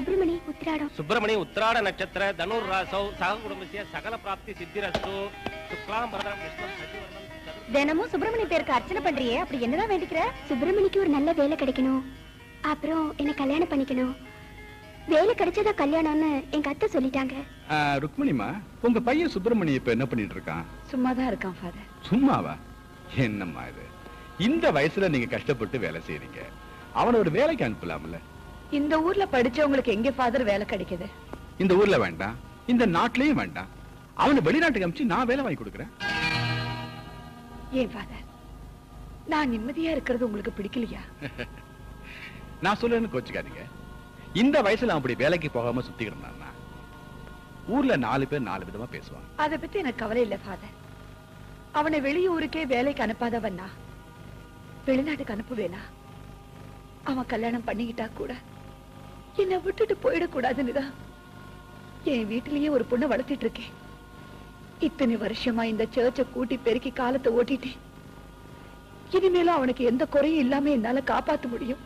சுப்பிரமணி உத்திராடம் சுப்பிரமணி உத்திராட நட்சத்திர தனுர் ராசௌ சக குடும்பசிய சகல பிராப்தி சித்திரஸ்து சுக்லாம் பரதம் விஷ்ணு சசிவர்ணம் சதுர் தினமும் சுப்பிரமணி பேருக்கு அர்ச்சனை பண்றியே அப்படி என்னதான் வேண்டிக்கிற சுப்பிரமணிக்கு ஒரு நல்ல வேலை கிடைக்கணும் அப்புறம் என்ன கல்யாணம் பண்ணிக்கணும் வேலை கிடைச்சதா கல்யாணம்னு எங்க அத்தை சொல்லிட்டாங்க ஆ, ருக்மணிமா உங்க பையன் சுப்பிரமணி இப்ப என்ன பண்ணிட்டு இருக்கான் சும்மாதான் இருக்கான் ஃபாதர் சும்மாவா என்னம்மா இது இந்த வயசுல நீங்க கஷ்டப்பட்டு வேலை செய்றீங்க அவனை ஒரு வேலைக்கு அனுப்பலாம்ல இந்த ஊர்ல படிச்சவங்களுக்கு எங்க ஃபாதர் வேலை கிடைக்குது இந்த ஊர்ல வேண்டாம் இந்த நாட்டிலயும் வேண்டாம் அவனை வெளிநாட்டுக்கு அனுப்பிச்சு நான் வேலை வாங்கி கொடுக்குறேன் ஏன் ஃபாதர் நான் நிம்மதியா இருக்கிறது உங்களுக்கு பிடிக்கலையா நான் சொல்றேன்னு கோச்சுக்காதீங்க இந்த வயசுல அவன் அப்படி வேலைக்கு போகாம சுத்திக்கிறேன்னா ஊர்ல நாலு பேர் நாலு விதமா பேசுவாங்க அதை பத்தி எனக்கு கவலை இல்ல ஃபாதர் அவனை வெளியூருக்கே வேலைக்கு அனுப்பாதவன்னா வெளிநாட்டுக்கு அனுப்புவேனா அவன் கல்யாணம் பண்ணிக்கிட்டா கூட என்னை விட்டுட்டு போயிடக்கூடாதுன்னுதான் என் வீட்டிலேயே ஒரு பொண்ணை வளர்த்திட்டு இருக்கேன் இத்தனை வருஷமா இந்த சர்ச்சை கூட்டி பெருக்கி காலத்தை ஓட்டிட்டேன் இனிமேலும் அவனுக்கு எந்த குறையும் இல்லாம என்னால காப்பாத்த முடியும்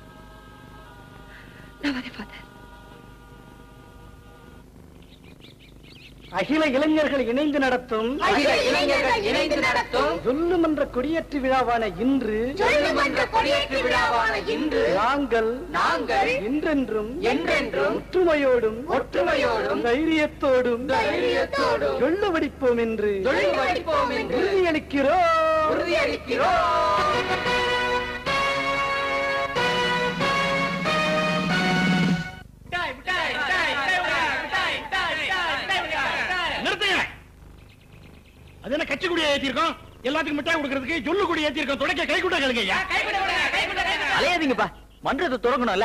நான் வரேன் ஃபாதர் அகில இளைஞர்கள் இணைந்து நடத்தும் அகில இளைஞர்கள் இணைந்து நடத்தும் சொல்லுமன்ற கொடியேற்று விழாவான இன்று சொல்லுமன்ற கொடியேற்று விழாவான இன்று நாங்கள் நாங்கள் என்றென்றும் என்றென்றும் ஒற்றுமையோடும் ஒற்றுமையோடும் தைரியத்தோடும் தைரியத்தோடும் சொல்லு வடிப்போம் என்று தொழில் படிப்போம் என்று உறுதியளிக்கிறோம் உறுதியளிக்கிறோம் நிறுத்துங்க அது என்ன கட்சி கொடியை ஏத்திருக்கோம் எல்லாத்துக்கும் மிட்டாய் கொடுக்கறதுக்கு சொல்லு கொடி ஏத்திருக்கோம் தொடக்க கை கூட கேளுங்க ஐயா அலையாதீங்கப்பா மன்றத்தை தொடங்கணும்ல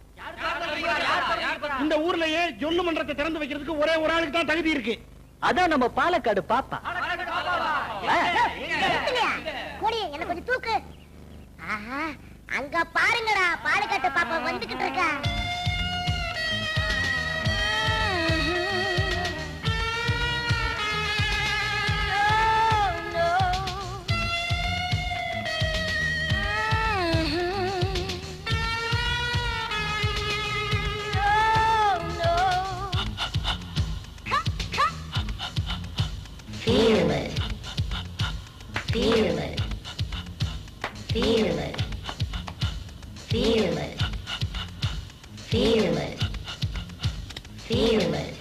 இந்த ஊர்லயே சொல்லு மன்றத்தை திறந்து வைக்கிறதுக்கு ஒரே ஒரு ஆளுக்கு தான் தகுதி இருக்கு அதான் நம்ம பாலக்காடு பாப்பா கொடியை என்ன கொஞ்சம் தூக்கு ஆஹா அங்க பாருங்கடா பாலுக்கட்டு பாப்பா வந்துகிட்டு இருக்கா Feel it. Feel it. Feel it. Feel it. Feel it. Feel it.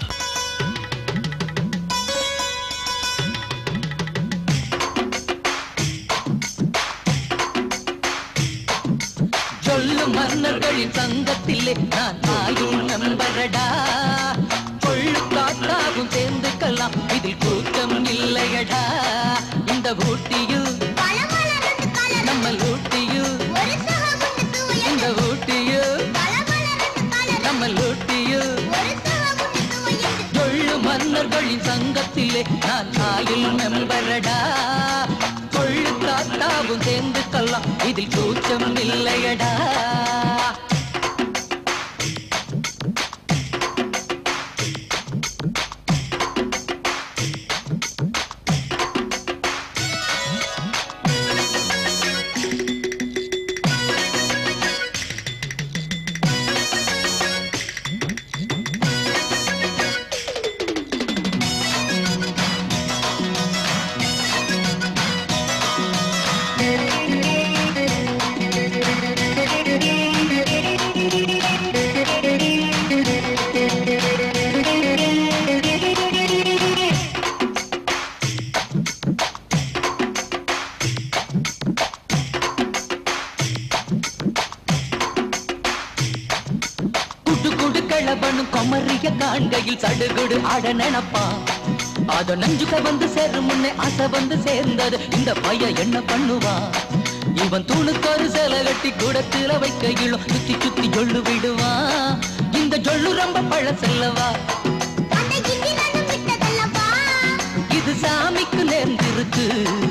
சொல்லு மன்னர்களின் சங்கத்திலே நான் ஆயும் நம்பரடா கொள்ளு காட்டாகும் சேர்ந்துக்கலாம் இதில் கூட்டம் இல்லையடா இந்த ஊட்டியில் நம்ம ஊட்டியில் இந்த ஊட்டியில் நம்ம ஊட்டியில் கொள்ளு மன்னர்களின் சங்கத்திலே நான் ஆயுள் மெம்பரடா கொள்ளு காட்டாவும் சேர்ந்துக்கலாம் இதில் கூச்சம் இல்லையடா குடு குடு கிளவனும் கொமரிய காண்கையில் சடுகுடு ஆட நினைப்பான் அத நஞ்சுக வந்து சேரும் முன்னே அசை வந்து சேர்ந்தது இந்த பையன் என்ன பண்ணுவான் இவன் தூணுக்கொரு சேலை கட்டி கூடத்துல வைக்கையிலும் சுத்தி சுத்தி ஜொல்லு விடுவான் இந்த ஜொல்லு ரொம்ப பழசல்லவா இது சாமிக்கு நேர்ந்திருக்கு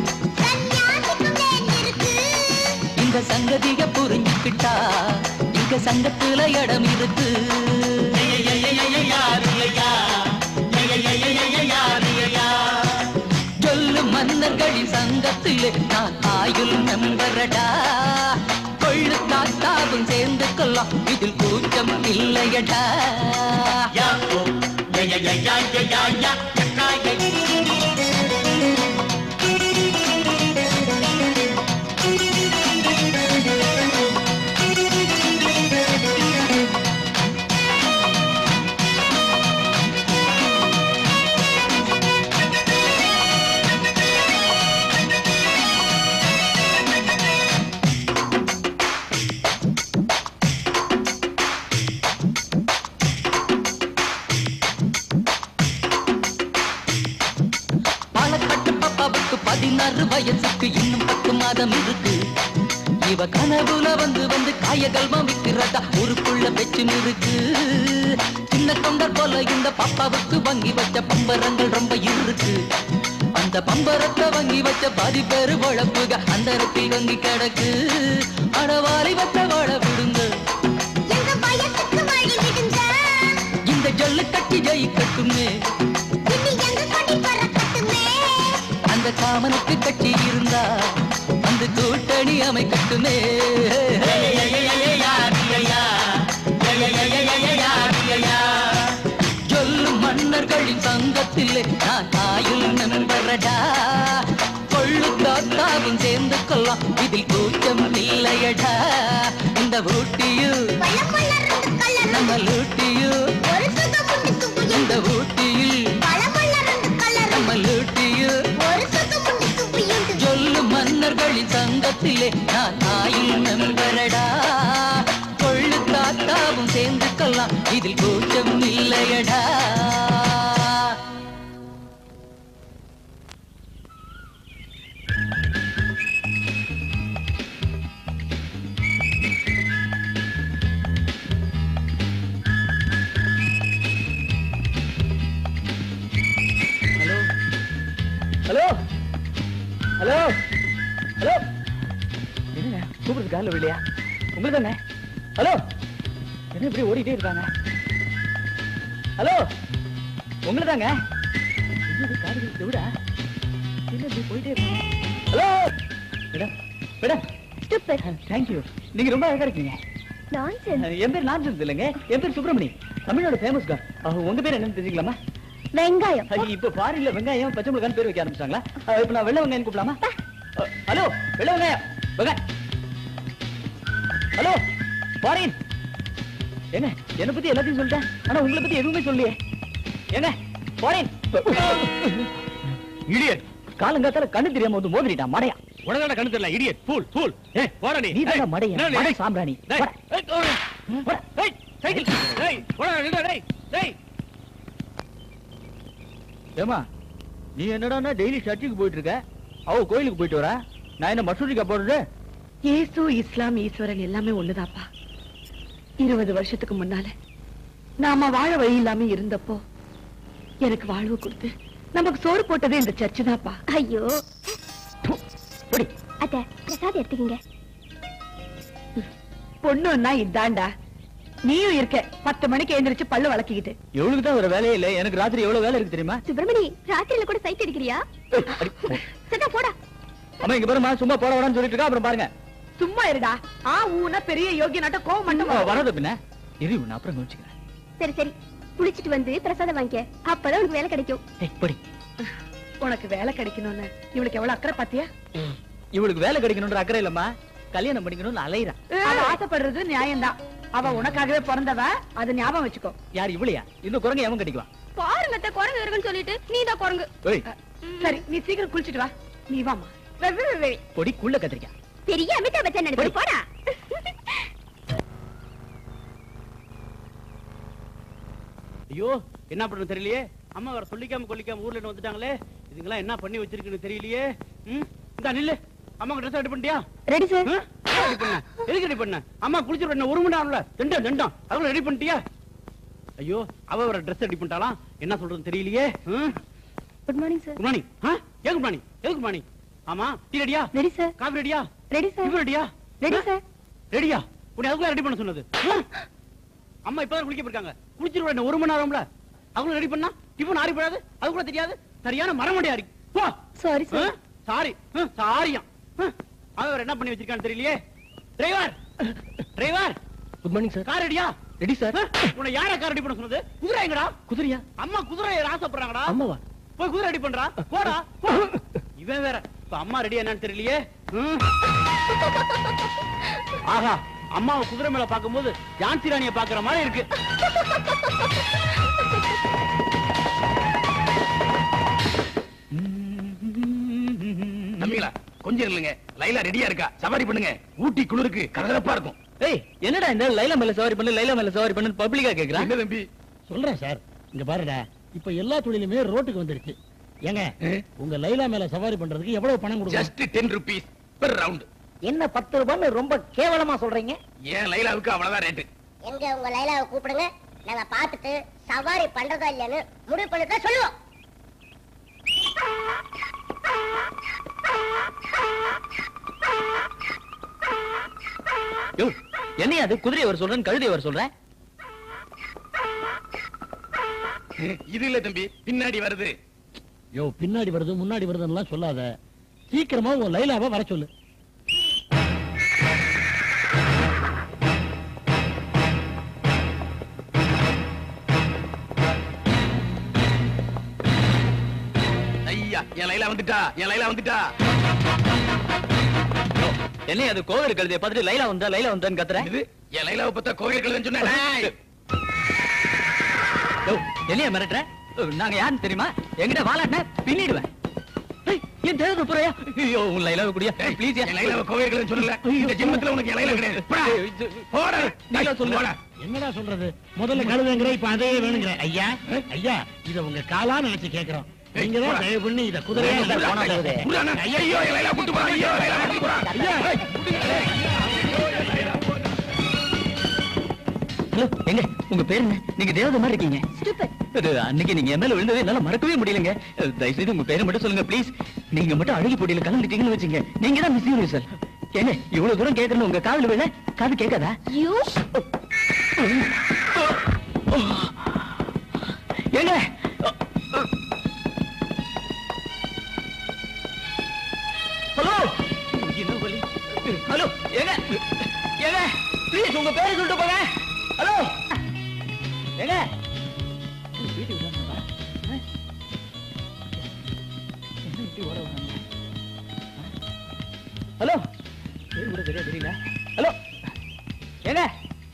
இந்த சங்கதிய புரிஞ்சுக்கிட்டா இங்க சங்கத்துல இடம் இருக்கு சொல்லு மன்னர்களின் சங்கத்திலே நான் ஆயுள் மெம்பரடா கொள்ளு காத்தாவும் சேர்ந்து கொள்ளலாம் இதில் கூச்சம் இல்லை இல்லையடா பாலக்காட்டு பாப்பாவுக்கு பதினாறு வயசுக்கு இன்னும் பத்து மாதம் இருக்கு இவ கனவுல வந்து வந்து காயகல்வம் விக்கிறதா ஊருக்குள்ள வச்சு இருக்கு சின்ன தொண்டர் போல இந்த பாப்பாவுக்கு வாங்கி வச்ச பம்பரங்கள் ரொம்ப இருக்கு அந்த பம்பரத்தை வாங்கி வச்ச பாதி பேரு உழப்புக அந்த இடத்தில் வங்கி கிடக்கு அடவாரி வச்ச வாழ விடுங்க எங்க வயசுக்கு வழி விடுங்க இந்த ஜல்லு கட்டி ஜெயிக்கட்டுமே இனி எங்க கொடி பறக்கட்டுமே அந்த காமனுக்கு கட்சி இருந்தா அந்த கூட்டணி அமைக்கட்டுமே சொல்லும் மன்னர்களின் சங்கத்திலே நான் தாயுள் நண்பரடா கொள்ளு தாத்தாவும் சேர்ந்து கொள்ளலாம் இதில் கூச்சம் இல்லையடா இந்த ஊட்டியும் பழம் வளர்ந்து கலரும் நம்ம லூட்டியும் ஒரு சுகம் உண்டு சுவையும் இந்த ஊட்டியில் பழம் வளர்ந்து கலரும் நம்ம லூட்டியும் ஒரு சுகம் உண்டு சுவையும் சொல்லு மன்னர்களின் சங்கத்திலே நான் தாயில் நண்பரடா கொள்ளு தாத்தாவும் சேர்ந்து கொள்ளலாம் இதில் கூச்சம் இல்லையடா ஹலோ ஹலோ ஹலோ ஹலோ என்னங்க கூப்பிடுறது காலில் விடலையா உங்களுக்கு தானே ஹலோ என்ன இப்படி ஓடிட்டே இருக்காங்க ஹலோ உங்களுக்கு தாங்க என்னது காடு விட என்ன இப்படி போயிட்டே இருக்காங்க hello madam madam stupid thank you நீங்க ரொம்ப அழகா இருக்கீங்க நான்சென்ஸ் என் பேர் நான்சன்ஸ் இல்லைங்க என் பேர் சுப்பிரமணி தமிழோட ஃபேமஸ் கார் உங்க பேர் என்னன்னு தெரிஞ்சுக்கலாமா வெங்காயம் ஐயோ, இப்ப ஃபாரின்ல வெங்காயம் பச்சை மிளகான்னு பேர் வைக்க ஆரம்பிச்சாங்களா அஹ், இப்ப நான் வெள்ளை வெங்காயம் கூப்பிடலாமா அஹ், ஹலோ வெள்ளை வெங்காயம் வெங்காயம் ஹலோ ஃபாரின் ஏங்க என்னை பத்தி எல்லாத்தையும் சொல்லிட்டேன் ஆனா உங்களை பத்தி எதுவுமே சொல்லியே ஏங்க ஃபாரின் இடியட் காலங்காத்தால கண்ணு தெரியாம வந்து மோதிரிட்டான் மடையா உனதான கண்ணு தெரியல இடியட் ஃபூல் ஃபூல் ஏய் போடா நீ நீ ஏய், தான் மடையா என்ன நீ? மடை சாம்பிராணி டேய், போடா. ஏய், ஓடு. போடா. ஏய், சைக்கிள் டேய் போடா நில்லுடா, டேய் டேய் ஏமா நீ என்னடான்னா டெய்லி சர்ச்சுக்கு போயிட்டு இருக்க அவ கோயிலுக்கு போயிட்டு வரா நான் என்ன மசூரிக்கா போடுறது இயேசு இஸ்லாம் ஈஸ்வரன் எல்லாமே ஒண்ணுதாப்பா இருபது வருஷத்துக்கு முன்னால நாம வாழ வழி இல்லாம இருந்தப்போ எனக்கு வாழ்வு கொடுத்து நமக்கு சோறு போட்டதே இந்த சர்ச்சு தான்ப்பா ஐயோ போடி அத்த பிரசாத் எடுத்துக்கங்க பொண்ணுன்னா இதாண்டா நீயும் இருக்க பத்து மணிக்கு எழுந்திரிச்சு பல்லு வளக்கிக்கிட்டு எவ்வளவுக்கு தான் ஒரு வேலையே இல்ல எனக்கு ராத்திரி எவ்வளவு வேலை இருக்கு தெரியுமா சுப்பிரமணி ராத்திரில கூட சைட் அடிக்கிறியா ஏய், அடி, போ. சட்டா போடா அம்மா இங்க பாருமா சும்மா போட வரான்னு சொல்லிட்டு இருக்கா அப்புறம் பாருங்க சும்மா இருடா ஆ ஊனா பெரிய யோகிய நாட்ட கோவம் மட்டும் ஆ, வரும். வராத பின்ன இரு நான் அப்புறம் கவனிச்சுக்கிறேன் சரி சரி குளிச்சிட்டு வந்து பிரசாதம் வாங்கிக்க அப்பதான் உனக்கு வேலை கிடைக்கும் ஏய், போடி உனக்கு வேலை கிடைக்கணும்னு இவளுக்கு எவ்வளவு அக்கறை பாத்தியா இவளுக்கு வேலை கிடைக்கணும்ன்ற அக்கறை இல்லம்மா கல்யாணம் பண்ணிக்கணும்னு அலையிறா அவ ஆசைப்படுறது நியாயம்தான் அவ உனக்காகவே பிறந்தவ அது ஞாபகம் வச்சுக்கோ யார் இவளையா இந்த குரங்கு எவன் கிடைக்குவான் பாருங்க அத்தை, குரங்கு இருக்குன்னு சொல்லிட்டு நீ தான் குரங்கு ஏய் சரி நீ சீக்கிரம் குளிச்சிட்டு வா நீ வாமா வெ- வெ- வெ- பொடி குள்ள கத்திரிக்காய் பெரிய அமிதாப் பச்சன் நினைச்சு போடா ஐயோ என்ன பண்ண தெரியலையே அம்மா வேற சொல்லிக்காம கொல்லிக்காம ஊர்ல இருந்து வந்துட்டாங்களே இதுங்கெல்லாம் என்ன பண்ணி வச்சிருக்குன்னு தெரியலையே ம் இந்த நில்லு அம்மா ட்ரெஸ் ரெடி பண்ணிட்டியா ரெடி சார் ஆ? ரெடி பண்ண எதுக்கு ரெடி பண்ண அம்மா குளிச்சு என்ன ஒரு மணி நேரம்ல ரெண்டும் ரெண்டும் அதுக்குள்ள ரெடி பண்ணிட்டியா ஐயோ அவ வேற ட்ரெஸ் ரெடி பண்ணிட்டாலாம் என்ன சொல்றதுன்னு தெரியலையே good morning sir good morning ஏன் குட் மார்னிங் எதுக்கு குட் மார்னிங் ஆமா டீ ரெடியா ரெடி சார் காபி ரெடியா ரெடி சார் டிஃபன் ரெடியா ரெடி சார் ரெடியா உன்னை அதுக்குள்ள ரெடி பண்ண சொன்னது ஆ? அம்மா இப்பதான் குளிக்க போயிருக்காங்க குளிச்சிருவா என்ன ஒரு மணி நேரம்ல அதுக்குள்ள ரெடி பண்ணா டிஃபன் ஆறி போடாது அது கூட தெரியாது சரியான மரமண்டி ஆறி போ சாரி சார் சாரி சாரியா அவன் வேற என்ன பண்ணி வச்சிருக்கான்னு தெரியலையே driver driver good morning sir car ரெடியா ரெடி சார் உன்னை யாரா கார் ரெடி பண்ண சொன்னது குதிரை எங்கடா குதிரையா அம்மா குதிரை ஆசைப்படுறாங்கடா அம்மாவா போய் குதிரை ரெடி பண்றா போடா போ. இவன் வேற இப்ப அம்மா ரெடி என்னன்னு தெரியலையே ம். ஆஹா அம்மாவை குதிரை மேல பாக்கும்போது ஜான்சி ராணிய பாக்குற மாதிரி இருக்கு தம்பிங்களா கொஞ்சம் இல்லைங்க லைலா ரெடியா இருக்கா சவாரி பண்ணுங்க ஊட்டி குளிருக்கு கலகலப்பா இருக்கும் ஏய் என்னடா இந்த லைலா மேல சவாரி பண்ணு லைலா மேல சவாரி பண்ணு பப்ளிக்கா கேக்குறான் என்ன தம்பி சொல்றேன் சார் இங்க பாருடா இப்ப எல்லா தொழிலுமே ரோட்டுக்கு வந்துருச்சு ஏங்க உங்க லைலா மேல சவாரி பண்றதுக்கு எவ்வளவு பணம் கொடுக்கணும் just ten rupees per round என்ன பத்து ரூபான்னு ரொம்ப கேவலமா சொல்றீங்க ஏன் லைலாவுக்கு அவ்வளவுதான் ரேட்டு எங்க உங்க லைலாவை கூப்பிடுங்க நாங்க பார்த்துட்டு சவாரி பண்றதா இல்லையான்னு முடிவு பண்ணிட்டு தான் சொல்லுவோம் யோ என்னையா அது குதிரையை வர சொல்றேன் கழுதையை வர சொல்றேன் இது இல்ல தம்பி பின்னாடி வருது யோ பின்னாடி வருது முன்னாடி வருதுன்னு சொல்லாத சீக்கிரமா உன் லைலாவை வர சொல்லு ஐயா என் லைலா வந்துட்டா என் லைலா வந்துட்டா என்னையா அது கோவில் கழுதையை பார்த்துட்டு லைலா வந்தா லைலா வந்தான்னு கத்துறேன் இது என் லைலாவை பார்த்தா கோயில் கழுதுன்னு சொன்னேன் யோ என்னையா மிரட்டுற நாங்க யாருன்னு தெரியுமா என்கிட்ட வாலாட்டின பின்னிடுவேன் ஏய், என் தேவதை புறையா ஐயோ உன் லைலாவை குடியா ப்ளீஸ் என் லைலாவை கோயில் கழுதுன்னு சொல்லல இந்த ஜென்மத்துல உனக்கு என் லைலா கிடையாது போடா. போடா லைலா சொல்லு. போடா. என்னடா சொல்றது முதல்ல கழுதைங்கிற இப்ப அதே வேணுங்கிற ஐயா ஐயா இத உங்க காலா நினைச்சு கேக்குறோம் நீங்க தான் தயவு பண்ணி இத குதிரையா இல்ல போனா கழுதை. புறானா? ஐயோ என் லைலா கூட்டு போறா ஐயோ லைலா கூட்டு போறா ஹலோ எங்க உங்க பேர் என்ன நீங்க தேவதை மாதிரி இருக்கீங்க Stupid. அது அன்னைக்கு நீங்க என் மேல விழுந்தது என்னால மறக்கவே முடியலங்க அஹ், தயவு செய்து உங்க பேரை மட்டும் சொல்லுங்க ப்ளீஸ் நீங்க மட்டும் அழகி போட்டியில கலந்துட்டீங்கன்னு வச்சுங்க நீங்க தான் மிஸ் யூனிவர்சல் ஏங்க இவ்வளவு தூரம் கேட்கறேன்னு உங்க காதுல விழ காது கேட்காதா You ஏங்க ஹலோ என்ன வலி ஹலோ ஏங்க ஏங்க ப்ளீஸ் உங்க பேரை சொல்லிட்டு போங்க ஹலோ ஏங்க வீட்டுக்கு வந்தாங்களா? ஆ? என்ன இப்படி ஓட வராங்க? ஆ? ஹலோ பேரு கூட சரியா தெரியல ஹலோ ஏங்க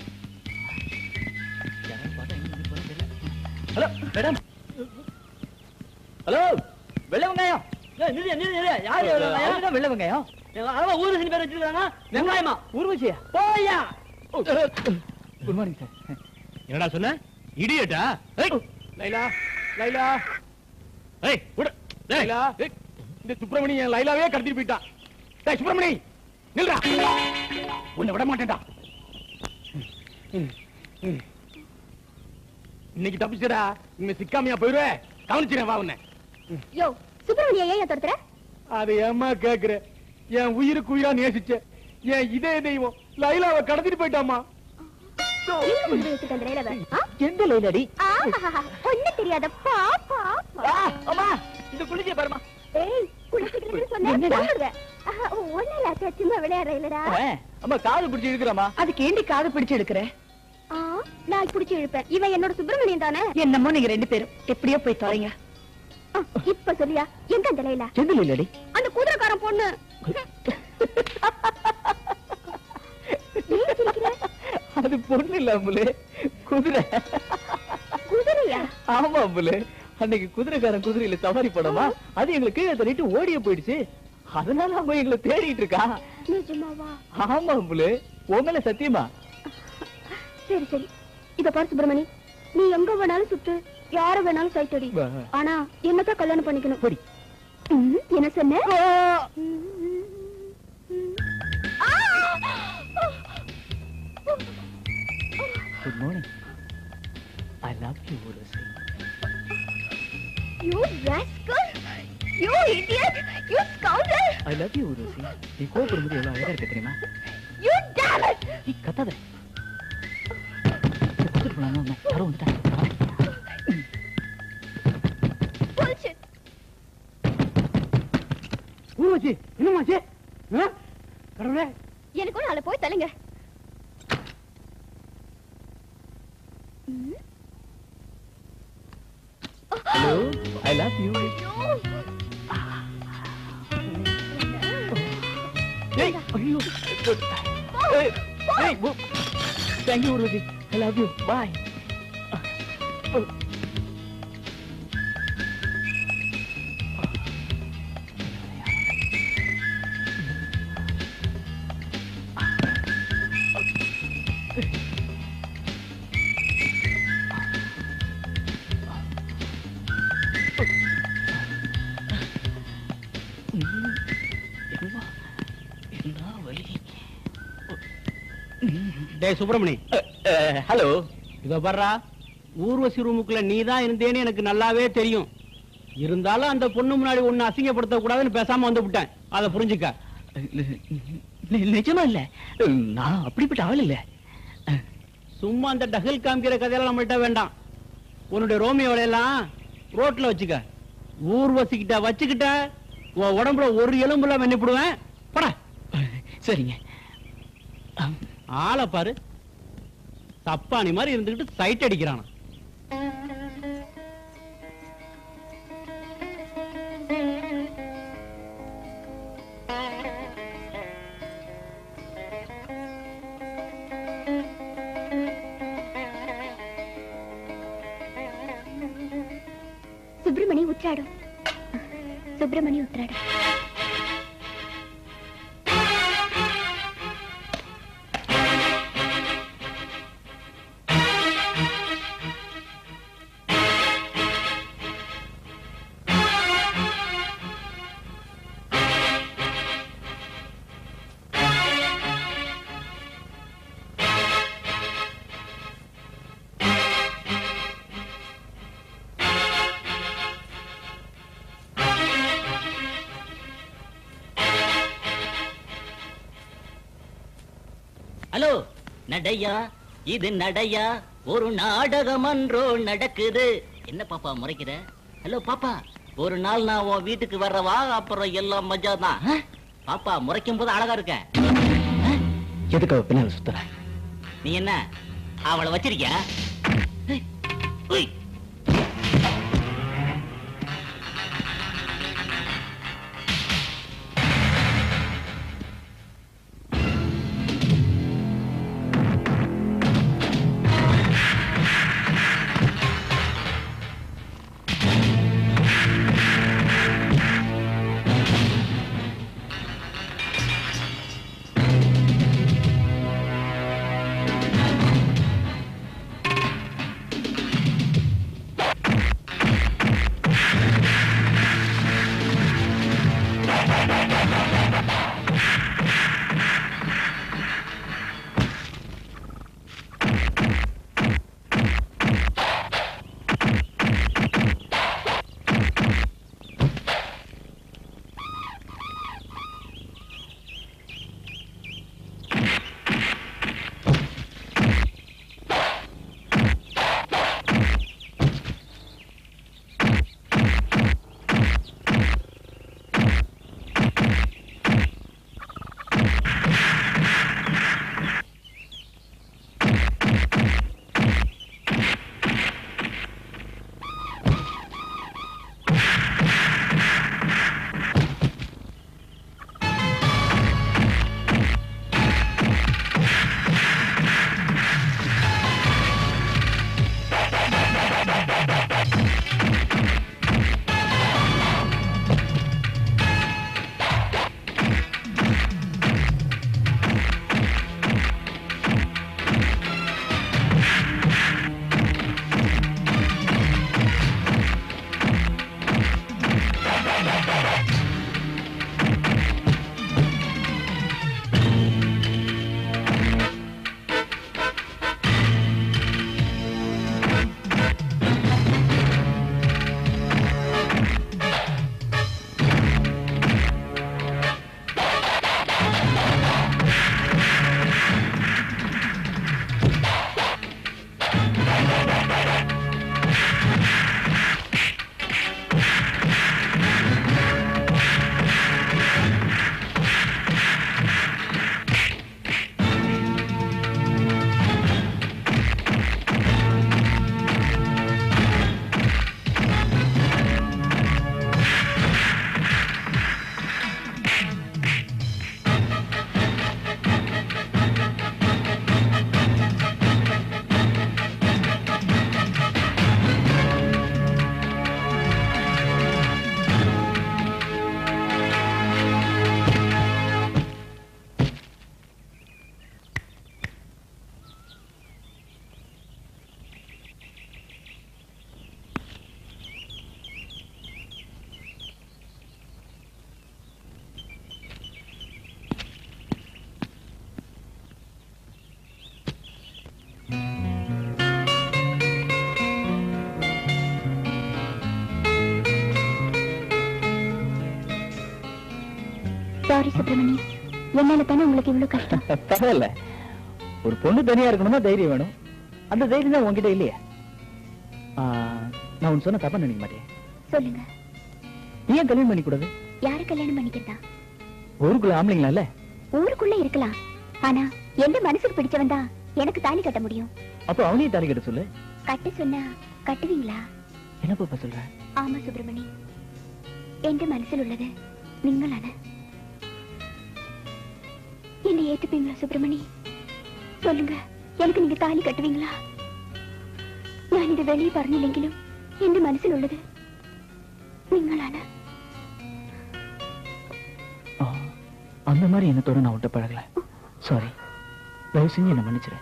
யாராவது பார்த்தா எங்க நின்னு போறேன்னு தெரியல. ஹலோ மேடம் ஹலோ வெள்ளை வெங்காயம் நில்லு நில்லு நில்லு யாரு வெங்காயம்? அதுதான் வெள்ளை வெங்காயம் அதவா ஊர்வசி பேர் வச்சிருக்காங்க வெங்காயமா ஊர்வசியா போயா குட் மார்னிங் சார் என்னடா சொன்ன இடியட்டா லைலா லைலா ஏய் விடு டேய், லைலா இந்த சுப்பிரமணி என் லைலாவே கடத்திட்டு போயிட்டான் டேய் சுப்பிரமணி நில்றா உன்னை விட மாட்டேன்டா ம், ம். இன்னைக்கு தப்பிச்சடா இங்க சிக்காமையா போயிருவே கவனிச்சிடேன் வா உன்னை யோ சுப்பிரமணிய ஏன் துரத்துற அதை ஏம்மா கேக்குற என் உயிருக்கு உயிரா நேசிச்ச என் இதய தெய்வம் லைலாவை கடத்திட்டு போயிட்டாமா எங்க கொண்டு போய் வச்சிருக்க அந்த லைலாவை? ஆ? எந்த லைலடி ஆஹாஹாஹா, ஒண்ணும் தெரியாத பாப்பா அம்மா இந்த குளிச்சிய பாருமா ஏய் குளிச்சுக்கிறேன்னு சொன்னா என்னடா? போடுவேன். ஆஹா, ஒண்ணும் இல்ல அக்கா, சும்மா விளையாடுற இல்லடா அம்மா காது பிடிச்சி இருக்கிறாமா அதுக்கு ஏண்டி காது பிடிச்சு எடுக்கிற ஆ, நான் புடிச்சு இழுப்பேன் இவன் என்னோட சுப்பிரமணியன் தானே என்னமோ நீங்க ரெண்டு பேரும் எப்படியோ போய் தொலைங்க ஆ, இப்ப சொல்லியா எங்க அந்த லைலா எந்த லைலடி அந்த குதிரைக்காரன் பொண்ணு ஏன் சிரிக்கிற? அது பொண்ணு இல்ல அம்புலே குதிரை குதிரையா ஆமா அம்புலே அன்னைக்கு குதிரைக்காரன் குதிரையில சவாரி போனோமா அது எங்களுக்கு கீழே தள்ளிட்டு ஓடிய போயிடுச்சு அதனால அவங்க எங்களை தேடிட்டு இருக்கா நிஜமாவா ஆமா அம்புலே உங்களை சத்தியமா சரி சரி இத பாரு சுப்பிரமணி நீ எங்க வேணாலும் சுத்து யார வேணாலும் சைட் அடி வா. ஆனா என்னதான் கல்யாணம் பண்ணிக்கணும் போடி. ம், என்ன சொன்ன good morning I love you Urvashi you rascal you idiot you scoundrel I love you Urvashi நீ கோபப்படும்போது எவ்வளவு அழகா இருக்க தெரியுமா யூ damn it நீ கத்தாத கூட்டிட்டு போலாமா அம்மா? யாரோ வந்துட்டாங்க bullshit ஊர்வசி என்னமாச்சு கடவுளே எனக்கு நாளை போய் தள்ளுங்க ஹலோ ஐ லவ் யூ ஏய் ஐயோ ஏய் ஏய் thank you Urvashi I love you bye என்ன வலி டேய் சுப்பிரமணி ஹலோ இத பாருடா ஊர்வசி ரூமுக்குள்ள நீ தான் இருந்தேன்னு எனக்கு நல்லாவே தெரியும் இருந்தாலும் அந்த பொண்ணு முன்னாடி ஒண்ணு அசிங்கப்படுத்த கூடாதுன்னு பேசாம வந்து விட்டேன் அதை புரிஞ்சுக்க நிஜமா இல்ல நான் அப்படிப்பட்ட ஆள் இல்ல சும்மா அந்த டகல் காமிக்கிற கதையெல்லாம் நம்மள்ட்ட வேண்டாம் உன்னுடைய ரோமியோட எல்லாம் ரோட்ல வச்சுக்க ஊர்வசிக்கிட்ட வச்சுக்கிட்ட உன் உடம்புல ஒரு எலும்புல வெண்ணிப்பிடுவேன் பட சரிங்க ஆளை பாரு சப்பானி மாதிரி இருந்துகிட்டு சைட் அடிக்கிறானா సుబ్రమణి ఉత్రాడు సుబ్రమణి ఉత్రాడు ஹலோ நடையா இது நடையா ஒரு நாடகம் அன்றோ நடக்குது என்ன பாப்பா முறைக்கிற ஹலோ பாப்பா ஒரு நாள் நான் உன் வீட்டுக்கு வர்றவா அப்புறம் எல்லாம் மஜா தான் பாப்பா முறைக்கும் போது அழகா இருக்க எதுக்கு அவ பின்னால சுத்துற நீ என்ன அவளை வச்சிருக்கியா ஏய், உய். சுப்பிரமணி என்னால தானே உங்களுக்கு இவ்வளவு கஷ்டம் பரவாயில்ல ஒரு பொண்ணு தனியா இருக்கணும்னா தைரியம் வேணும் அந்த தைரியம் தான் உங்ககிட்ட இல்லையே ஆ, நான் உன் சொன்ன தப்பா நினைக்க மாட்டேன் சொல்லுங்க நீ ஏன் கல்யாணம் பண்ணி கூடாது யாரு கல்யாணம் பண்ணிக்கிறதா ஊருக்குள்ள ஆம்பளைங்களா இல்ல ஊருக்குள்ள இருக்கலாம் ஆனா எந்த மனசுக்கு பிடிச்சவன் தான் எனக்கு தாலி கட்ட முடியும் அப்போ அவனையும் தாலி கட்ட சொல்லு கட்ட சொன்னா கட்டுவீங்களா என்ன பாப்பா சொல்ற ஆமா சுப்பிரமணி எந்த மனசில் உள்ளது நீங்களான என்னை ஏத்துப்பீங்களா சுப்பிரமணி சொல்லுங்க எனக்கு நீங்க தாலி கட்டுவீங்களா ഞാൻ ഇത് വെളിയിൽ പറഞ്ഞില്ലെങ്കിലും എന്റെ മനസ്സിലുള്ളത് നിങ്ങളാണ് ஆ, அந்த மாதிரி எண்ணத்தோட நான் விட்டு பழகல சாரி தயவு செஞ்சு என்ன மன்னிச்சிரு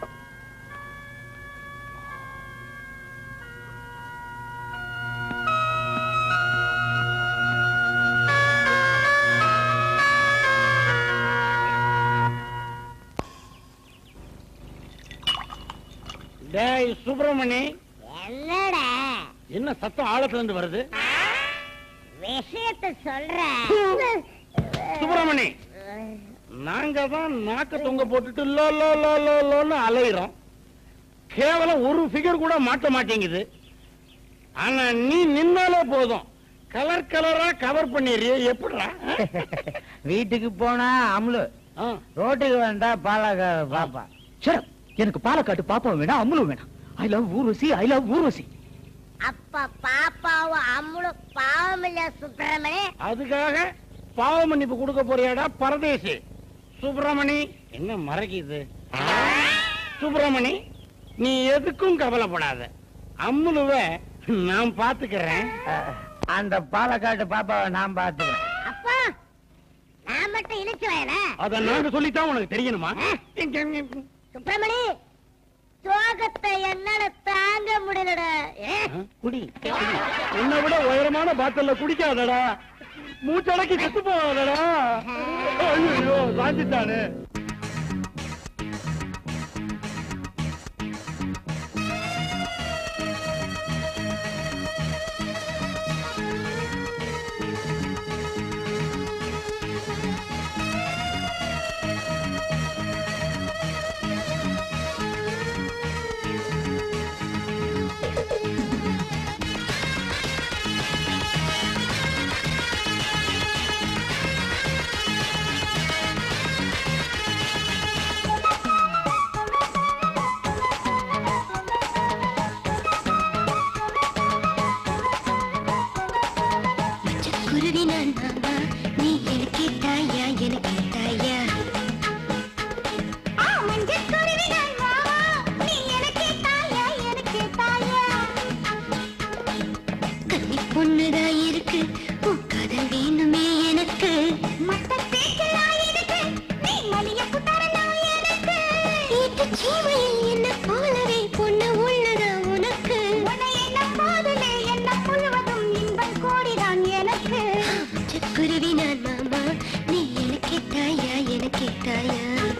டேய் சுப்பிரமணி என்னடா என்ன சத்தம் ஆழத்துல இருந்து வருது விஷயத்த சொல்ற சுப்பிரமணி நாங்க தான் நாக்க தொங்க போட்டுட்டு லோ லோ லோ லோ லோன்னு அலையிறோம் கேவலம் ஒரு ஃபிகர் கூட மாட்ட மாட்டேங்குது ஆனா நீ நின்னாலே போதும் கலர் கலரா கவர் பண்ணிடுறிய எப்படிடா வீட்டுக்கு போனா அம்லு ரோட்டுக்கு வேண்டா பாலக பாப்பா சரி எனக்கு பாலக்காட்டு பாப்பாவும் வேணாம் அம்மளும் வேணாம் I love Urvashi I love Urvashi அப்ப பாப்பாவும் அம்முளும் பாவம் இல்ல சுப்பிரமணி அதுக்காக பாவ மன்னிப்பு கொடுக்க போறியாடா பரதேசி சுப்பிரமணி என்ன மறைக்குது சுப்பிரமணி நீ எதுக்கும் கவலைப்படாத அம்முலுவ நான் பாத்துக்கிறேன் அந்த பாலக்காட்டு பாப்பாவை நான் பாத்துக்கிறேன் அப்பா நான் மட்டும் இழுச்சு வயல அத நாங்க சொல்லித்தான் உனக்கு தெரியணுமா சுப்பிரமணி சோகத்தை என்னால தாங்க முடியலடா ஏ? குடி உன்னை விட உயரமான பாத்தல்ல குடிக்காதடா மூச்சடக்கி செத்து போவாதடா ஐயோ சாஞ்சிட்டானே குருவி நான் மாமா நீ எனக்கு தாயா எனக்கு தாயா கன்னி பொண்ணுதான் இருக்கு உன் காதல் வேணுமே எனக்கு வீட்டுச் சீமையில் என்ன போலவே பொண்ணு உள்ளதா உனக்கு குருவி நான் மாமா நீ எனக்கு தாயா எனக்கு தாயா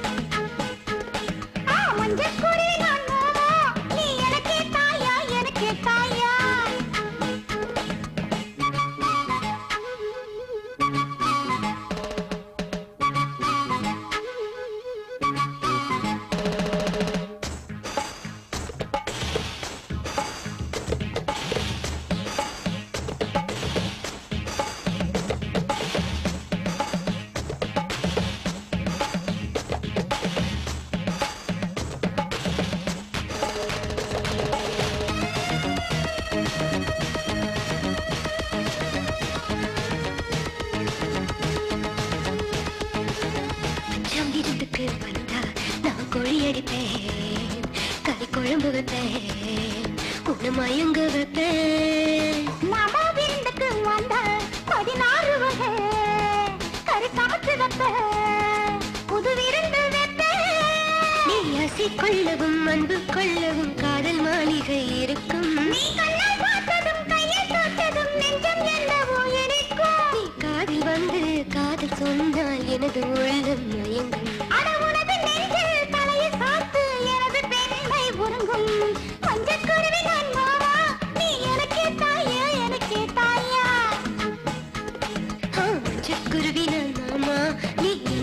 அச்சம் விருந்துக்கு வந்தா நான் கோழி அடிப்பேன் கறி குழம்பு வைப்பேன் உன்னை மயங்க வைப்பேன் மாமா விருந்துக்கு வந்த பதினாறு வகை கறி சமைச்சு வைப்பேன் புது விருந்து வைப்பேன் நீ ஆசை கொள்ளவும் அன்பு கொள்ளவும் காதல் மாளிகை இருக்கும் நீ கண்ணால் பார்த்ததும் கையை தொட்டதும் நெஞ்சம் என்னவோ எனக்கும் நீ காதில் வந்து காதல் சொன்னால் எனது உள்ளம் மயங்கும் அட உனது நெஞ்சில் தலையை சாத்து எனது பெண்மை உறங்கும் மஞ்சள் குருவி நான் மாமா நீ எனக்கே தாயா எனக்கே தாயா ஆ, மஞ்சள் குருவி நான் மாமா நீ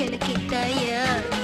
எனக்கு தாயா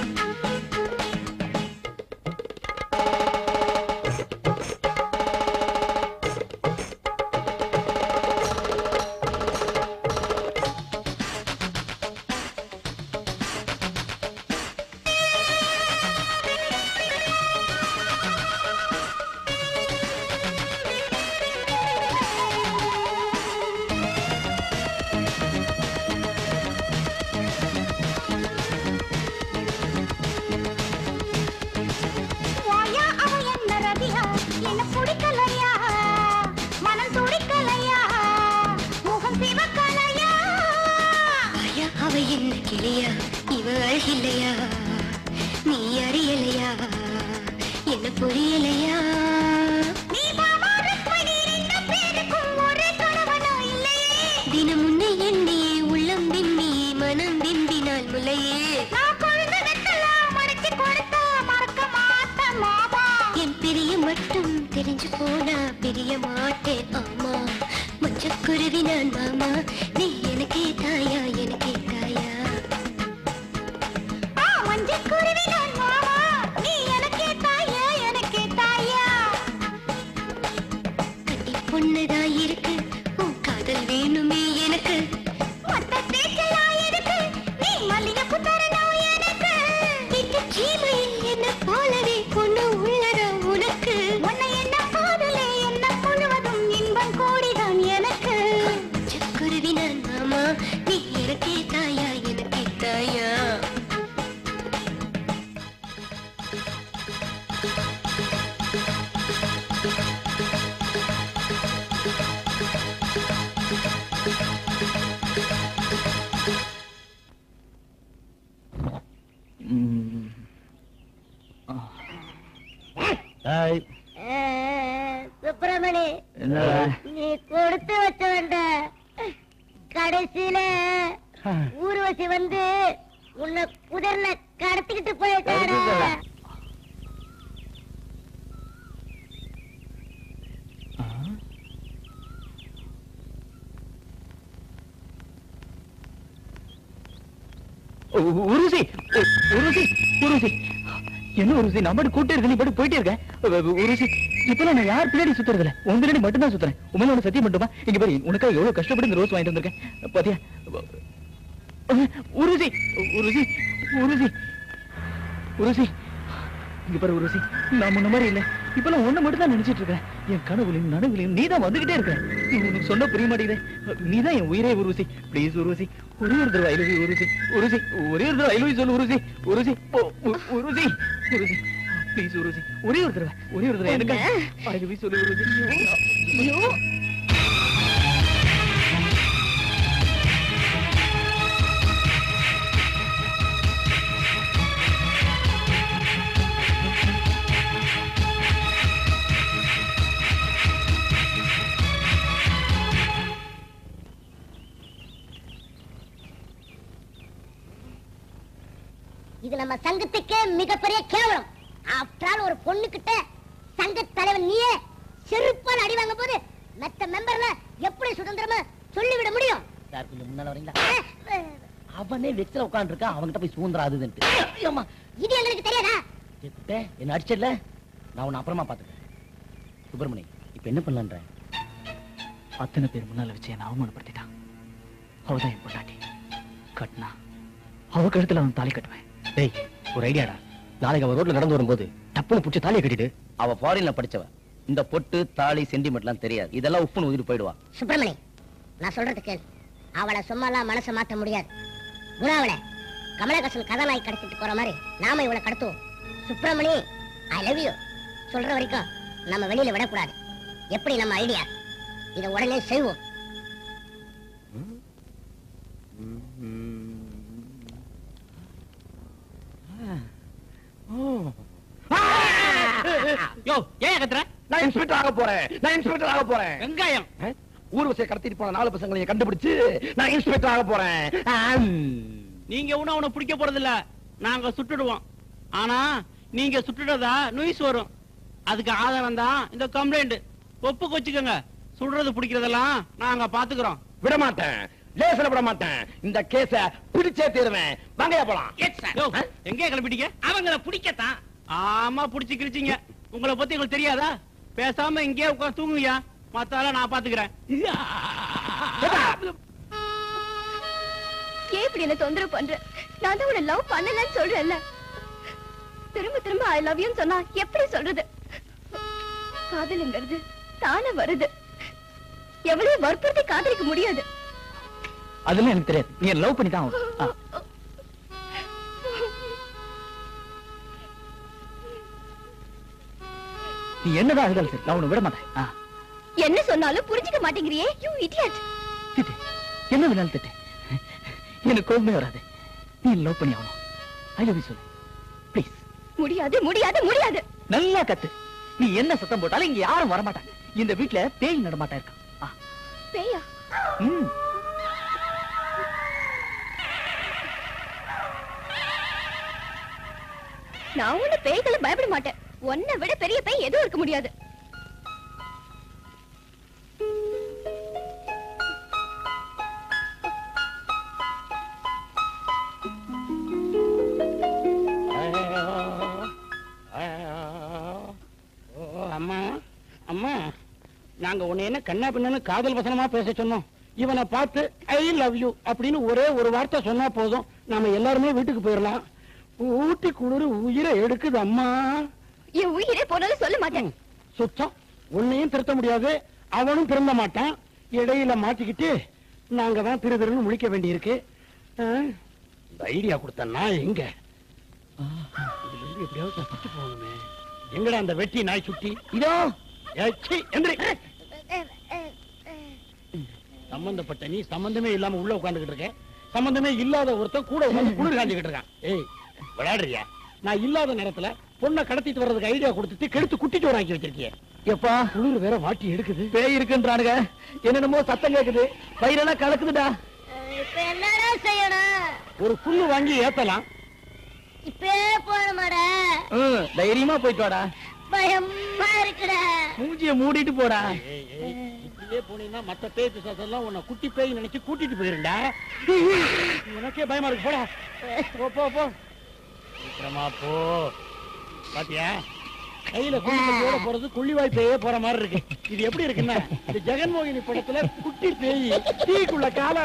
வாயா அவ என்ன ரதியா என்ன பிடிக்கலையா மனம் துடிக்கலையா முகம் சிவக்கலையா ஐயா அவ என்ன கிளியா இவ அழகில்லையா நீ அறியலையா என்ன புரியலையா நீ மாமா ருக்மணி ரெண்டு பேருக்கும் ஒரே கணவனோ இல்லையே தினம் உன்னை எண்ணியே உள்ளம் விம்மியே மனம் விம்பினால் முலையே நான் கொழுந்ததெல்லாம் மறைச்சு கொடுத்தா மறக்க மாட்டேன் மாமா என் பிரிய மட்டும் தெரிஞ்சு போனா பிரிய மாட்டேன் ஆமா மஞ்சக்குருவி நான் மாமா நீ எனக்கே தாயா எனக்கே தாயா ஆ மஞ்சள் குருவி நான் மாமா நீ எனக்கே தாயா எனக்கே தாயா கட்டி பொண்ணுதான் இருக்கு உன் காதல் வேணுமே எனக்கு மொத்த தேய்ச்சலா இருக்கு நீ மல்லிகைப்பூ தரணும் எனக்கு இந்த சீமையில் என்ன போலவே பொண்ணு உள்ளதா உனக்கு உன்னை என்ன காதலே என்ன முழுவதும் இன்பம் கோடிதான் எனக்கு மஞ்சக்குருவி நான் மாமா நீ எனக்கே தாயா எனக்கே தாயா சுப்பிரமணி என்னடா நீ கொடுத்து வச்ச வேண்ட கடைசியில ஊர்வசி வந்து உன்னை குதிரல கடத்திக்கிட்டு போயிட்டாடா கடத்திட்டா? உ- உருசி உ- உருசி உருசி என்ன உருசி நான் பாட்டு கூட்டே இருக்க நீ பாட்டு போயிட்டே இருக்க உ- உ- உருசி இப்பெல்லாம் நான் யார் பின்னாடி சுத்துறது இல்ல உன் பின்னாடி மட்டும் தான் சுத்துறேன் உண்மையில உனக்கு சத்தியம் மட்டுமா இங்க பாரு உனக்காக எவ்வளவு கஷ்டப்பட்டு இந்த ரோஸ் வாங்கிட்டு வந்திருக்கேன் பாத்தியா உருசி உருசி உருசி உருசி இங்க பாரு உருசி நான் முன்ன மாதிரி இல்ல இப்பெல்லாம் ஒண்ணு மட்டும் தான் நினைச்சிட்டு இருக்கேன் என் கனவுலையும் நனவுலையும் நீ தான் வந்துகிட்டே இருக்க நீ உனக்கு சொன்ன புரிய மாட்டேங்குது நீ தான் என் உயிரே உருசி ப்ளீஸ் உருசி ஒரே ஒரு தடவை ஐலவி உருசி உருசி ஒரே ஒரு தடவை ஐலவி சொல்லு உருசி உருசி ஓ, உ- உருசி உருசி ப்ளீஸ் உருசி ஒரே ஒரு தடவை ஒரே ஒரு தடவை எனக்கு ஐலவி சொல்லு உருசி ஐயோ இது நம்ம சங்கத்துக்கே மிகப்பெரிய கேவலம் ஆஃப்டர் ஒரு பொண்ணு கிட்ட சங்க தலைவன் நீயே செருப்பால் அடி வாங்கும் போது மத்த மெம்பர்ல எப்படி சுதந்திரமா சொல்லிவிட முடியும் சார் கொஞ்சம் முன்னால வரீங்களா அஹ், அஹ், அவனே வெக்ஸ்ல உட்கார்ந்து இருக்கான் அவன்கிட்ட போய் சூந்திரா அதுன்ட்டு அம்மா இது எங்களுக்கு தெரியாதா செத்தே என்ன அடிச்சல நான் உன்னை அப்புறமா பாத்துக்கிறேன் சுப்பிரமணி இப்ப என்ன பண்ணலான்ற அத்தனை பேர் முன்னால வச்சு என்ன அவமானப்படுத்திட்டான் அவதான் என் பொண்டாட்டி கட்டினா அவ கழுத்துல அவன் தாலி கட்டுவேன் டேய் ஒரு ஐடியாடா நாளைக்கு அவன் ரோட்ல நடந்து வரும்போது டப்புன்னு புடிச்சு தாலியை கட்டிட்டு அவ ஃபாரின்ல படிச்சவ இந்த பொட்டு தாலி சென்டிமெண்ட்லாம் தெரியாது இதெல்லாம் உப்புன்னு ஊதிட்டு போயிடுவா சுப்பிரமணி நான் சொல்றது கேள் அவளை சும்மாலாம் மனசை மாத்த முடியாது குணாவளை கமலஹாசன் கதாநாயகி கடத்திட்டு போற மாதிரி நாம இவளை கடத்துவோம் சுப்பிரமணி ஐ லவ் யூ சொல்ற வரைக்கும் நம்ம வெளியில விடக்கூடாது எப்படி நம்ம ஐடியா இதை உடனே செய்வோம் யோ ஏன் கத்துற நான் இன்ஸ்பெக்டர் ஆக போறேன் நான் இன்ஸ்பெக்டர் ஆக போறேன் வெங்காயம் அஹ், ஊர்வசியை கடத்திட்டு போன நாலு பசங்களையும் கண்டுபிடிச்சு நான் இன்ஸ்பெக்டர் ஆக போறேன் ஆம். நீங்க ஒண்ணும் அவனை பிடிக்க போறதில்ல நாங்க சுட்டுடுவோம் ஆனா நீங்க சுட்டுடுறதா நுயிஸ் வரும் அதுக்கு ஆதாரம் தான் இந்த கம்ப்ளைண்ட் ஒப்புக்கு வச்சுக்கோங்க சுடுறது பிடிக்கிறதெல்லாம் நாங்க பாத்துக்கிறோம் விட மாட்டேன் லேசில விட மாட்டேன் இந்த கேஸ பிடிச்சே தீருவேன் வாங்கயா போலாம் யோ, எங்கே கிளம்பிட்டீங்க அவங்கள பிடிக்கத்தான் ஆமா புடிச்சு கிழிச்சிங்க உங்களை பத்தி உங்களுக்கு தெரியாதா பேசாம இங்கே உட்கார்ந்து தூங்குங்கயா மத்தால நான் பாத்துக்கிறேன் ஏன் இப்படி என்ன தொந்தரவு பண்ற நான் தான் உன்னை லவ் பண்ணலன்னு சொல்றேன்ல திரும்ப திரும்ப ஐ லவ் யூன்னு சொன்னா எப்படி சொல்றது காதலுங்கிறது தானே வருது எவ்வளவு வற்புறுத்தி காதலிக்க முடியாது அதெல்லாம் எனக்கு தெரியாது நீ லவ் பண்ணி தான் ஆகணும். ஆ. நீ என்னதான் இருந்தாலும் சரி நான் உன்னை விட மாட்டேன் ஆ, என்ன சொன்னாலும் புரிஞ்சுக்க மாட்டேங்கிறியே யூ இடியட் திட்டு என்ன வேணாலும் திட்டு எனக்கு கோபமே வராது நீ லவ் பண்ணி ஆகணும் ஐ லவ் யூ சொல்லு ப்ளீஸ் முடியாது முடியாது முடியாது நல்லா கத்து நீ என்ன சத்தம் போட்டாலும் இங்க யாரும் வரமாட்டாங்க இந்த வீட்ல பேய் நடமாட்டா இருக்கா ஆ, பேயா ம் நான் ஒண்ணு பேய்களை பயப்பட மாட்டேன் உன்னை விட பெரிய பேய் எதுவும் இருக்க முடியாது ஓ, அம்மா அம்மா நாங்க உன்னை என்ன கண்ணா பின்னு காதல் வசனமா பேச சொன்னோம் இவனை பார்த்து ஐ லவ் யூ அப்படின்னு ஒரே ஒரு வார்த்தை சொன்னா போதும் நாம எல்லாருமே வீட்டுக்கு போயிடலாம் ஊட்டி குளிர் உயிரை எடுக்குது அம்மா என் உயிரே போனாலும் சொல்ல மாட்டேன் சுத்தம் உன்னையும் திருத்த முடியாது அவனும் திருந்த மாட்டான் இடையில மாட்டிக்கிட்டு நாங்க தான் திரு திருன்னு முழிக்க வேண்டியிருக்கு ஆ? இந்த ஐடியா கொடுத்த நான் எங்க இதுல இருந்து எப்படியாவது தப்பிச்சு போகணுமே எங்கடா அந்த வெட்டி நாய் சுட்டி இதோ ஏய், சீ, எந்திரி சம்பந்தப்பட்ட நீ சம்பந்தமே இல்லாம உள்ள உட்கார்ந்துகிட்டு இருக்க சம்பந்தமே இல்லாத ஒருத்தன் கூட உட்கார்ந்து குளிர் காஞ்சிக்கிட்டு இருக்கான் ஏய் விளையாடுறியா நான் இல்லாத நேரத்துல பொண்ணை கடத்திட்டு வர்றதுக்கு ஐடியா கொடுத்துட்டு கெடுத்து குட்டி சோறாக்கி வச்சிருக்கிய எப்பா குளிர் வேற வாட்டி எடுக்குது பேய் இருக்குன்றானுங்க என்னென்னமோ சத்தம் கேக்குது வயிறெல்லாம் கலக்குதுடா இப்ப என்னடா செய்யணும் ஒரு புல்லு வாங்கி ஏத்தலாம் இப்பே போகணுமாடா ம், தைரியமா போயிட்டு வாடா பயமா இருக்குடா மூஞ்சிய மூடிட்டு போடா ஏய், ஏய், இப்படியே போனீங்கன்னா மத்த பேய் பிசாசெல்லாம் உன்னை குட்டி பேய் நினைச்சு கூட்டிட்டு போயிருண்டா எனக்கே பயமா இருக்கு போடா போ போ போ சீக்கிரமா போ பாத்தியா கையில குளிக்கையோட போறது கொள்ளிவாய் பேயே போற மாதிரி இருக்கு இது எப்படி இருக்குன்னா இந்த ஜெகன்மோகினி படத்துல குட்டி பேய் தீக்குள்ள கால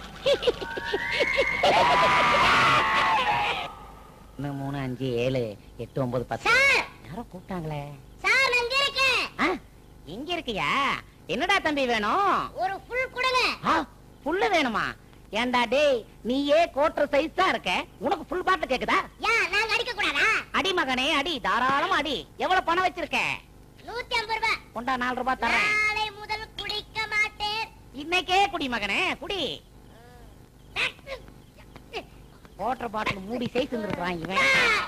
ஒண்ணு மூணு அஞ்சு ஏழு எட்டு ஒன்பது பத்து சார் யாரோ கூப்பிட்டாங்களே சார் நான் இங்க இருக்கேன் ஆ, இங்க இருக்கியா என்னடா தம்பி வேணும் ஒரு ஃபுல் கொடுங்க ஆ, புல்லு வேணுமா ஏன்டா டேய் நீயே கோட்டர் சைஸ் தான் இருக்க உனக்கு ஃபுல் பாட்டு கேக்குதா ஏன் நாங்க அடிக்க கூடாதா அடி மகனே அடி தாராளமா அடி எவ்வளவு பணம் வச்சிருக்க நூத்தி ஐம்பது ரூபாய் கொண்டா நாலு ரூபாய் தரேன் நாளை முதல் குடிக்க மாட்டேன் இன்னைக்கே குடி மகனே குடி வாட்டர் பாட்டில் மூடி சைஸ் இருந்திருக்கான் இவன்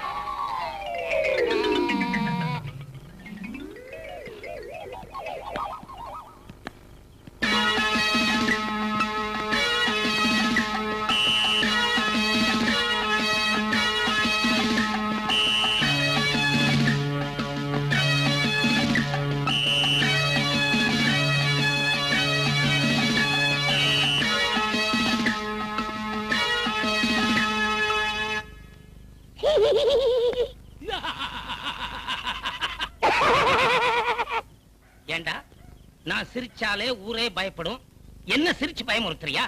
ஏண்டா நான் சிரிச்சாலே ஊரே பயப்படும் என்ன சிரிச்சு பயமுறுத்துறியா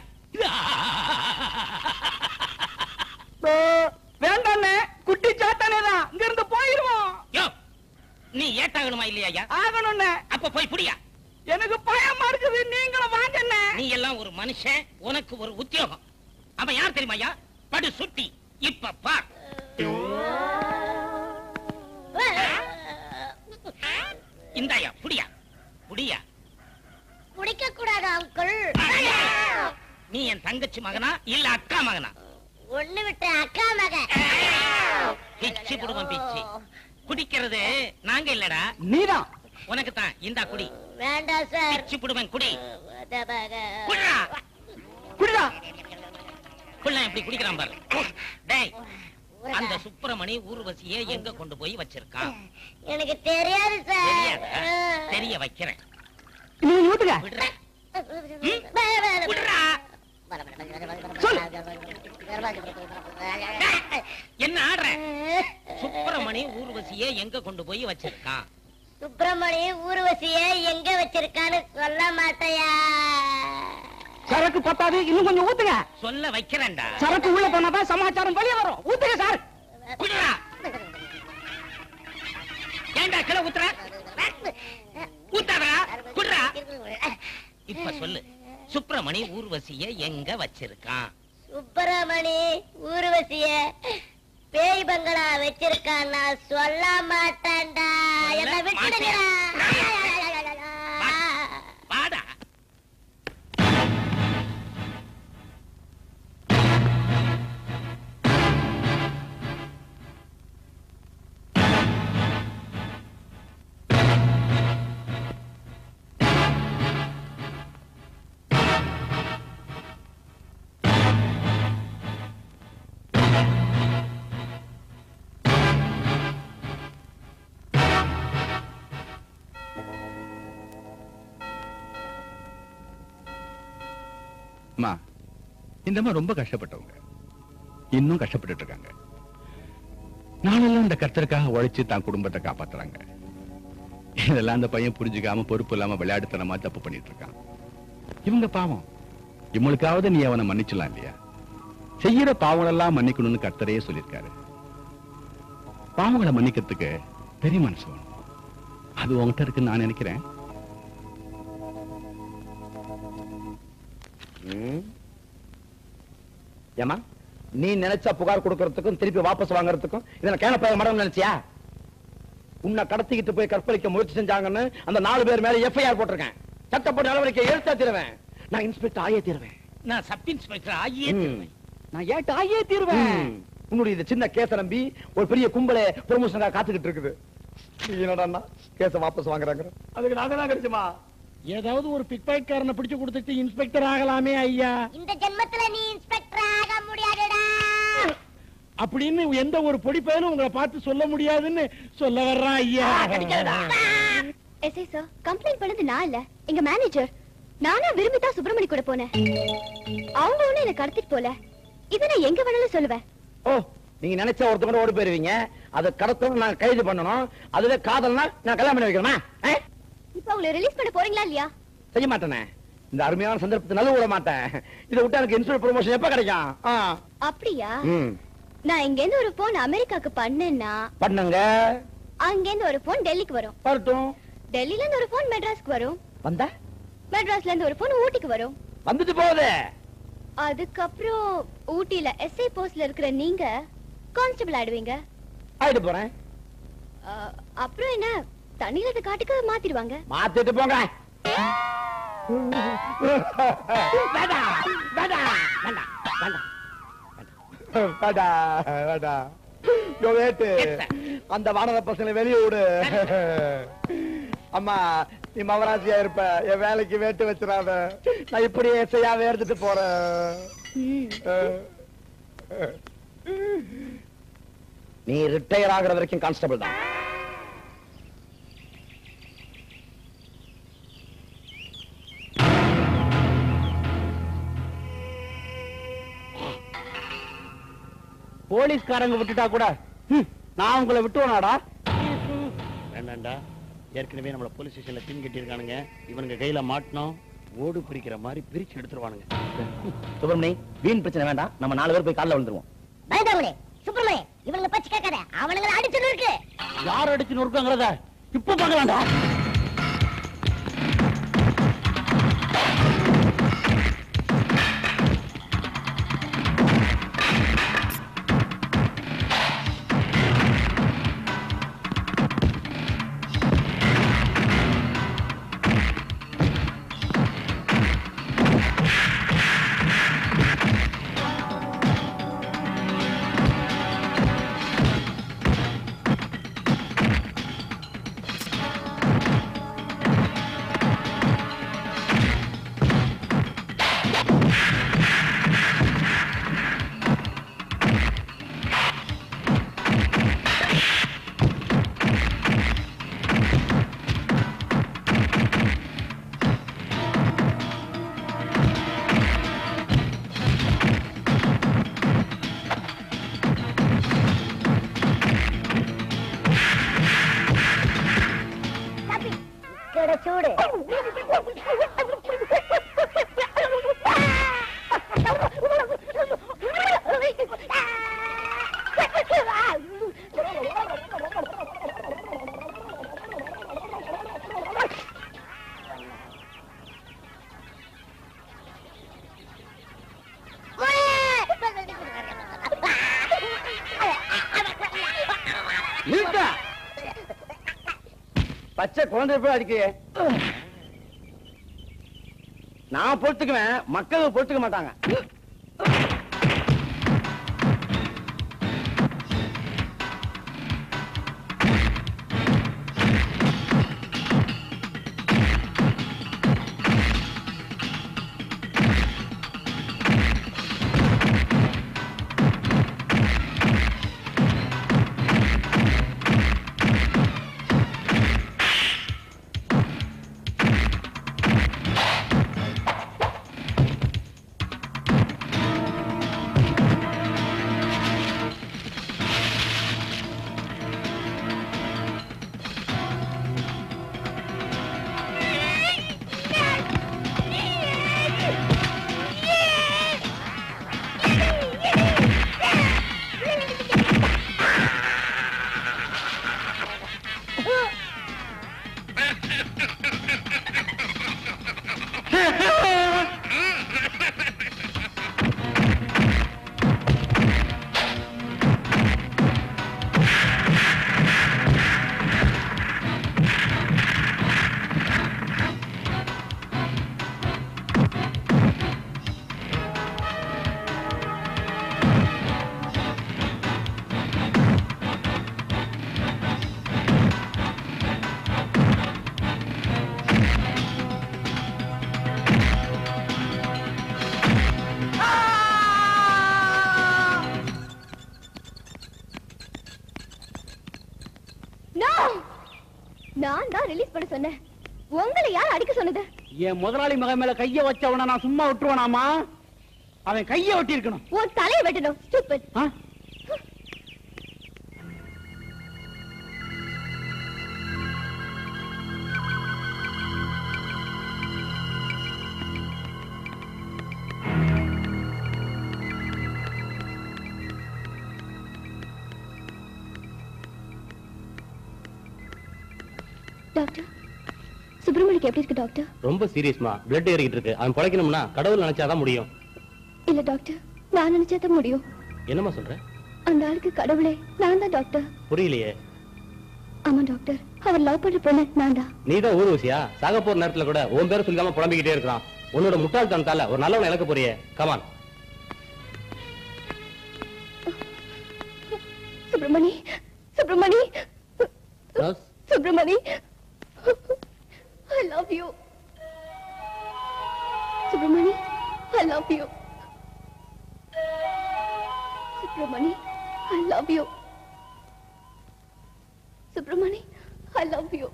வேண்டாண்ணே குட்டி சாத்தானே தான் இங்க இருந்து போயிருவோம் யோ நீ ஏட்டாகணுமா இல்லையா ஆகணும்ண்ணே அப்ப போய் புடியா எனக்கு பயமா இருக்குது நீங்களும் வாங்கண்ணே நீ எல்லாம் ஒரு மனுஷன் உனக்கு ஒரு உத்தியோகம் அவன் யார் தெரியுமாயா படு சுட்டி இப்ப பார் இந்தாயா புடியா புடியா குடிக்க கூடாது அங்கிள் நீ என் தங்கச்சி மகனா இல்ல அக்கா மகனா ஒண்ணு விட்டு அக்கா மகன் பிச்சு புடுவோம் பிச்சு குடிக்கிறது நாங்க இல்லடா நீதான் உனக்கு தான் இந்தா குடி வேண்டாம் சார் பிச்சு புடுவேன் குடி அத மகன். குடிடா குடிடா புள்ள எப்படி குடிக்கிறான் பாரு டேய் அந்த சுப்பிரமணி ஊர்வசிய எங்க கொண்டு போய் வச்சிருக்கான் எனக்கு தெரியாது சார் தெரியாதா தெரிய வைக்கிறேன் நீ ஊத்துங்க விடுறேன் பய- பய- விடுறா என்ன ஆடுற சுப்பிரமணி ஊர்வசிய எங்க கொண்டு போய் வச்சிருக்கான் சுப்பிரமணி ஊர்வசிய எங்க வச்சிருக்கான்னு சொல்ல மாட்டேயா சரக்கு பத்தாது இன்னும் கொஞ்சம் ஊத்துங்க சொல்ல வைக்கிறேன்டா சரக்கு உள்ள போனாதான் சமாச்சாரம் வெளியே வரும் ஊத்துங்க சார் குடுறா ஏன்டா கிளை ஊத்துற ஊத்தாதா குடுறா இப்ப சொல்லு சுப்பிரமணி ஊர்வசிய எங்க வச்சிருக்கான் சுப்பிரமணி ஊர்வசிய பேய் பங்களா வச்சிருக்கான் நான் சொல்ல மாட்டேன்டா என்ன விட்டுடுங்கடா வாடா அம்மா இந்த அம்மா ரொம்ப கஷ்டப்பட்டவங்க இன்னும் கஷ்டப்பட்டுட்டு இருக்காங்க நாளெல்லாம் இந்த கர்த்தருக்காக உழைச்சு தான் குடும்பத்தை காப்பாத்துறாங்க இதெல்லாம் அந்த பையன் புரிஞ்சுக்காம பொறுப்பு இல்லாம விளையாட்டுத்தனமா தப்பு பண்ணிட்டு இருக்கான் இவங்க பாவம் இவங்களுக்காவது நீ அவனை மன்னிச்சலாம் இல்லையா செய்யற பாவங்களெல்லாம் மன்னிக்கணும்னு கர்த்தரையே சொல்லியிருக்காரு பாவங்களை மன்னிக்கிறதுக்கு பெரிய மனசு வேணும் அது உன்கிட்ட இருக்குன்னு நான் நினைக்கிறேன் ஏமா நீ நினைச்சா புகார் கொடுக்கறதுக்கும் திருப்பி வாபஸ் வாங்குறதுக்கும் இதனை கேனப்பாய மடம் நினைச்சியா உன்னை கடத்திக்கிட்டு போய் கற்பழிக்க முயற்சி செஞ்சாங்கன்னு அந்த நாலு பேர் மேல எஃப்ஐஆர் போட்டிருக்கேன் சட்டப்படி நடவடிக்கை எழுத்தா தீருவேன் நான் இன்ஸ்பெக்டர் ஆயே தீருவேன் நான் சப் இன்ஸ்பெக்டர் ஆகியே ம். தீருவேன். நான் ஏட்டு ஆயே தீருவேன் உன்னுடைய இந்த சின்ன கேஸ நம்பி ஒரு பெரிய கும்பலே ப்ரொமோஷனுக்காக காத்துக்கிட்டு இருக்குது நீ என்னடா கேஸ வாபஸ் வாங்குறாங்க அதுக்கு நாங்க தான் கிடைச்சுமா ஏதாவது ஒரு பிக் பாக்கெட்காரனை பிடிச்சு கொடுத்துட்டு இன்ஸ்பெக்டர் ஆகலாமே ஐயா இந்த ஜென்மத்துல நீ இன்ஸ்பெக்டர் ஆக முடியாதுடா அப்படின்னு எந்த ஒரு பொடி பயனும் உங்களை பார்த்து சொல்ல முடியாதுன்னு சொல்ல வர்றான் ஐயா எஸ்ஐ சார் கம்ப்ளைண்ட் பண்ணது நான் இல்ல எங்க மேனேஜர் நானா விரும்பி தான் சுப்பிரமணி கூட போனேன் அவங்க ஒண்ணு என்ன கடத்திட்டு போல இதை நான் எங்க வேணாலும் சொல்லுவேன் ஓ நீங்க நினைச்ச ஒருத்தவங்க ஓடி போயிருவீங்க அதை கடத்தணும் நான் கைது பண்ணணும் அதுவே காதல்னா நான் கல்யாணம் பண்ணி வைக்கணுமா ஆ? இப்ப அவங்களை ரிலீஸ் பண்ண போறீங்களா இல்லையா செய்ய மாட்டேனே இந்த அருமையான சந்தர்ப்பத்தை நல்ல விட மாட்டேன் இதை விட்டு எனக்கு இன்சூரன்ஸ் ப்ரொமோஷன் எப்ப கிடைக்கும் ஆ. அப்படியா ம் நான் இங்க இருந்து ஒரு போன் அமெரிக்காக்கு பண்ணேன்னா பண்ணுங்க அங்க இருந்து ஒரு போன் டெல்லிக்கு வரும் வரட்டும் டெல்லில இருந்து ஒரு போன் மெட்ராஸ்க்கு வரும் வந்தா மெட்ராஸ்ல இருந்து ஒரு போன் ஊட்டிக்கு வரும் வந்துட்டு போகுது அதுக்கப்புறம் ஊட்டில எஸ்ஐ போஸ்ட்ல இருக்கிற நீங்க கான்ஸ்டபிள் ஆயிடுவீங்க ஆயிட்டு போறேன் அஹ், அப்புறம் என்ன தண்ணியில இருந்து காட்டுக்கு மாத்திடுவாங்க மாத்திட்டு போங்க வேண்டாம் வேண்டாம் வேண்டாம் வேண்டாம் வேடா வேடா யோ வேட்டு அந்த வானர பசங்களை வெளியே விடு அம்மா நீ மவராசியா இருப்ப என் வேலைக்கு வேட்டு வச்சிடாத நான் இப்படியே எஸ்ஐயாவே எடுத்துட்டு போறேன் நீ ரிட்டையர் ஆகுற வரைக்கும் கான்ஸ்டபிள் தான் போலீஸ்காரங்க விட்டுட்டா கூட ஹம், நான் உங்களை விட்டுவனாடா வேண்டாண்டா ஏற்கனவே நம்மள போலீஸ் ஸ்டேஷன்ல பின் கட்டியிருக்கானுங்க இவனுங்க கையில மாட்டினோம் ஓடு பிரிக்கிற மாதிரி பிரிச்சு எடுத்துருவானுங்க சுப்பிரமணி வீண் பிரச்சனை வேண்டாம் நம்ம நாலு பேர் போய் காலைல விழுந்துருவோம் பயந்தாங்களே சுப்பிரமணி இவனுங்க பச்சு கேட்காத அவனுங்களை அடிச்சுன்னு இருக்கு யார் அடிச்சு நொறுக்காங்கிறத இப்ப பார்க்கலாம்டா ஆ சூடு நிறுத்த பச்சை குழந்தை போய் அடிக்கிறே நான் பொறுத்துக்குவேன் மக்கள் பொறுத்துக்க மாட்டாங்க No! நான் தான் ரிலீஸ் பண்ண சொன்னேன் உங்களை யார் அடிக்க சொன்னது என் முதலாளி மகன் மேல கைய வச்சவன நான் சும்மா விட்டுருவானாமா அவன் கைய ஒட்டி இருக்கணும் உன் தலையை வெட்டணும் stupid. டாக்டர் சுப்பிரமணிக்கு எப்படி இருக்கு டாக்டர் ரொம்ப சீரியஸ்மா பிளட் ஏறிக்கிட்டு இருக்கு அவன் பிழைக்கணும்னா கடவுள் நினைச்சாதான் முடியும் இல்ல டாக்டர் நான் நினைச்சாதான் முடியும் என்னம்மா சொல்ற அந்த ஆளுக்கு கடவுளே நான் தான் டாக்டர் புரியலையே ஆமா டாக்டர் அவர் லவ் பண்ற பொண்ணு நான் தான் நீ தான் ஊர்வசியா சாக போற நேரத்துல கூட உன் பேரை சொல்லாம புலம்பிக்கிட்டே இருக்கான் உன்னோட முட்டாள்தனத்தால ஒரு நல்லவனை இழக்க போறியே come on Subramani Subramani Subramani I love you Subramani I love you Subramani I love you Subramani I love you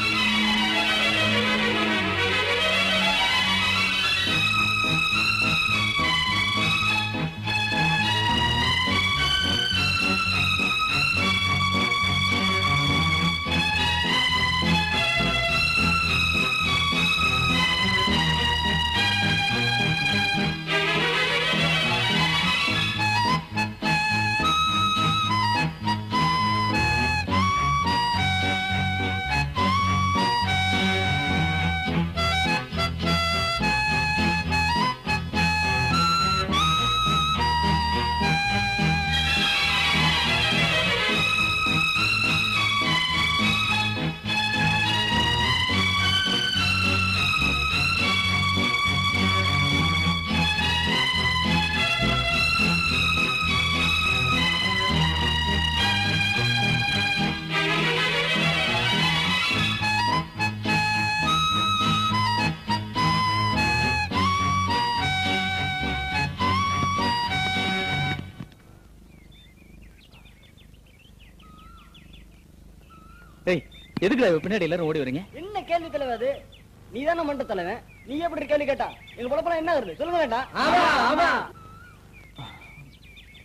ஏய் எதுக்குடா இவ பின்னாடி எல்லாரும் ஓடி வரீங்க என்ன கேள்வி தலைவர் அது நீ தானே மண்ட தலைவன் நீ எப்படி கேள்வி கேட்டா எங்க பொழப்பெல்லாம் என்ன வருது சொல்லுங்க வேண்டாம் ஆமா ஆமா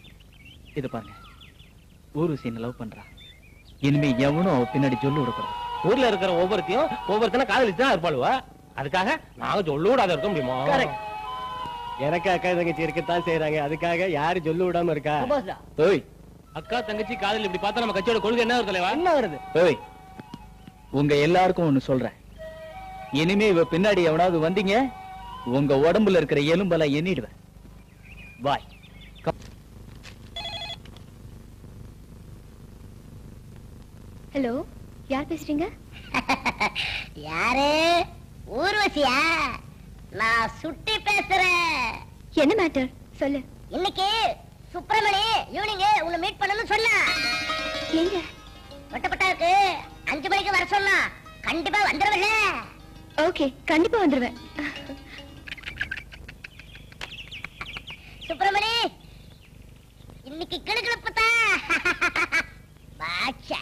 இது பாருங்க ஊர்வசி என்ன லவ் பண்றா இனிமே எவனும் அவ பின்னாடி சொல்லு விடக்கூடாது ஊர்ல இருக்கிற ஒவ்வொருத்தையும் ஒவ்வொருத்தனை காதலிச்சு தான் இருப்பாளுவா அதுக்காக நாங்க சொல்லு விடாத இருக்க முடியுமா எனக்கு அக்கா தங்கச்சி இருக்கத்தான் செய்யறாங்க அதுக்காக யாரு சொல்லு விடாம இருக்கா ஓய் அக்கா தங்கச்சி காதல் இப்படி பார்த்தா நம்ம கட்சியோட கொள்கை என்ன வருது தலைவா என்ன வருது ஓய் உங்க எல்லாருக்கும் ஒண்ணு சொல்றேன் இனிமே இவ பின்னாடி எவனாவது வந்தீங்க உங்க உடம்புல இருக்கிற எலும்பெல்லாம் எண்ணிடுவேன் பாய் ஹலோ யார் பேசுறீங்க யாரு ஊர்வசியா நான் சுட்டி பேசுறேன் என்ன மேட்டர் சொல்லு இன்னைக்கு சுப்பிரமணி ஈவினிங் உன்னை மீட் பண்ணணும்னு சொன்னா எங்க வெட்டப்பட்டாருக்கு அஞ்சு மணிக்கு வர சொன்னா கண்டிப்பா வந்துருவல்ல ஓகே கண்டிப்பா வந்துருவேன் சுப்பிரமணி இன்னைக்கு கிடுகிடுப்பு தான் பாட்சா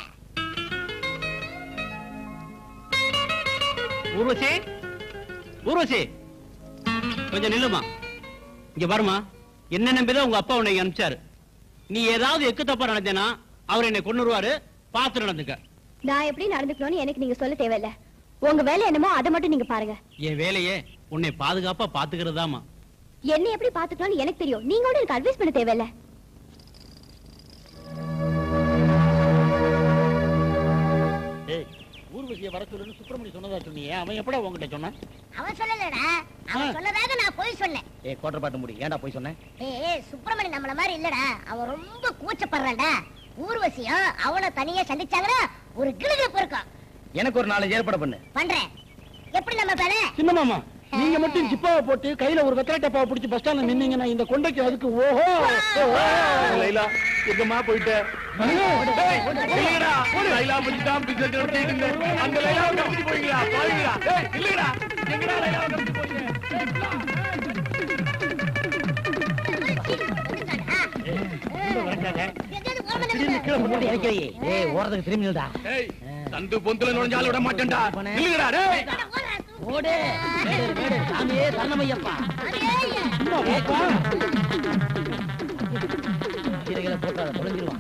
ஊர்வசி ஊர்வசி கொஞ்சம் நில்லுமா இங்க பாருமா என்ன நம்பிதான் உங்க அப்பா உன்னை அனுப்பிச்சாரு நீ ஏதாவது எக்கு தப்பா நடந்தேனா அவர் என்னை கொண்டுருவாரு பார்த்து நடந்துக்க நான் எப்படி நடந்துக்கணும்னு எனக்கு நீங்க சொல்ல தேவையில்ல உங்க வேலை என்னமோ அதை மட்டும் நீங்க பாருங்க என் வேலையே உன்னை பாதுகாப்பா பாத்துக்கிறதாமா என்ன எப்படி பாத்துக்கணும்னு எனக்கு தெரியும் நீங்க ஒன்னும் எனக்கு அட்வைஸ் பண்ண தேவையில்ல ஏய் ஊர்வசியை வர சொல்லுன்னு சுப்பிரமணி சொன்னதா சொன்னியே அவன் எப்படா உங்ககிட்ட சொன்னான் அவன் சொல்லலடா அவன் சொன்னதாக நான் போய் சொன்னேன் ஏ கோட்டர் பாட்டு முடி ஏன்டா போய் சொன்னேன் ஏய் சுப்பிரமணி நம்மள மாதிரி இல்லடா அவன் ரொம்ப கூச்சப்படுறான்டா ஊர்வசியும் அவனை தனியா சந்திச்சாங்கன்னா ஒரு கிளுகிழப்பு இருக்கும் எனக்கு ஒரு நாலு ஏற்பாடு பண்ணு பண்றேன் எப்படி நம்ம பேரு சின்ன மாமா நீங்க மட்டும் ஜிப்பாவை போட்டு கையில ஒரு வெத்தலை டப்பாவை பிடிச்சி பஸ் ஸ்டாண்ட்ல நின்னீங்கன்னா இந்த கொண்டைக்கு அதுக்கு ஓஹோ லைலா எங்கம்மா போயிட்ட ஏய், இல்லைடா. லைலா முடிச்சுதான் business நடத்திட்டு இருந்தேன். அந்த லைலாவை கடத்திட்டு போறீங்களா? பாருங்களா? ஏய், இல்லைடா. எங்கடா லைலாவை கடத்திட்டு போறீங்க? ஏய் ஓரத்துக்கு திரும்பி நில்டா ஏய், சந்து பொந்துல நுழைஞ்சாலும் விட மாட்டேன்டா இல்லைடா டேய் ஓடு வேடு, வேடு, சாமியே சரணமையப்பா கீரைகளை போட்டாத தொலைஞ்சிருவான்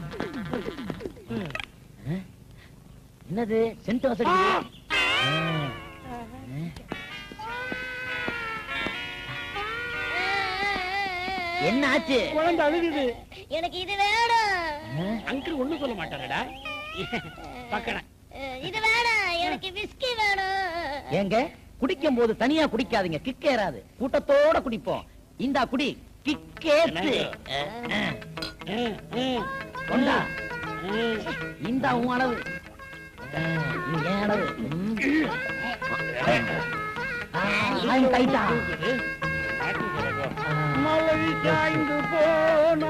ம். என்னது சென்ட் வசதி என்ன ஆச்சு குழந்தை அழுகுது எனக்கு இது வேணும் அங்கிள் ஒண்ணு சொல்ல மாட்டாரடா பக்கன அஹ், இது வேணும் எனக்கு விஸ்கி வேணும் ஏங்க குடிக்கும் போது தனியா குடிக்காதீங்க கிக் ஏறாது கூட்டத்தோட குடிப்போம் இந்தா குடி கிக்கேத்து கொண்டா இந்தா உன் அளவு அஹ், இது என் அளவு ம். ஆ, ஆயும் கைட்டா மலை சாய்ந்து போன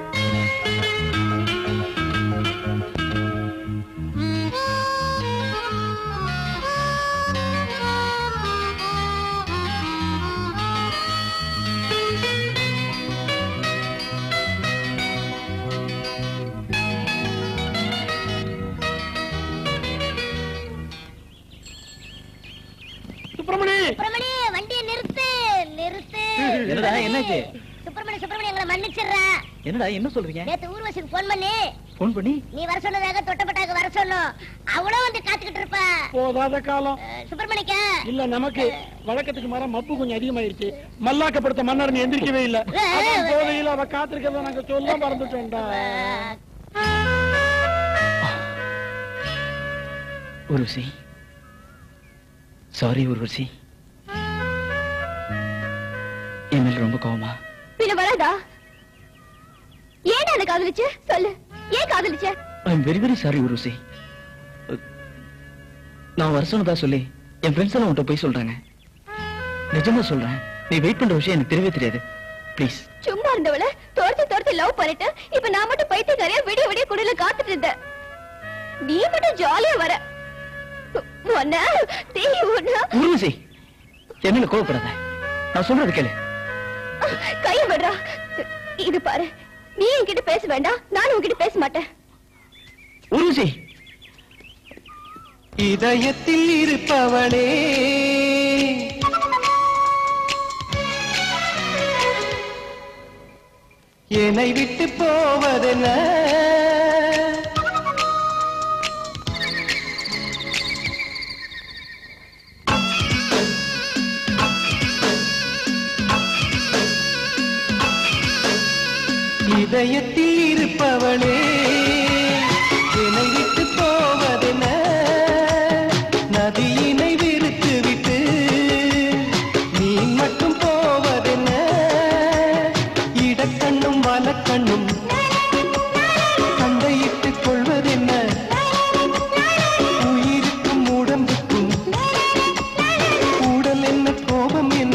சுப்பிரமணி சுப்பிரமணி வண்டியை நிறுத்து நிறுத்து என்னடா என்னாச்சு சுப்பிரமணி சுப்பிரமணி எங்களை மன்னிச்சிடுறா என்னடா என்ன சொல்றீங்க நேத்து ஊர்வசிக்கு போன் பண்ணி போன் பண்ணி நீ வர சொன்னதாக தொட்டப்பட்டாக்கு வர சொன்னோம் அவளும் வந்து காத்துக்கிட்டு இருப்பா போதாத காலம் அஹ், சுப்பிரமணிக்கா இல்ல நமக்கு வழக்கத்துக்கு மாற மப்பு கொஞ்சம் அதிகமாயிருச்சு மல்லாக்கப்படுத்த மன்னர் எந்திரிக்கவே இல்ல அதான் போதையில அவ காத்திருக்கிறத நாங்க சொல்ல மறந்துட்டோம்டா உருவசி சாரி உருவசி என் மேல ரொம்ப கோவமா பின்ன வராதா ஏன் அந்த காதலிச்சு சொல்லு ஏன் காதலிச்ச I am very very sorry Urvashi நான் வர சொன்னதா சொல்லி என் ஃப்ரெண்ட்ஸ் எல்லாம் உன்கிட்ட போய் சொல்றாங்க நிஜமா சொல்றேன் நீ வெயிட் பண்ற விஷயம் எனக்கு தெரியவே தெரியாது ப்ளீஸ் சும்மா இருந்தவள தோர்த்து தோர்த்து லவ் பண்ணிட்டு இப்ப நான் மட்டும் பைத்தியக்காரியா விடிய விடிய குடில காத்துட்டு இருந்தேன் நீ மட்டும் ஜாலியா வர உன்ன தீ உன்ன உருவசி என்ன கோவப்படாத நான் சொல்றது கேளு கைய விடுறா இது பாரு நீ என்கிட்ட பேச வேண்டாம் நானும் உன்கிட்ட பேச மாட்டேன் உருவசி இதயத்தில் இருப்பவளே என்னை விட்டு போவதென்ன இதயத்தில் இருப்பவளே என்னை விட்டு போவதென நதியினை விரித்து விட்டு நீ மட்டும் போவதென இடக்கண்ணும் வலக்கண்ணும் சண்டையிட்டுக் கொள்வதென்ன உயிருக்கும் உடம்புக்கும் உடல் என்ன கோபம் என்ன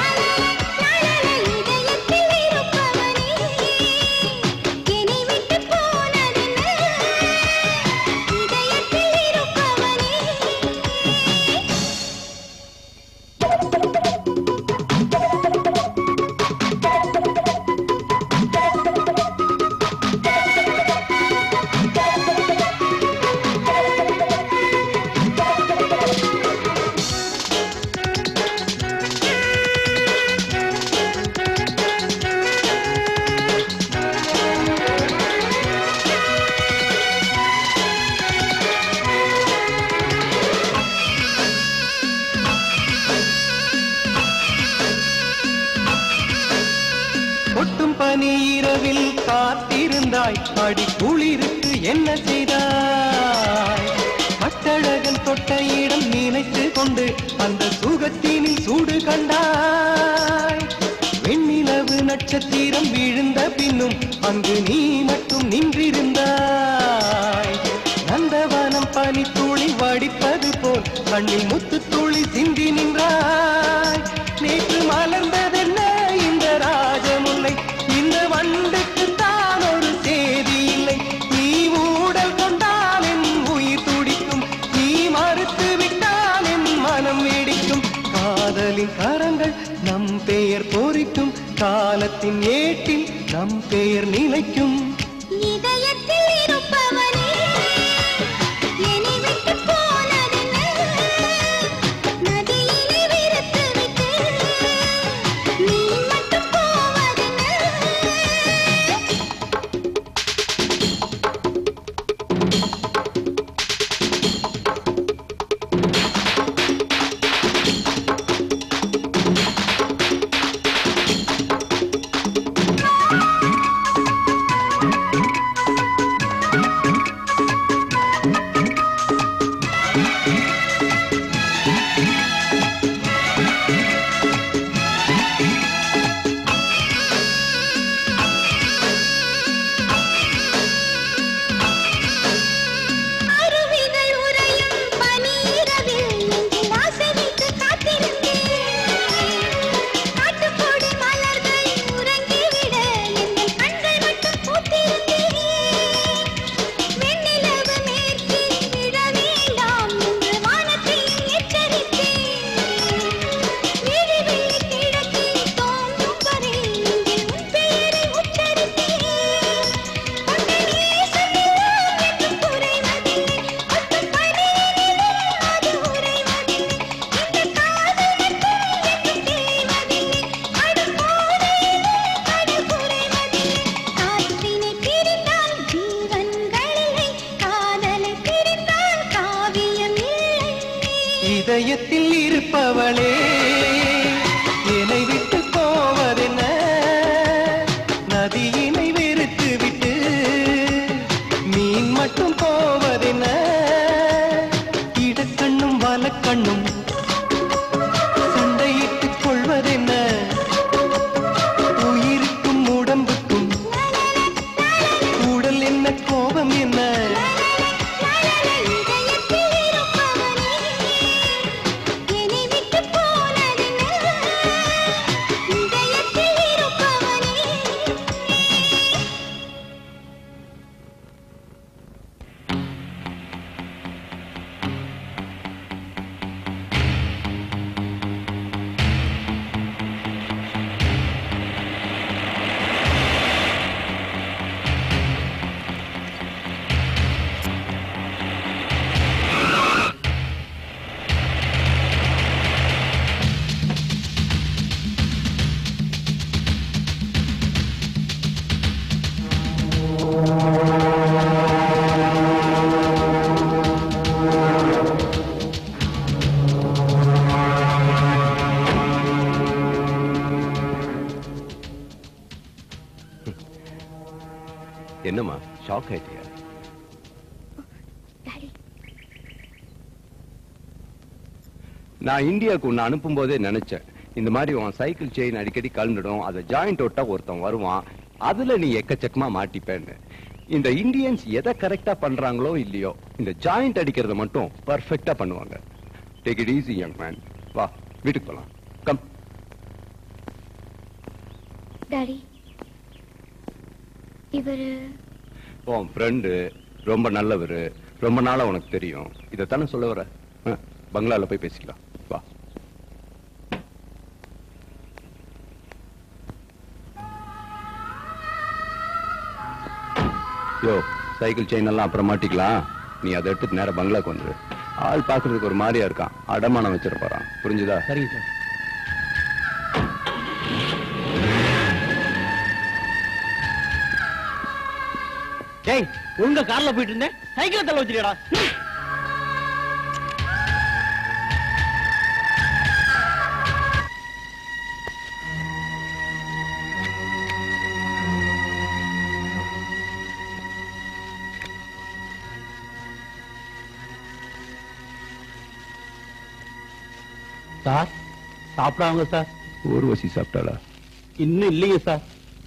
கொட்டும் பனி இரவில் காத்திருந்தாய் அடி குளிருக்கு என்ன செய்தாய் கட்டழகன் தொட்ட இடம் நினைத்து கொண்டு அந்த சுகத்தினில் சூடு கண்டாய் வெண்ணிலவு நட்சத்திரம் விழுந்த பின்னும் அங்கு நீ மட்டும் நின்றிருந்தாய் நந்தவனம் பனி துளி வடிப்பது போல் கண்ணில் முத்து துளி சிந்தி நின்றாய் நேற்று மலர்ந்ததென்ன இந்த ராஜமுல்லை இந்த வண்டுக்கு தான் ஒரு செய்தி இல்லை நீ ஊடல் கொண்டால் என் உயிர் துடிக்கும் நீ மறுத்து விட்டால் என் மனம் வெடிக்கும் காதலின் கரங்கள் நம் பெயர் பொறிக்கும் காலத்தின் ஏட்டில் நம் பெயர் நிலைக்கும் இதயத்தில் இருப்பவனே என்னை விட்டு போனதென்ன நதியிலே விரித்து விட்டு நீ மட்டும் போவதென்ன அருவிகள் உறையும் பனிரவில் நெஞ்சில் ஆசை வைத்து காத்திருந்தேன் காட்டுக்கொடி மலர்கள் உறங்கிவிட எங்கள் கண்கள் மட்டும் பூத்திருந்தேன் வெண்ணிலவு மேற்கில் விழ வேண்டாம் என்று வானத்தையும் எச்சரித்தேன் விழி வெள்ளி கிழக்கில் தோன்றும் வரை நெஞ்சில் உன் பெயரை உச்சரித்தேன் உன்னை நேசமில்லை என்று குறைவதில்லை அத்துப் பணியினிலே அது உறைவதில்லை இந்த காதல் மட்டும் என்றும் தேய்வதில்லை அடுப்போதையிலே அது குறைவதில்லை காற்றினை பிரிந்தால் ஜீவன்களில்லை காதலை பிரிந்தால் காவியம் இல்லை இதயத்தில் இருப்பவளே என்னை விட்டு போவதென்ன நதியினை வெறுத்து விட்டு மீன் மட்டும் போவதென்ன இடக்கண்ணும் வலக்கண்ணும் சண்டையிட்டுக் கொள்வதென்ன உயிருக்கும் உடம்புக்கும் உடல் என்ன கோபம் என்ன இதயத்தில் இருப்பவனே என்னை விட்டு போனதென்ன இதயத்தில் இருப்பவனே ஆ ராக்கெட் டாடி நான் இந்தியாவுக்கு உன்னை அனுப்பும் போதே நினைச்சேன் இந்த மாதிரி உன் சைக்கிள் செயின் அடிக்கடி கலந்துடும் அதை ஜாயிண்ட் ஒட்டா ஒருத்தன் வருவான் அதுல நீ எக்கச்சக்கமா மாட்டிப்பேன்னு இந்த இந்தியன்ஸ் எதை கரெக்டா பண்றாங்களோ இல்லையோ இந்த ஜாயிண்ட் அடிக்கிறத மட்டும் பர்ஃபெக்டா பண்ணுவாங்க take it easy young man வா வீட்டுக்கு போலாம் கம் டாடி இவரு உன் ஃப்ரெண்டு ரொம்ப நல்லவர் ரொம்ப நாளா உனக்கு தெரியும் இதைத்தானே சொல்ல வர ஆ, பங்களால போய் பேசிக்கலாம் வா யோ சைக்கிள் செயின் எல்லாம் அப்புறம் மாட்டிக்கலாம் நீ அதை எடுத்துட்டு நேரா பங்களாக்கு வந்துரு ஆள் பாக்குறதுக்கு ஒரு மாதிரியா இருக்கான் அடமானம் வச்சிட போறான் புரிஞ்சுதா சரிங்க சார் டேய் ஒழுங்கா கார்ல போயிட்டு இருந்தேன் சைக்கிள் தள்ள வச்சிருக்கடா சார் சாப்பிடாங்க சார் ஊர்வசி சாப்பிட்டாளா இன்னும் இல்லைங்க சார்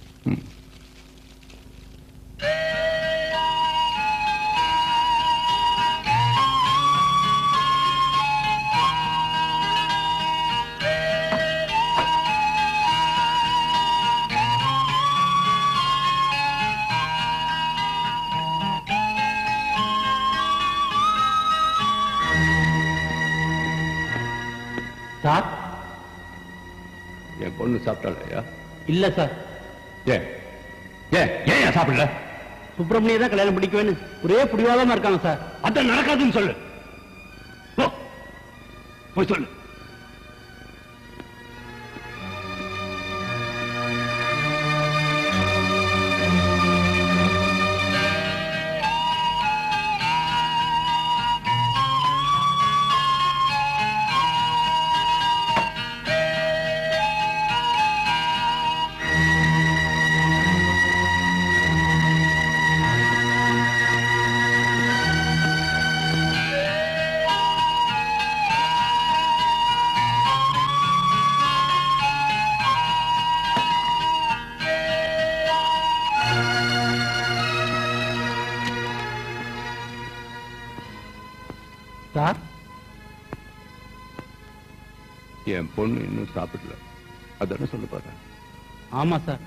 சார் என் பொண்ணு சாப்பிட்டாளையா இல்ல சார் ஏன் ஏன் ஏன் சாப்பிடல சுப்பிரமணிய தான் கல்யாணம் பண்ணிக்குவேன்னு ஒரே புடிவாதமா இருக்காங்க சார் அதான் நடக்காதுன்னு சொல்லு போ. போய் சொல்லு சார் என் பொண்ணு இன்னும் சாப்பிடல அதானே சொல்ல போறேன் ஆமா சார்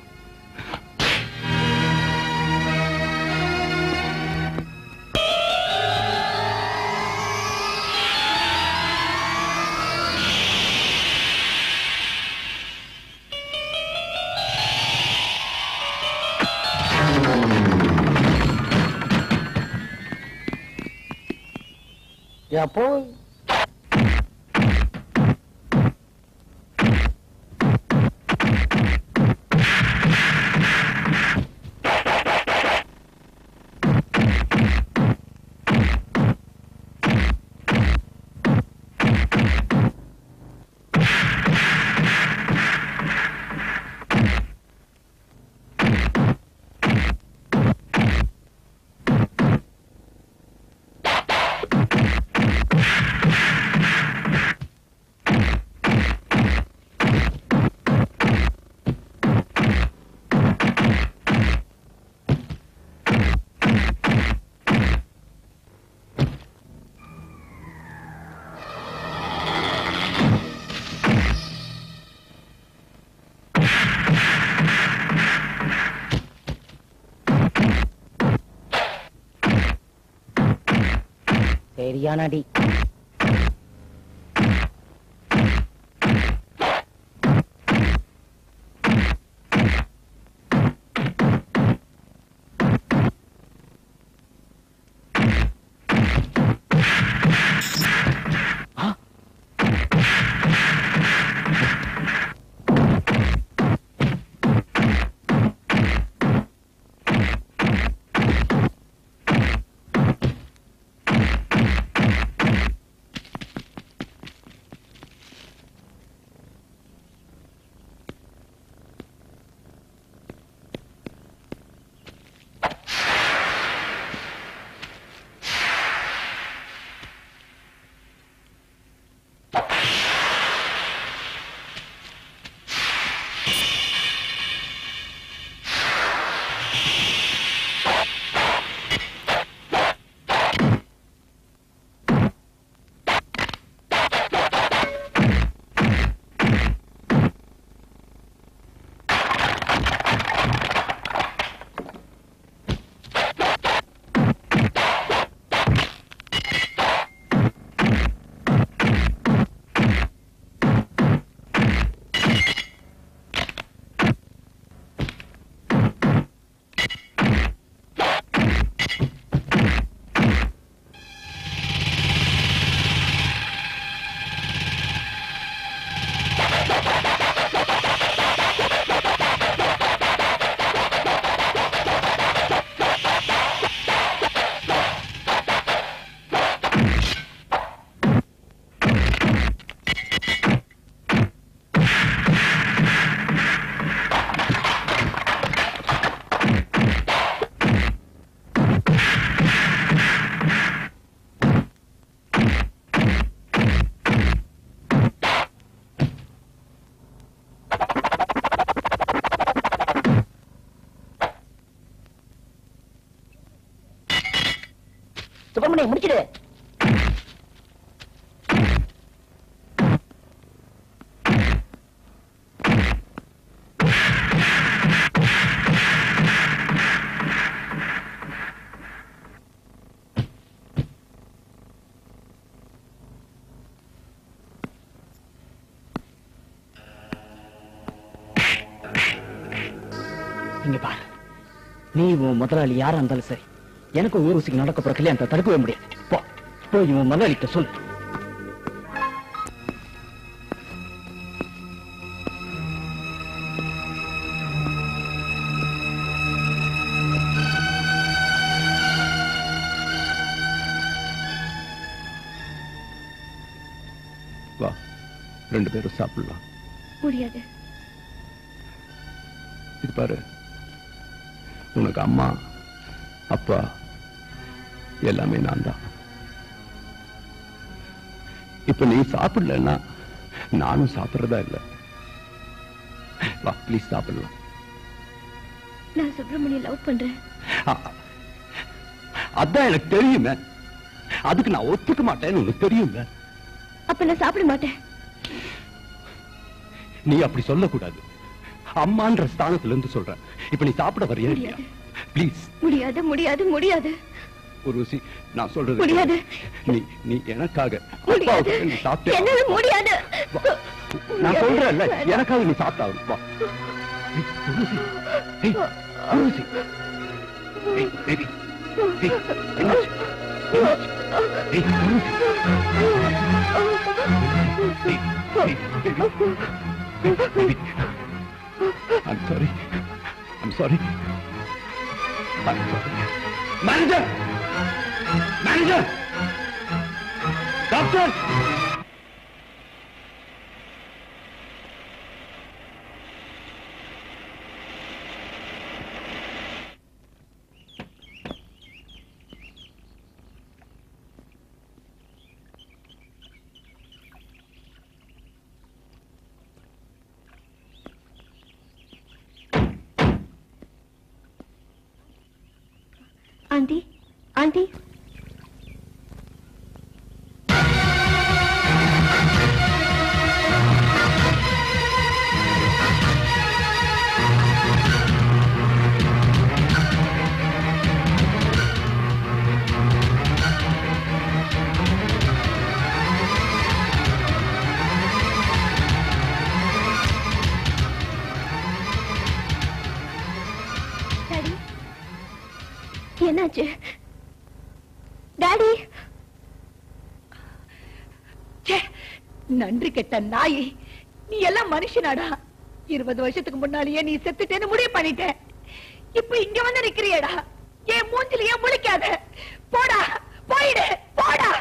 எப்போ சரியான அடி சுப்பிரமணியம் முடிச்சிடு இங்க பாரு நீ உன் முதலாளி யாரா இருந்தாலும் சரி எனக்கு ஊர்வசிக்கு நடக்க போற கல்யாணத்தை தடுக்கவே முடியாது போ போய் உன் முதலாளிகிட்ட சொல்லு வா ரெண்டு பேரும் சாப்பிடலாம் முடியாது இது பாரு உனக்கு அம்மா அப்பா எல்லாமே நான் தான் இப்ப நீ சாப்பிடலன்னா நானும் சாப்பிடுறதா இல்ல வா ப்ளீஸ் சாப்பிடலாம் நான் சுப்பிரமணிய லவ் பண்றேன் அ- அதான் எனக்கு தெரியுமே அதுக்கு நான் ஒத்துக்க மாட்டேன்னு உனக்கு தெரியுமே அப்ப நான் சாப்பிட மாட்டேன் நீ அப்படி சொல்லக்கூடாது அம்மான்ற ஸ்தானத்துல இருந்து சொல்றேன் இப்ப நீ சாப்பிட வரியா இல்லையா ப்ளீஸ் முடியாது முடியாது முடியாது உருவசி நான் சொல்றது முடியாது. நீ நீ எனக்காக முடியாது அப்பாவுக்காக நீ சாப்பிட்டே என்னால முடியாது நான் சொல்றேன்ல எனக்காக நீ சாப்பிட்டாகும் வா ஏய், உருவசி. ஏய், உருவசி. ஏய், baby. ஏய், என்னாச்சு? என்னாச்சு? ஏய், உருவசி. ஏய், ஏய், baby. Baby, baby. I'm sorry. I'm sorry. I'm sorry. Manager! Manager! Doctor! Aunty aunty daddy என்னாச்சு டாடி ச்சே, நன்றி கெட்ட நாயே நீ எல்லாம் மனுஷனாடா இருபது வருஷத்துக்கு முன்னாலேயே நீ செத்துட்டேன்னு முடிவு பண்ணிட்ட இப்ப இங்க வந்து நிக்கிறியேடா என் மூஞ்சில ஏன் முழிக்காத போடா போயிடு போடா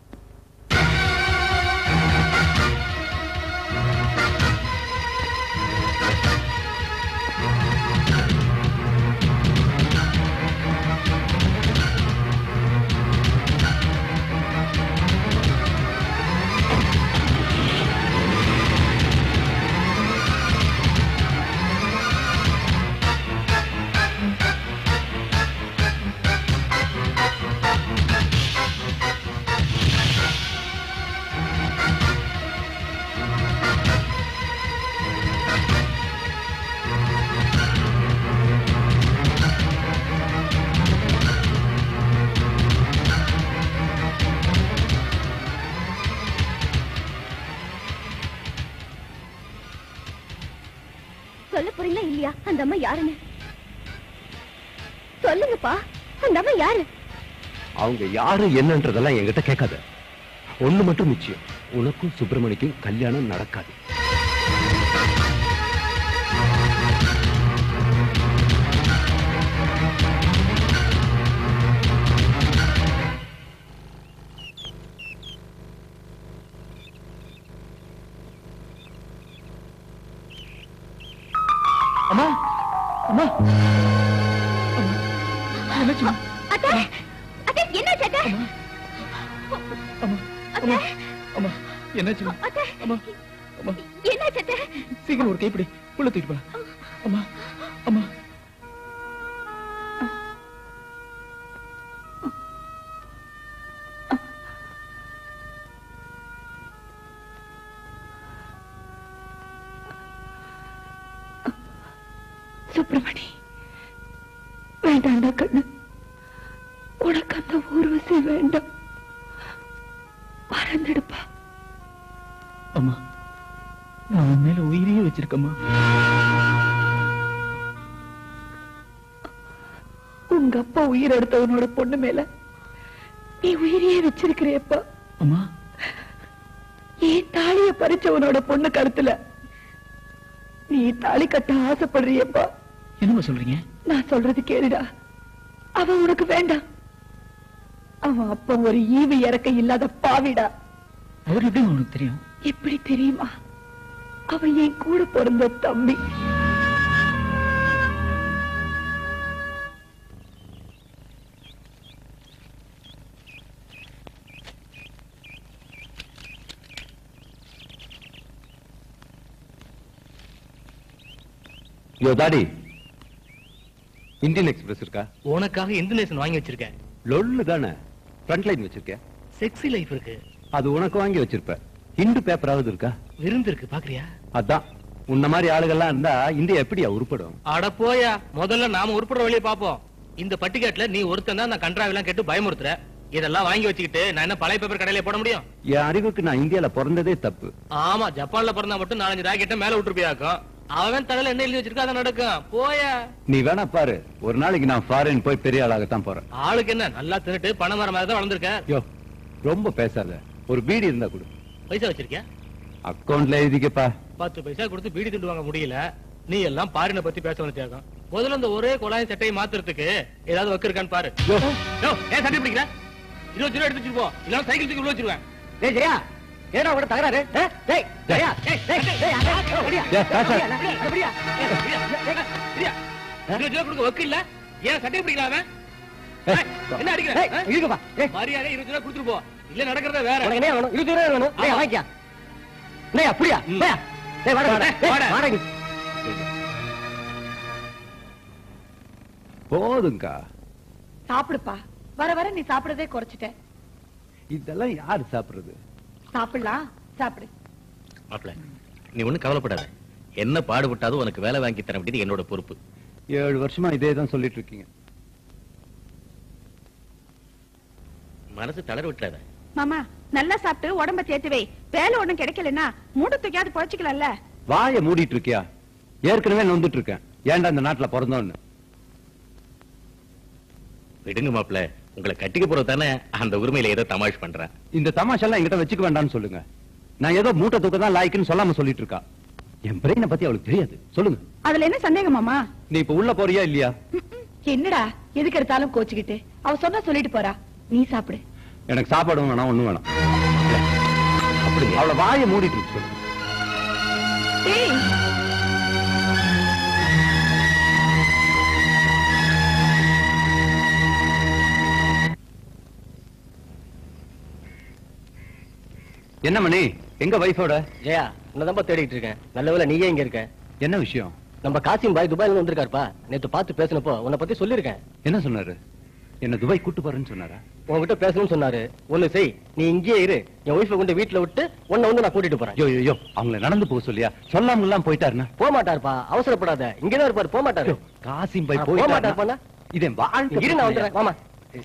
சொல்ல போறீங்களா இல்லையா அந்த அம்மா யாருன்னு சொல்லுங்கப்பா அந்த அம்மா யாரு அவங்க யாரு என்னன்றதெல்லாம் என்கிட்ட கேட்காத ஒண்ணு மட்டும் நிச்சயம் உனக்கும் சுப்பிரமணிக்கும் கல்யாணம் நடக்காது அம்மா அம்மா என்னாச்சு அத்தை அத்தை என்னாச்சு அத்தை அம்மா அம்மா என்னாச்சு அத்தை அம்மா அம்மா என்னாச்சு அத்தை சீக்கிரம் ஒரு கைப்பிடி உள்ள தூக்கிட்டு போலாம் அம்மா அம்மா சுப்பிரமணி வேண்டாண்டா கண்ணு உனக்கு அந்த ஊர்வசி வேண்டாம் மறந்துடுப்பா அம்மா நான் உன் மேல உயிரையே வச்சிருக்கம்மா உங்க அப்பா உயிர் எடுத்தவனோட பொண்ணு மேல நீ உயிரையே வச்சிருக்கிறியப்பா அம்மா ஏன் தாலிய பறிச்சவனோட பொண்ணு கருத்துல நீ தாலி கட்ட ஆசைப்படுறியப்பா என்னம்மா சொல்றீங்க நான் சொல்றது கேளுடா அவன் உனக்கு வேண்டாம் அவன் அப்பா ஒரு ஈவு இறக்க இல்லாத பாவிடா அவர் எப்படி உனக்கு தெரியும் எப்படி தெரியுமா அவன் என் கூட பிறந்த தம்பி யோ தாடி இந்தியன் எக்ஸ்பிரஸ் இருக்கா உனக்காக இந்தோனேஷன் வாங்கி வச்சிருக்கேன் லொல்லு தானே ஃப்ரண்ட் லைன் வச்சிருக்க செக்ஸி லைஃப் இருக்கு அது உனக்கு வாங்கி வச்சிருப்ப இந்து பேப்பராவது இருக்கா விருந்து இருக்கு பாக்குறியா அதான் உன்ன மாதிரி ஆளுகள்லாம் இருந்தா இந்தியா எப்படியா உருப்படும் அட போயா முதல்ல நாம உருப்படுற வழியை பாப்போம் இந்த பட்டிக்காட்டுல நீ ஒருத்தன் தான் நான் கன்றாவெல்லாம் கேட்டு பயமுறுத்துற இதெல்லாம் வாங்கி வச்சுக்கிட்டு நான் என்ன பழைய பேப்பர் கடையில போட முடியும் என் அறிவுக்கு நான் இந்தியால பிறந்ததே தப்பு ஆமா ஜப்பான்ல பிறந்தா மட்டும் நாலஞ்சு ராக்கெட்ட மேல விட்டுருப்பியாக்கும் அவன் தலையில என்ன எழுதி வச்சிருக்கா அதை நடக்கும் போயா நீ வேணா பாரு ஒரு நாளைக்கு நான் ஃபாரின் போய் பெரிய ஆளாகத்தான் போறேன் ஆளுக்கு என்ன நல்லா தின்னுட்டு பணம் வர மாதிரி தான் வளர்ந்துருக்க யோ ரொம்ப பேசாத ஒரு பீடி இருந்தா கொடு பைசா வச்சிருக்கியா அக்கவுண்ட்ல எழுதிக்கப்பா பத்து பைசா கொடுத்து பீடி துண்டு வாங்க முடியல நீ எல்லாம் பாரினை பத்தி பேச வச்சிருக்கான் முதல்ல இந்த ஒரே குழாய் சட்டையை மாத்துறதுக்கு ஏதாவது வக்கு இருக்கான்னு பாரு யோ, ஏன் சட்டை பிடிக்கல இருபது ரூபா எடுத்து வச்சுட்டு போ இல்ல சைக்கிள் தூக்கி உள்ள வச்சிருவேன் டேய் ஜெயா ஏடா உட தகராறு ஆ? டேய் ஜெயா டேய் டேய் டேய் அங்க, அங்க, அப்படியா? டேய், பேச. அப்படியா, அப்படியா? பிரியா, இருபது ரூபா கொடுக்க வக்கு இல்ல ஏன் சட்டை பிடிக்கல அவன் ஏய், என்ன அடிக்கிற டேய், ஆ? இழுக்கப்பா. டேய், மரியாதை இருபது ரூபா கொடுத்துட்டு போ இல்ல நடக்கிறத வேற உனக்கு என்ன வேணும் இருபது ரூபா வேணும் டேய் ஆமா. வாங்கியா டேய் அப்படியா ம். டேய் டேய் வாடா வாடா, டேய், வாடா. வாடா இங்க. போதுங்கா சாப்பிடுப்பா வர வர நீ சாப்பிடறதே குறைச்சிட்ட இதெல்லாம் யாரு சாப்பிடுறது சாப்பிடலாம் சாப்பிடு மாப்பிள நீ ஒண்ணும் கவலைப்படாத என்ன பாடுபட்டாலும் உனக்கு வேலை வாங்கி தர வேண்டியது என்னோட பொறுப்பு ஏழு வருஷமா இதே தான் சொல்லிட்டு இருக்கீங்க மனசு தளர விட்டுறாத மாமா நல்லா சாப்பிட்டு உடம்ப தேத்து வை வேலை ஒண்ணும் கிடைக்கலன்னா மூட தூக்கியாவது பொழைச்சிக்கலாம்ல வாயை மூடிட்டு இருக்கியா ஏற்கனவே நொந்துட்டு இருக்கேன் ஏன்டா இந்த நாட்டுல பிறந்தோன்னு விடுங்க மாப்பிள உங்களை கட்டிக்க போறது தானே அந்த உரிமையில ஏதோ தமாஷ் பண்றேன் இந்த தமாஷெல்லாம் என்கிட்ட வச்சுக்க வேண்டாம்னு சொல்லுங்க நான் ஏதோ மூட்டை தூக்க தான் லாய்க்குன்னு சொல்லாம சொல்லிட்டு இருக்கா என் பிரெயினை பத்தி அவளுக்கு தெரியாது சொல்லுங்க அதுல என்ன சந்தேகம் மாமா நீ இப்ப உள்ள போறியா இல்லையா என்னடா எதுக்கு எடுத்தாலும் கோச்சுக்கிட்டு அவ சொன்னா சொல்லிட்டு போறா நீ சாப்பிடு எனக்கு சாப்பாடும் வேணாம் ஒண்ணும் வேணாம் அப்படி அவளை வாயை மூடிட்டு இருக்கு சொல்லு டேய் என்ன மணி எங்க வைஃபோட ஜெயா உன்னதான்ப்பா தேடிட்டு இருக்கேன் நல்ல வேளை நீயே இங்க இருக்க என்ன விஷயம் நம்ம காசிம் பாய் துபாயில இருந்து வந்திருக்காருப்பா நேத்து பார்த்து பேசினப்போ உன்னை பத்தி சொல்லிருக்கேன் என்ன சொன்னாரு என்ன துபாய் கூட்டு போறேன்னு சொன்னாரா உன்கிட்ட பேசணும்னு சொன்னாரு ஒண்ணு செய் நீ இங்கேயே இரு என் ஒய்ஃபை கொண்டு வீட்டுல விட்டு உன்னை வந்து நான் கூட்டிட்டு போறேன் யோ யோ யோ அவங்கள நடந்து போக சொல்லியா சொல்லாம எல்லாம் போயிட்டாருன்னா போக மாட்டாருப்பா அவசரப்படாத இங்கதான் இருப்பாரு போக மாட்டாரு காசிம் ஆ, பாய் போக போயிட்டாருன்னா மாட்டாருப்பாண்ணா இதன் வாழ்க்கை இரு நான் பிரச்சனையா? வந்துடுறேன் மாமா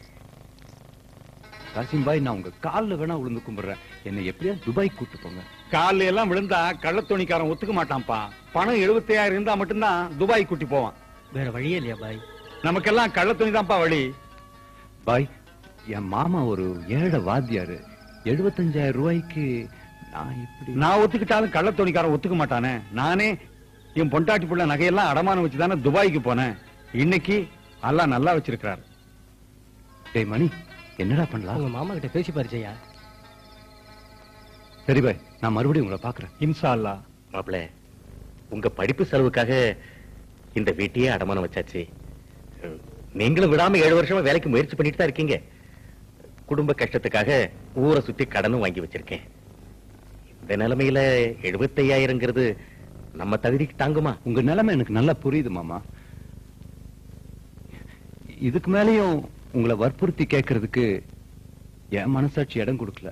காசிம் பாய் நான் உங்க கால்ல வேணா விழுந்து கும்பிடுறேன் என்னை எப்படியாவது துபாய் கூட்டு போங்க கால்ல எல்லாம் விழுந்தா கள்ளத்துணிக்காரன் ஒத்துக்க மாட்டான்ப்பா பணம் எழுபத்தாயிரம் இருந்தா மட்டும்தான் துபாய் கூட்டி போவான் வேற வழியே இல்லையா பாய் நமக்கெல்லாம் கள்ளத்துணி தான்ப்பா வழி பாய் என் மாமா ஒரு ஏழை வாத்தியாரு எழுபத்தஞ்சாயிரம் ரூபாய்க்கு நான் இப்படி நான் ஒத்துக்கிட்டாலும் கள்ளத்துணிக்காரன் ஒத்துக்க மாட்டானே நானே என் பொண்டாட்டி புள்ள நகையெல்லாம் அடமானம் வச்சு தானே துபாய்க்கு போனேன் இன்னைக்கு எல்லாம் நல்லா வச்சிருக்கிறார் டேய் மணி என்னடா பண்ணலாம் உங்க மாமா கிட்ட பேசி பாரு ஜெயா சரி பாய் நான் மறுபடியும் உங்களை பாக்குறேன் இன்சா அல்லா மாப்பிள உங்க படிப்பு செலவுக்காக இந்த வீட்டையே அடமானம் வச்சாச்சு அஹ், நீங்களும் விடாம ஏழு வருஷமா வேலைக்கு முயற்சி பண்ணிட்டு தான் இருக்கீங்க குடும்ப கஷ்டத்துக்காக ஊரை சுத்தி கடனும் வாங்கி வச்சிருக்கேன் இந்த நிலைமையில எழுபத்தையாயிரங்கிறது நம்ம தகுதிக்கு தாங்குமா உங்க நிலைமை எனக்கு நல்லா புரியுது மாமா இதுக்கு மேலயும் உங்களை வற்புறுத்தி கேட்கறதுக்கு என் மனசாட்சி இடம் கொடுக்கல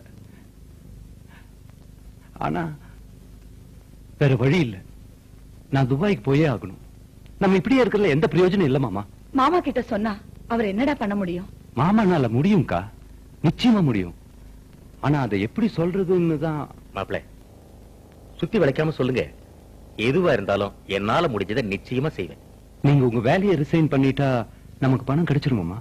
ஆனா வேற வழி இல்ல நான் துபாய்க்கு போயே ஆகணும் நம்ம இப்படியே இருக்கிறதுல எந்த பிரயோஜனம் இல்ல மாமா மாமா கிட்ட சொன்னா அவர் என்னடா பண்ண முடியும் மாமானால முடியும்க்கா நிச்சயமா முடியும் ஆனா அதை எப்படி சொல்றதுன்னு தான் மாப்பிள சுத்தி வளைக்காம சொல்லுங்க எதுவா இருந்தாலும் என்னால முடிஞ்சதை நிச்சயமா செய்வேன் நீங்க உங்க வேலையை ரிசைன் பண்ணிட்டா நமக்கு பணம் கிடைச்சிருமாமா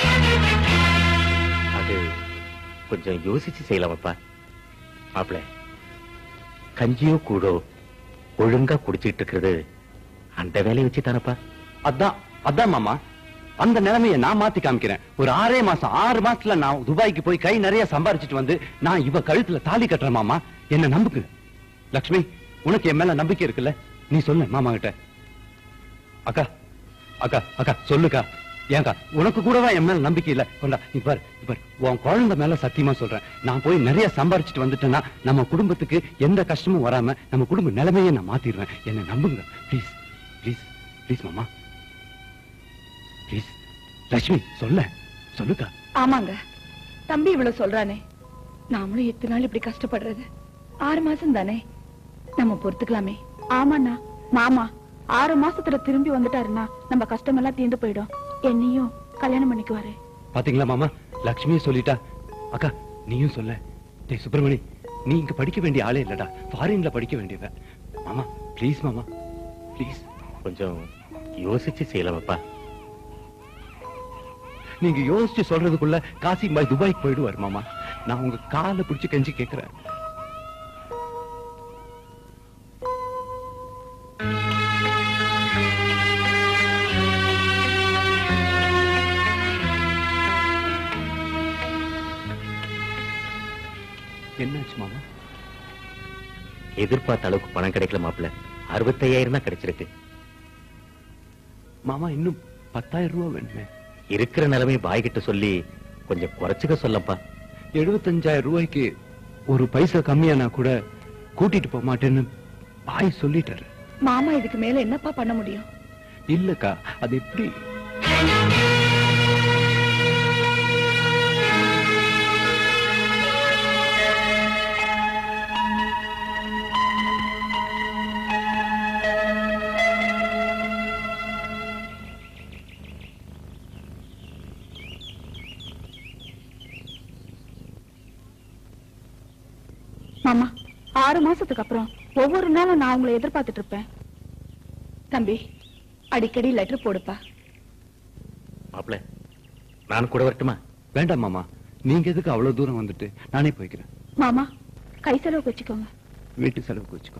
அது கொஞ்சம் யோசிச்சு செய்யலாமப்பா மாப்பிள கஞ்சியோ கூடோ ஒழுங்கா குடிச்சிட்டு இருக்கிறது அந்த வேலையை வச்சு தானப்பா அதான் அதான் மாமா அந்த நிலைமையை நான் மாத்தி காமிக்கிறேன் ஒரு ஆறே மாசம் ஆறு மாசத்துல நான் துபாய்க்கு போய் கை நிறைய சம்பாரிச்சிட்டு வந்து நான் இவ கழுத்துல தாலி கட்டுறேன் மாமா என்ன நம்புக்கு லக்ஷ்மி உனக்கு என் மேல நம்பிக்கை இருக்குல்ல நீ சொல்லு மாமா கிட்ட அக்கா அக்கா அக்கா சொல்லுக்கா ஏங்கா உனக்கு கூடவா என் மேல நம்பிக்கை இல்ல கொண்டா நீ பாரு நீ பாரு உன் குழந்தை மேல சத்தியமா சொல்றேன் நான் போய் நிறைய சம்பாரிச்சிட்டு வந்துட்டேன்னா நம்ம குடும்பத்துக்கு எந்த கஷ்டமும் வராம நம்ம குடும்ப நிலைமையை நான் மாத்திடுவேன் என்ன நம்புங்க ப்ளீஸ் ப்ளீஸ் ப்ளீஸ் மாமா ப்ளீஸ் லட்சுமி சொல்ல சொல்லுக்கா ஆமாங்க தம்பி இவ்வளவு சொல்றானே நாமளும் எத்தனை நாள் இப்படி கஷ்டப்படுறது ஆறு மாசம் தானே நம்ம பொறுத்துக்கலாமே ஆமாண்ணா மாமா ஆறு மாசத்துல திரும்பி வந்துட்டாருன்னா நம்ம கஷ்டமெல்லாம் தீர்ந்து போயிடும் என்னையும் கல்யாணம் பண்ணிக்குவாரு பாத்தீங்களா மாமா லட்சுமியே சொல்லிட்டா அக்கா நீயும் சொல்ல டேய் சுப்பிரமணி நீ இங்க படிக்க வேண்டிய ஆளே இல்லடா ஃபாரின்ல படிக்க வேண்டியவ மாமா ப்ளீஸ் மாமா ப்ளீஸ் கொஞ்சம் யோசிச்சு செய்யலாமப்பா நீங்க யோசிச்சு சொல்றதுக்குள்ள காசி பாய் துபாய்க்கு போயிடுவார் மாமா நான் உங்க காலை பிடிச்சு கெஞ்சி கேக்குறேன் என்னாச்சு மாமா எதிர்பார்த்த அளவுக்கு பணம் கிடைக்கல மாப்பிள அறுபத்தையாயிரம் தான் கிடைச்சிருக்கு மாமா இன்னும் பத்தாயிரம் ரூபாய் வேணுமே இருக்கிற நிலைமை பாய் கிட்ட சொல்லி கொஞ்சம் குறைச்சுக்க சொல்லப்பா எழுபத்தஞ்சாயிரம் ரூபாய்க்கு ஒரு பைசா கம்மியானா கூட கூட்டிட்டு போக மாட்டேன்னு பாய் சொல்லிட்டாரு மாமா இதுக்கு மேல என்னப்பா பண்ண முடியும் இல்லக்கா அது எப்படி மாமா ஆறு மாசத்துக்கு அப்புறம் ஒவ்வொரு நாளும் நான் உங்களை எதிர்பார்த்துட்டு இருப்பேன் தம்பி அடிக்கடி லெட்டர் போடுப்பா மாப்பிள நான் கூட வரட்டுமா வேண்டாம் மாமா நீங்க எதுக்கு அவ்வளவு தூரம் வந்துட்டு நானே போய்க்கிறேன் மாமா கை செலவுக்கு வச்சுக்கோங்க வீட்டு செலவுக்கு வச்சுக்கோ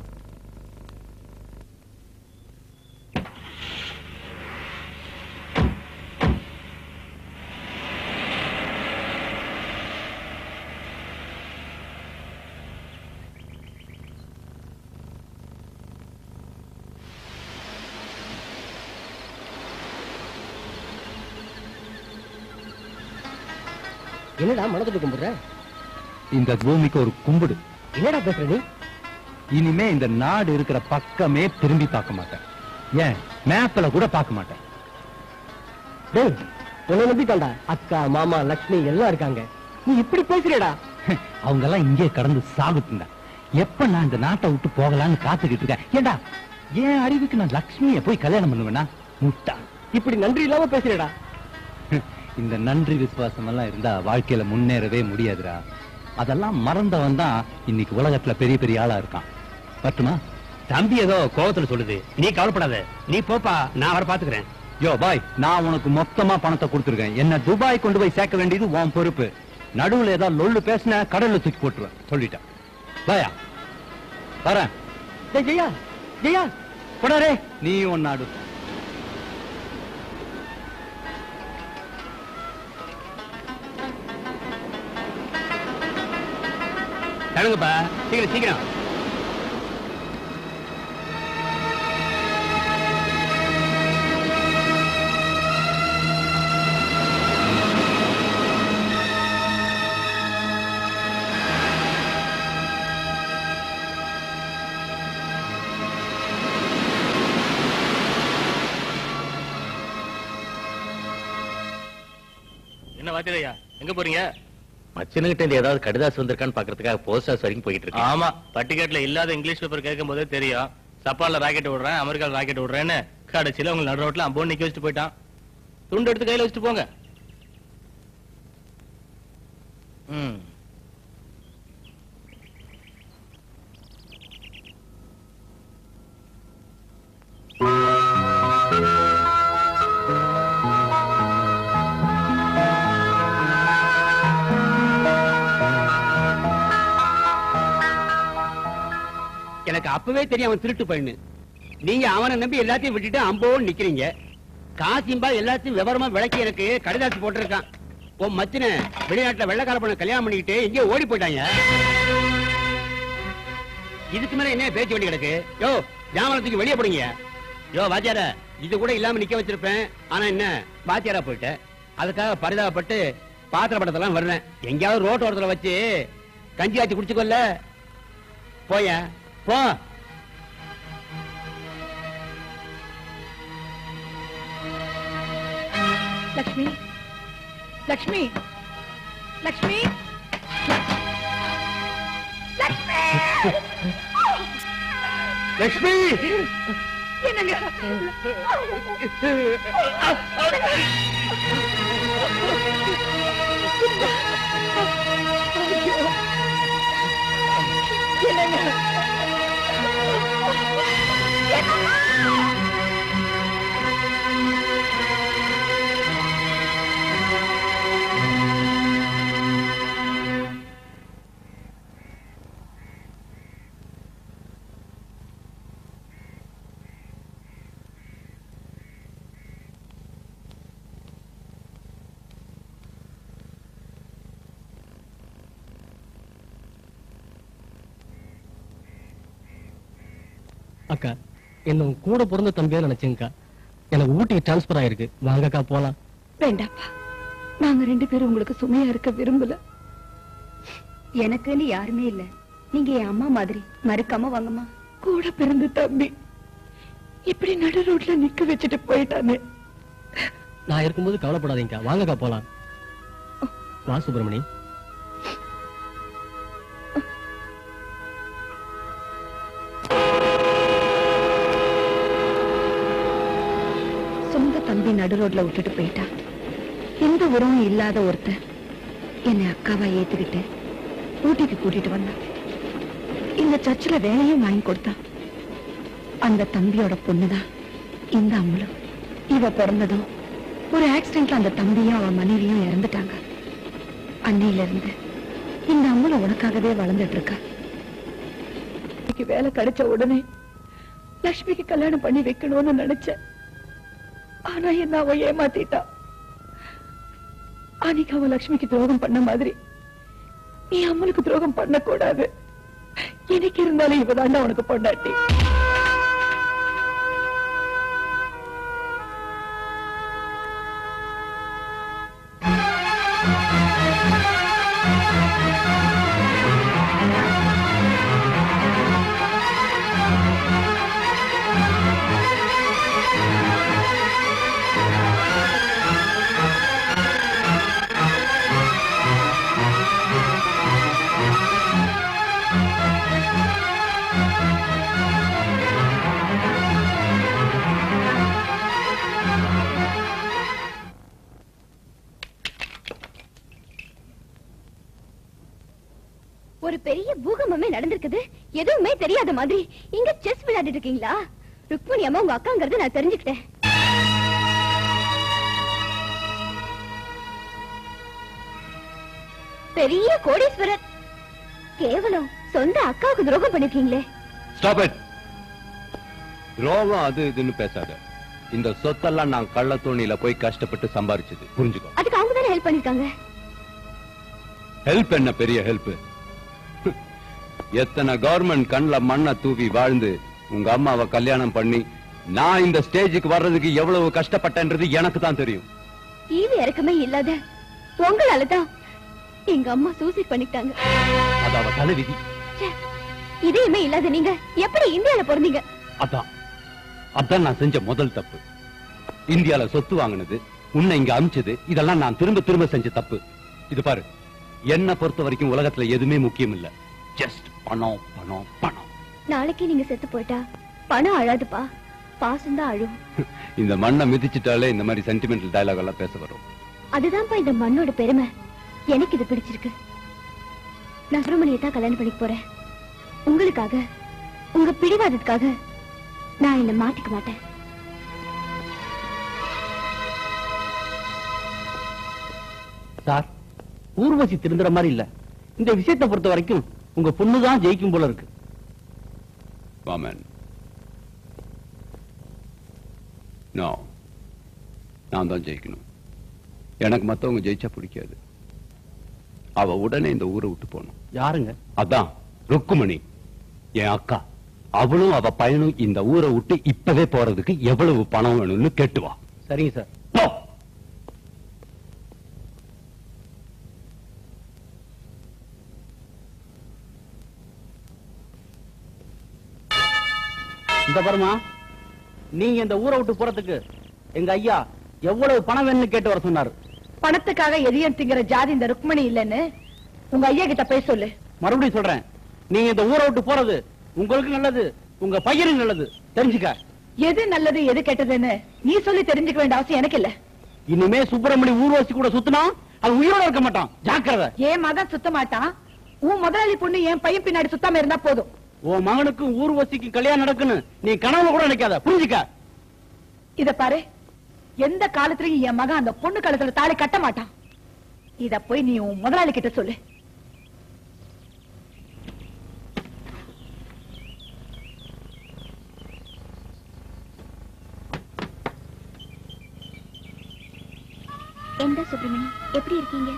என்னடா மனதுட்டு கும்பிடுற இந்த பூமிக்கு ஒரு கும்பிடு என்னடா பேசுற நீ இனிமே இந்த நாடு இருக்கிற பக்கமே திரும்பி பார்க்க மாட்டேன் ஏன் மேப்ல கூட பார்க்க மாட்டேன் டேய் உன்னை நம்பிட்டான்டா அக்கா மாமா லட்சுமி எல்லாம் இருக்காங்க நீ இப்படி பேசுறடா அவங்க எல்லாம் இங்கே கடந்து சாகுத்துங்க எப்ப நான் இந்த நாட்டை விட்டு போகலான்னு காத்துக்கிட்டு இருக்கேன் ஏண்டா என் அறிவுக்கு நான் லக்ஷ்மியை போய் கல்யாணம் பண்ணுவேனா முட்டா இப்படி நன்றி இல்லாம பேசுறடா இந்த நன்றி விசுவாசம் எல்லாம் இருந்தா வாழ்க்கையில முன்னேறவே முடியாதுடா அதெல்லாம் மறந்தவன் தான் இன்னைக்கு உலகத்துல பெரிய பெரிய ஆளா இருக்கான் பட்டுமா தம்பி ஏதோ கோவத்துல சொல்லுது நீ கவலைப்படாத நீ போப்பா நான் அவரை பாத்துக்கிறேன் யோ பாய் நான் உனக்கு மொத்தமா பணத்தை கொடுத்துருக்கேன் என்ன துபாய் கொண்டு போய் சேர்க்க வேண்டியது உன் பொறுப்பு நடுவுல ஏதாவது லொள்ளு பேசின கடல்ல தூக்கி போட்டுருவேன் சொல்லிட்டேன் பாயா வரேன் டேய் ஜெயா ஜெயா போடாரே நீ உன் நாடு தடுங்கப்பா சீக்கிரம் சீக்கிரம் என்ன வாத்திரையா எங்க போறீங்க மச்சனுகிட்ட இருந்து ஏதாவது கடிதாசு வந்திருக்கான்னு பாக்குறதுக்காக போஸ்ட் ஆஃபீஸ் வரைக்கும் போயிட்டு இருக்கேன் ஆமா பட்டிக்காட்டுல இல்லாத இங்கிலீஷ் பேப்பர் கேட்கும் போதே தெரியும் சப்பால்ல ராக்கெட் விடுறேன் அமெரிக்கால ராக்கெட் விடுறேன்னு கடைசியில உங்க நடு ரோட்ல அம்போன் நிக்க வச்சுட்டு போயிட்டான் துண்டு எடுத்து கையில வச்சுட்டு போங்க ம் எனக்கு அப்பவே தெரியும் அவன் திருட்டு பையனு நீங்க அவனை நம்பி எல்லாத்தையும் விட்டுட்டு அம்போன்னு நிக்கிறீங்க காசிம்பா எல்லாத்தையும் விவரமா விளக்கி எனக்கு கடிதாசி போட்டிருக்கான் உன் மச்சின வெளிநாட்டுல வெள்ளக்கார பண்ண கல்யாணம் பண்ணிக்கிட்டு எங்கேயோ ஓடி போயிட்டாங்க இதுக்கு மேல என்ன பேச்சு வேண்டி கிடக்கு யோ ஜாமனத்துக்கு வெளியே போடுங்க யோ வாத்தியார இது கூட இல்லாம நிக்க வச்சிருப்பேன் ஆனா என்ன வாத்தியாரா போயிட்டேன் அதுக்காக பரிதாபப்பட்டு பாத்திர படத்தெல்லாம் வர்றேன் எங்கேயாவது ரோட்டோரத்துல வச்சு கஞ்சி ஆச்சு குடிச்சுக்கோல்ல போய போ லக்ஷ்மி லக்ஷ்மி லக்ஷ்மி லக்ஷ்மி லட்சுமி என்னங்க என்னங்க அக்கா என்ன உன் கூட பிறந்த தம்பியா நினைச்சேங்கக்கா எனக்கு ஊட்டி டிரான்ஸ்பர் ஆயிருக்கு வாங்கக்கா போலாம் வேண்டாப்பா நாங்க ரெண்டு பேரும் உங்களுக்கு சுமையா இருக்க விரும்பல எனக்குன்னு யாருமே இல்ல நீங்க என் அம்மா மாதிரி மறுக்காம வாங்கம்மா கூட பிறந்த தம்பி இப்படி நடு ரோட்ல நிக்க வச்சுட்டு போயிட்டானே நான் இருக்கும்போது கவலைப்படாதீங்கக்கா வாங்கக்கா போலாம் வா சுப்பிரமணி சொந்த தம்பி நடு ரோட்ல விட்டுட்டு போயிட்டான் எந்த உறவும் இல்லாத ஒருத்தன் என்னை அக்காவா ஏத்துக்கிட்டு ஊட்டிக்கு கூட்டிட்டு வந்தான் இந்த சர்ச்சில் வேலையும் வாங்கி கொடுத்தான் அந்த தம்பியோட பொண்ணுதான் இந்த அம்மளும் இவ பிறந்ததும் ஒரு ஆக்சிடென்ட்ல அந்த தம்பியும் அவன் மனைவியும் இறந்துட்டாங்க அன்னையில இருந்து இந்த அம்மளை உனக்காகவே வளர்ந்துட்டு இருக்கா இன்னைக்கு வேலை கிடைச்ச உடனே லக்ஷ்மிக்கு கல்யாணம் பண்ணி வைக்கணும்னு நினைச்சேன் ஆனா என்ன அவன் ஏமாத்திட்டா அன்னைக்கு அவன் லக்ஷ்மிக்கு துரோகம் பண்ண மாதிரி நீ அம்மனுக்கு துரோகம் பண்ணக்கூடாது எனக்கு இருந்தாலும் இவதாண்டா உனக்கு பொண்டாட்டி ஒரு பெரிய பூகம்பமே நடந்திருக்குது எதுவுமே தெரியாத மாதிரி இங்க செஸ் விளையாடிட்டு இருக்கீங்களா ருக்மணி அம்மா உங்க அக்காங்கிறது நான் தெரிஞ்சுக்கிட்டேன் பெரிய கோடீஸ்வரர் கேவலம் சொந்த அக்காவுக்கு துரோகம் பண்ணிருக்கீங்களே ஸ்டாப் இட் துரோகம் அது இதுன்னு பேசாத இந்த சொத்தெல்லாம் நான் கள்ளத்தோணியில போய் கஷ்டப்பட்டு சம்பாரிச்சது புரிஞ்சுக்கோ அதுக்கு அவங்க தானே ஹெல்ப் பண்ணிருக்காங்க ஹெல்ப் என்ன பெரிய ஹெல்ப் எத்தனை கவர்மெண்ட் கண்ணுல மண்ணை தூவி வாழ்ந்து உங்க அம்மாவை கல்யாணம் பண்ணி நான் இந்த ஸ்டேஜுக்கு வர்றதுக்கு எவ்வளவு கஷ்டப்பட்டேன்றது எனக்கு தான் தெரியும் ஈவு இறக்கமே இல்லாத உங்களால தான் எங்க அம்மா சூசைட் பண்ணிட்டாங்க அது அவ தலைவிதி ச்சே, இதயமே இல்லாத நீங்க எப்படி இந்தியால பிறந்தீங்க அதான் அதான் நான் செஞ்ச முதல் தப்பு இந்தியால சொத்து வாங்கினது உன்னை இங்க அமிச்சது இதெல்லாம் நான் திரும்ப திரும்ப செஞ்ச தப்பு இது பாரு என்ன பொறுத்த வரைக்கும் உலகத்துல எதுவுமே முக்கியம் இல்ல ஜஸ்ட் பணம் பணம் பணம் நாளைக்கு நீங்க செத்து போயிட்டா பணம் அழாதுப்பா பாசம் தான் அழும் இந்த மண்ணை மிதிச்சிட்டாலே இந்த மாதிரி சென்டிமெண்டல் டயலாக் எல்லாம் பேச வரும் அதுதான்ப்பா இந்த மண்ணோட பெருமை எனக்கு இது பிடிச்சிருக்கு நான் சுப்பிரமணியை தான் கல்யாணம் பண்ணிக்க போறேன் உங்களுக்காக உங்க பிடிவாதத்துக்காக நான் என்ன மாத்திக்க மாட்டேன் சார் ஊர்வசி திருந்துற மாதிரி இல்ல இந்த விஷயத்தை பொறுத்த வரைக்கும் உங்க பொண்ணுதான் ஜெயிக்கும் போல இருக்கு வாமன் நோ நான் தான் ஜெயிக்கணும் எனக்கு மத்தவங்க ஜெயிச்சா பிடிக்காது அவ உடனே இந்த ஊரை விட்டு போகணும் யாருங்க அதான் ருக்குமணி என் அக்கா அவளும் அவ பையனும் இந்த ஊரை விட்டு இப்பவே போறதுக்கு எவ்வளவு பணம் வேணும்னு கேட்டு வா சரிங்க சார் இந்த பாருமா நீங்க இந்த ஊரை விட்டு போறதுக்கு எங்க ஐயா எவ்வளவு பணம் வேணும்னு கேட்டு வர சொன்னாரு பணத்துக்காக எதையும் திங்கிற ஜாதி இந்த ருக்மணி இல்லைன்னு உங்க ஐயா கிட்ட போய் சொல்லு மறுபடியும் சொல்றேன் நீங்க இந்த ஊரை விட்டு போறது உங்களுக்கு நல்லது உங்க பையனுக்கு நல்லது தெரிஞ்சுக்க எது நல்லது எது கெட்டதுன்னு நீ சொல்லி தெரிஞ்சுக்க வேண்டிய அவசியம் எனக்கு இல்ல இனிமே சுப்பிரமணி ஊர்வசி கூட சுத்தினா அது உயிரோட இருக்க மாட்டான் ஜாக்கிரதை என் மகன் சுத்த மாட்டான் உன் முதலாளி பொண்ணு என் பையன் பின்னாடி சுத்தாம இருந்தா போதும் உன் மகனுக்கும் ஊர்வசிக்கும் கல்யாணம் நடக்குன்னு நீ கனவுல கூட நினைக்காத புரிஞ்சுக்க இத பாரு எந்த காலத்துலயும் என் மகன் அந்த பொண்ணு கழுத்துல தாலி கட்ட மாட்டான் இத போய் நீ உன் முதலாளி கிட்ட சொல்லு எந்த சுப்பிரமணி எப்படி இருக்கீங்க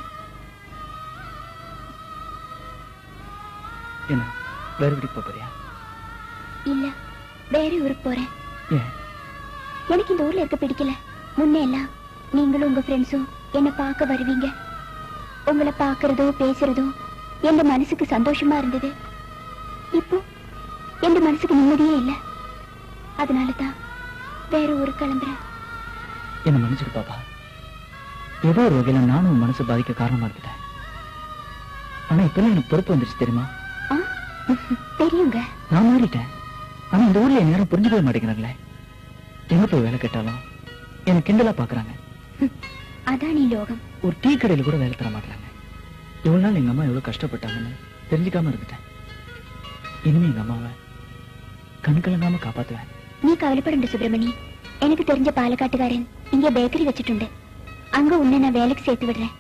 என்ன வேற வீட்டுக்கு போறியா இல்ல வேற ஊருக்கு போறேன் ஏன் எனக்கு இந்த ஊர்ல இருக்க பிடிக்கல முன்ன எல்லாம் நீங்களும் உங்க ஃப்ரெண்ட்ஸும் என்ன பார்க்க வருவீங்க உங்களை பார்க்கறதோ பேசுறதோ என் மனசுக்கு சந்தோஷமா இருந்தது இப்போ என் மனசுக்கு நிம்மதியே இல்ல அதனால தான் வேற ஊருக்கு கிளம்புறேன் என்ன மன்னிச்சிடு பாப்பா ஏதோ ஒரு வகையில நானும் உன் மனசு பாதிக்க காரணமா இருந்துட்டேன் ஆனா இப்பெல்லாம் எனக்கு பொறுப்பு வந்துருச்சு தெரியுமா தெரியுங்க நான் மாறிட்டேன் ஆனா இந்த ஊர்ல என் நேரம் புரிஞ்சுக்கவே மாட்டேங்கிறாங்களே எங்க போய் வேலை கேட்டாலும் என்ன கிண்டலா பாக்குறாங்க அதான் நீ லோகம் ஒரு டீ கடையில கூட வேலை தர மாட்டாங்க இவ்வளவு நாள் எங்க அம்மா எவ்வளவு கஷ்டப்பட்டாங்கன்னு தெரிஞ்சுக்காம இருந்துட்டேன் இனிமே எங்க அம்மாவை கண் கலங்காம காப்பாத்துவேன் நீ கவலைப்படണ്ട சுப்பிரமணி எனக்கு தெரிஞ்ச பாலக்காட்டுக்காரன் இங்க பேக்கரி வச்சிട്ടുണ്ട് அங்க உன்னை நான் வேலைக்கு சேர்த்து விடுறேன்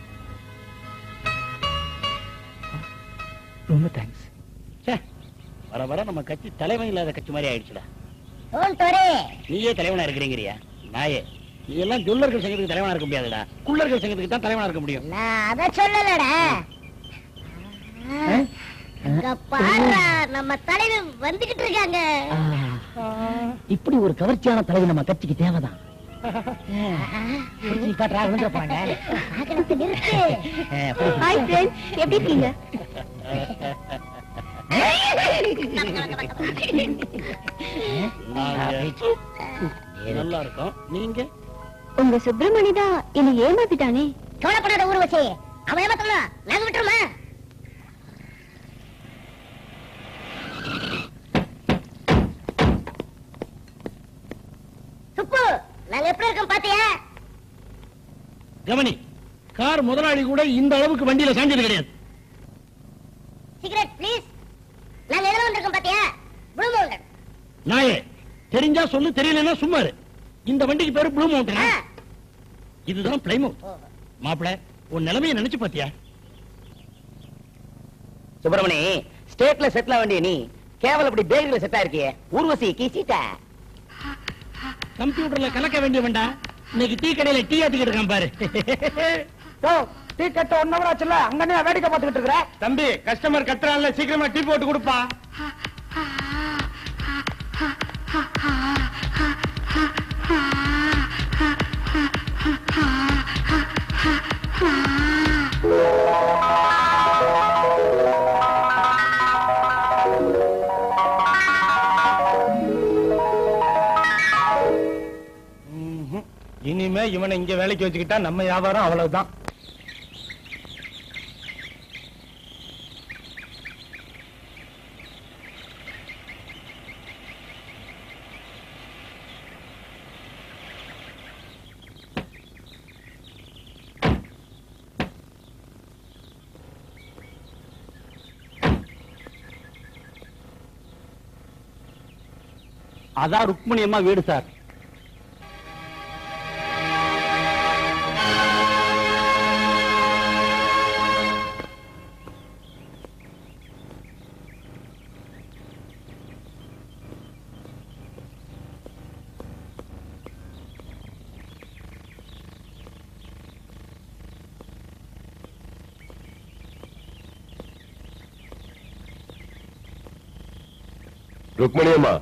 ரொம்ப தேங்க்ஸ் வர வர நம்ம கட்சி தலைவன் இல்லாத கட்சி மாதிரி ஆயிடுச்சுடா தோன்டோரே நீயே தலைவனா இருக்கிறீங்கறியா நாயே நீ எல்லாம் ஜொல்லர்கள் சங்கத்துக்கு தலைவனா இருக்க முடியாதுடா குள்ளர்கள் சங்கத்துக்கு தான் தலைவனா இருக்க முடியும் நான் அத சொல்லலடா அங்க பாருடா நம்ம தலைவர் வந்துகிட்டு இருக்காங்க இப்படி ஒரு கவர்ச்சியான தலைவர் நம்ம கட்சிக்கு தேவைதான் காட்டுறா விழுந்துட போறாங்க வாகனத்தை நிறுத்து ஹாய் ஃப்ரெண்ட்ஸ் எப்படி இருக்கீங்க நல்லா இருக்கும் நீங்க உங்க சுப்பிரமணி தான் என்னை ஏமாத்திட்டானே கவலைப்படாத ஊர் வச்சு அவன் ஏமாத்தலாம் நாங்க விட்டுருமா சுப்பு நாங்க எப்படி இருக்கோம் பாத்தியா கவனி கார் முதலாளி கூட இந்த அளவுக்கு வண்டியில சாஞ்சது கிடையாது சிகரெட் ப்ளீஸ் நாங்க எதுல வந்திருக்கோம் பாத்தியா ப்ளூ மவுண்டன் நாயே தெரிஞ்சா சொல்லு தெரியலன்னா சும்மா இரு. இந்த வண்டிக்கு பேரு ப்ளூ மவுண்டன் இதுதான் பிளைமவுத் மாப்பிள உன் நிலைமையை நினைச்சு பாத்தியா சுப்பிரமணி ஸ்டேட்ல செட்டில் வேண்டிய நீ கேவல இப்படி பேக்கரியில செட் ஆயிருக்கியே ஊர்வசி கீச்சிட்ட கம்ப்யூட்டர்ல கலக்க வேண்டிய வேண்டாம் இன்னைக்கு டீ கடையில டீ ஆத்திக்கிட்டு இருக்கான் பாரு டீ கட்ட ஒன் ஹவர் ஆச்சுல அங்க வேடிக்கை பார்த்துக்கிட்டு இருக்கிற தம்பி கஸ்டமர் கத்துறான்ல சீக்கிரமா டீ போட்டு கொடுப்பா ம்ஹும். இனிமே இவனை இங்க வேலைக்கு வச்சுக்கிட்டா நம்ம வியாபாரம் அவ்வளவுதான் அதான் ருக்மணி அம்மா வீடு சார் ருக்மணி அம்மா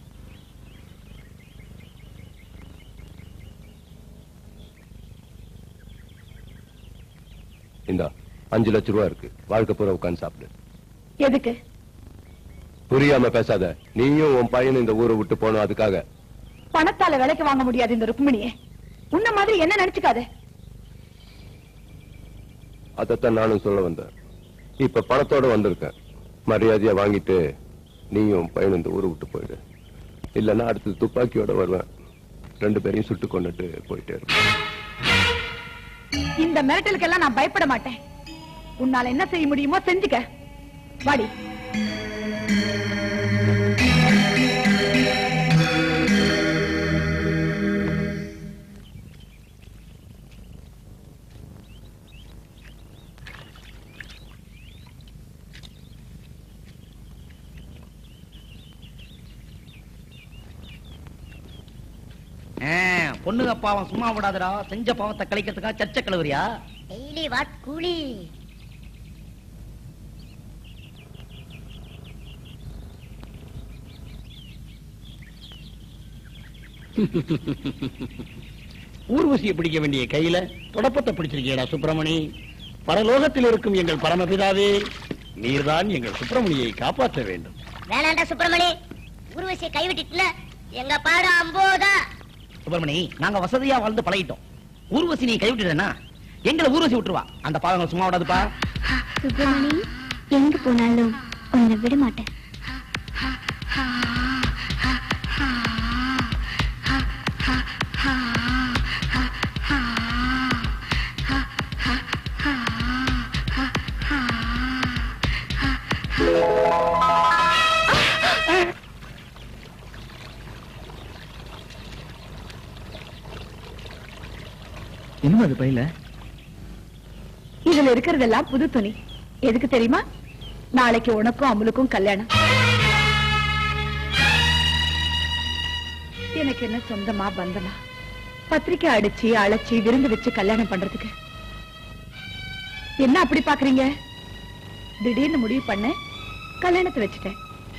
இந்தா அஞ்சு லட்ச ரூபா இருக்கு வாழ்க்கை பூரா உட்கார்ந்து சாப்பிடு எதுக்கு புரியாம பேசாத நீயும் உன் பையனும் இந்த ஊரை விட்டு போனோம் அதுக்காக பணத்தால விலைக்கு வாங்க முடியாது இந்த ருக்மிணியை உன்ன மாதிரி என்ன நினைச்சுக்காத அதைத்தான் நானும் சொல்ல வந்தேன் இப்ப பணத்தோட வந்திருக்கேன் மரியாதையா வாங்கிட்டு நீயும் உன் பையனும் இந்த ஊரை விட்டு போயிடு இல்லைன்னா அடுத்து துப்பாக்கியோட வருவேன் ரெண்டு பேரையும் சுட்டு கொண்டுட்டு போயிட்டே இருப்பேன் இந்த மிரட்டலுக்கெல்லாம் நான் பயப்பட மாட்டேன் உன்னால என்ன செய்ய முடியுமோ செஞ்சுக்க வாடி பொண்ணுங்க பாவம் சும்மா விடாதடா செஞ்ச பாவத்தை கழிக்கிறதுக்காக சர்ச்சை கழுவுறியா டெய்லி வாட் கூலி ஊர்வசியை பிடிக்க வேண்டிய கையில தொடப்பத்தை பிடிச்சிருக்கியடா சுப்பிரமணி பரலோகத்தில் இருக்கும் எங்கள் பரமபிதாவே நீர்தான் எங்கள் சுப்பிரமணியை காப்பாற்ற வேண்டும் வேணாண்டா சுப்பிரமணி ஊர்வசியை கைவிட்டுட்டுல எங்க பாடு அம்போதா சுப்பிரமணி நாங்க வசதியா வாழ்ந்து பழகிட்டோம் ஊர்வசி நீ கைவிட்டுறேன்னா எங்களை ஊர்வசி விட்டுருவா அந்த பாவங்கள் சும்மா விடாதுப்பா சுப்பிரமணி எங்க போனாலும் உன்னை விட மாட்டேன் என்னமா அது பையில இதுல இருக்கிறதெல்லாம் புது துணி எதுக்கு தெரியுமா நாளைக்கு உனக்கும் அமுலுக்கும் கல்யாணம் எனக்கு என்ன சொந்தமா பந்தமா பத்திரிக்கை அடிச்சு அழைச்சி விருந்து வச்சு கல்யாணம் பண்றதுக்கு என்ன அப்படி பாக்குறீங்க திடீர்னு முடிவு பண்ண கல்யாணத்தை வச்சுட்டேன்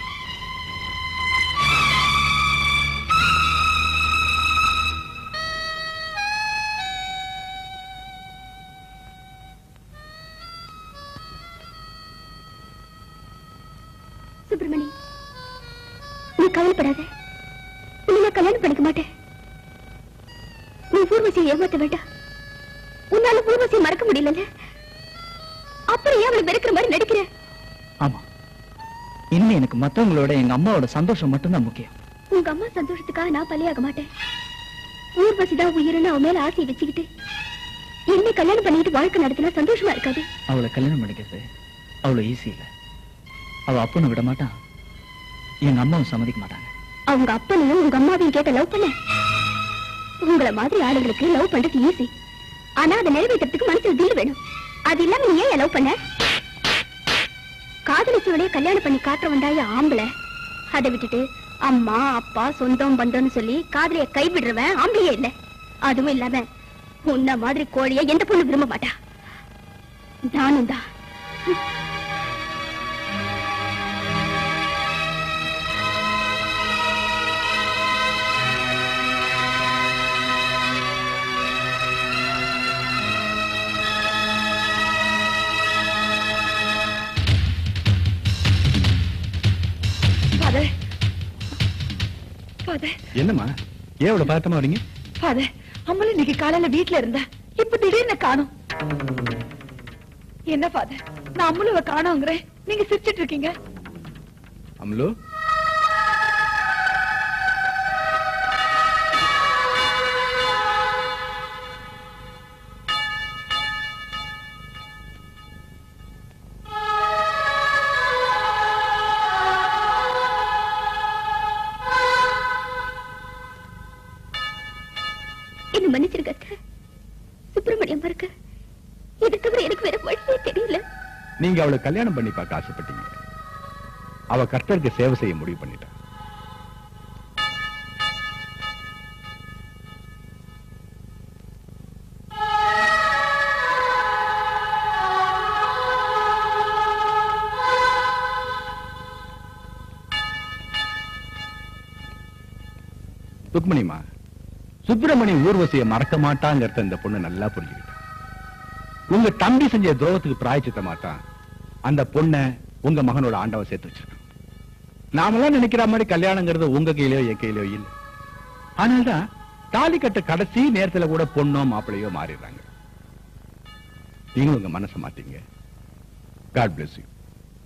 சுப்பிரமணி நீ கவலைப்படாத உன்னை நான் கல்யாணம் பண்ணிக்க மாட்டேன் நீ ஊர்வசியை ஏமாத்த வேண்டாம் உன்னால ஊர்வசியை மறக்க முடியலல்ல அப்புறம் ஏன் அவளை வெறுக்கிற மாதிரி நடிக்கிற ஆமா இனிமே எனக்கு மத்தவங்களோட எங்க அம்மாவோட சந்தோஷம் மட்டும்தான் முக்கியம் உங்க அம்மா சந்தோஷத்துக்காக நான் பலியாக மாட்டேன் ஊர்வசி தான் உயிரின்னு அவன் மேல ஆசையை வச்சுக்கிட்டு என்ன கல்யாணம் பண்ணிட்டு வாழ்க்கை நடத்தினா சந்தோஷமா இருக்காது அவளை கல்யாணம் பண்ணிக்கிறது அவ்வளவு ஈஸி இல்ல அவ அப்பனை விட மாட்டான் எங்க அம்மாவும் சம்மதிக்க மாட்டாங்க அவங்க அப்பனையும் உங்க அம்மாவையும் கேட்ட லவ் பண்ண உங்கள மாதிரி ஆளுங்களுக்கு லவ் பண்றது ஈஸி ஆனா அதை நிறைவேற்றத்துக்கு மனசுல தில்லு வேணும் அது இல்லாம நீ ஏன் லவ் பண்ண காதலிச்சவளையே கல்யாணம் பண்ணி காட்டுற வந்தாய ஆம்பளை அதை விட்டுட்டு அம்மா அப்பா சொந்தம் பந்தம்னு சொல்லி காதலிய கைவிடுறவன் ஆம்பளையே இல்ல அதுவும் இல்லாம உன்ன மாதிரி கோழிய எந்த பொண்ணு விரும்ப மாட்டா நானும் தான் ஃபாதர் ஃபாதர் என்னம்மா ஏன் இவ்வளவு பதட்டமா வரீங்க ஃபாதர் அம்மள இன்னைக்கு காலையில வீட்ல இருந்தா இப்ப திடீர்னு காணும் என்ன ஃபாதர் நான் அம்முலுவ காணோங்கிறேன் நீங்க சிரிச்சிட்டு இருக்கீங்க அம்லு நீங்க அவளை கல்யாணம் பண்ணி பார்க்க ஆசைப்பட்டீங்க அவ கர்த்தருக்கு சேவை செய்ய முடிவு பண்ணிட்டா ருக்மணிமா சுப்பிரமணி ஊர்வசியை மறக்க மாட்டாங்கிறத இந்த பொண்ணு நல்லா புரிஞ்சுக்கிட்டா உங்க தம்பி செஞ்ச துரோகத்துக்கு பிராய்ச்சித்தமா தான் அந்த பொண்ணை உங்க மகனோட ஆண்டவன் சேர்த்து வச்சிருக்கான் நாமெல்லாம் நினைக்கிற மாதிரி கல்யாணங்கிறது உங்க கையிலயோ என் கையிலயோ இல்ல ஆனால்தான் தாலி கட்ட கடைசி நேரத்துல கூட பொண்ணோ மாப்பிள்ளையோ மாறிடுறாங்க நீங்களும் உங்க மனசை மாத்தீங்க காட் bless you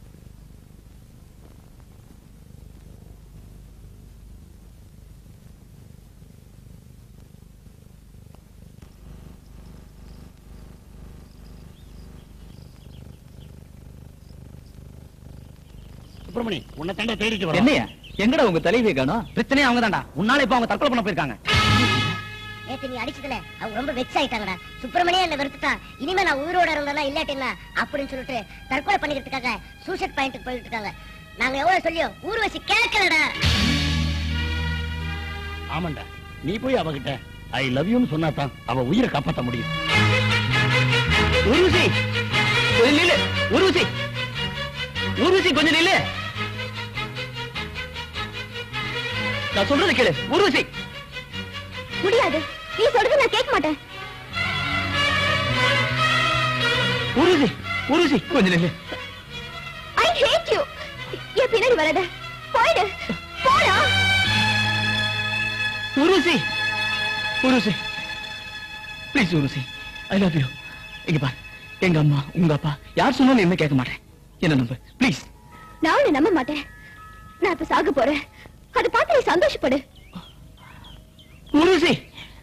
சுப்பிரமணி உன்னை தாண்டா தேடிட்டு வரோம் என்னையா எங்கடா உங்க தலைவியை காணோம் பிரச்சனையே அவங்க தான்டா உன்னால இப்ப அவங்க தற்கொலை பண்ண போயிருக்காங்க நேத்து நீ அடிச்சதுல அவங்க ரொம்ப வெக்ஸ் ஆயிட்டாங்கடா சுப்பிரமணியே என்ன வெறுத்துட்டான் இனிமே நான் உயிரோட இருந்தேன்னா இல்லாட்டினா அப்படின்னு சொல்லிட்டு தற்கொலை பண்ணிக்கிறதுக்காக சூசைட் பாயிண்ட்டுக்கு போயிட்டு இருக்காங்க நாங்க எவ்வளவு சொல்லியோ ஊர்வசி கேட்கலடா ஆமாண்டா நீ போய் அவகிட்ட ஐ லவ் யூன்னு சொன்னா தான் அவ உயிரை காப்பாத்த முடியும் உருவசி கொஞ்சம் நில்லு உருவசி உருவசி கொஞ்சம் நில்லு நான் சொல்றது கேளு உருவசி முடியாது நீ சொல்றது நான் கேட்க மாட்டேன் உருவசி உருவசி கொஞ்சம் நில்லு ஐ ஹேட் யூ என் பின்னாடி வராத போயிடு போடா Urvashi Urvashi please Urvashi I love you இங்க பாரு எங்க அம்மா உங்க அப்பா யார் சொன்னாலும் என்ன கேட்க மாட்டேன் என்ன நம்பு ப்ளீஸ் நான் உன்னை நம்ப மாட்டேன் நான் இப்ப சாக போறேன் அதை பார்த்து நீ சந்தோஷப்படு உருவசி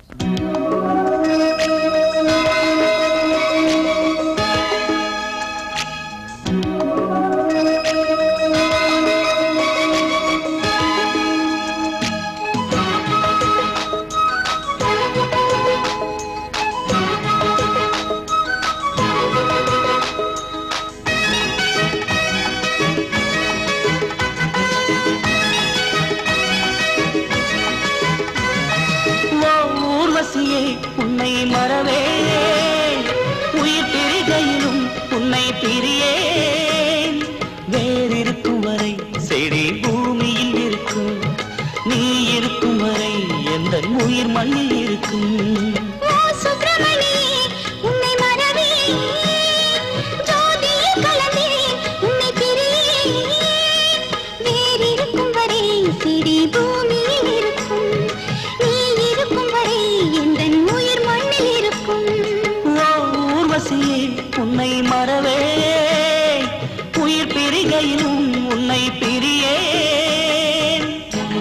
ஓ ஊர்வசியே உன்னை மறவே உயிர் பிரிகையிலும் உன்னை பிரியேன் வேறிருக்கும் வரை செடி பூமியில் இருக்கும் நீ இருக்கும் வரை எந்த உயிர் மண்ணில் இருக்கும் ஓ சுப்பிரமணி உன்னை மறவே ஜோதியில் கலந்தே உன்னை பிரியேன் வேறிருக்கும் வரை செடி பூமியில் இருக்கும் நீ இருக்கும் வரை எந்தன் உயிர் மண்ணில் இருக்கும் ஓ ஊர்வசியே உன்னை மறவே உயிர் பிரிகையிலும் உன்னை பிரியேன்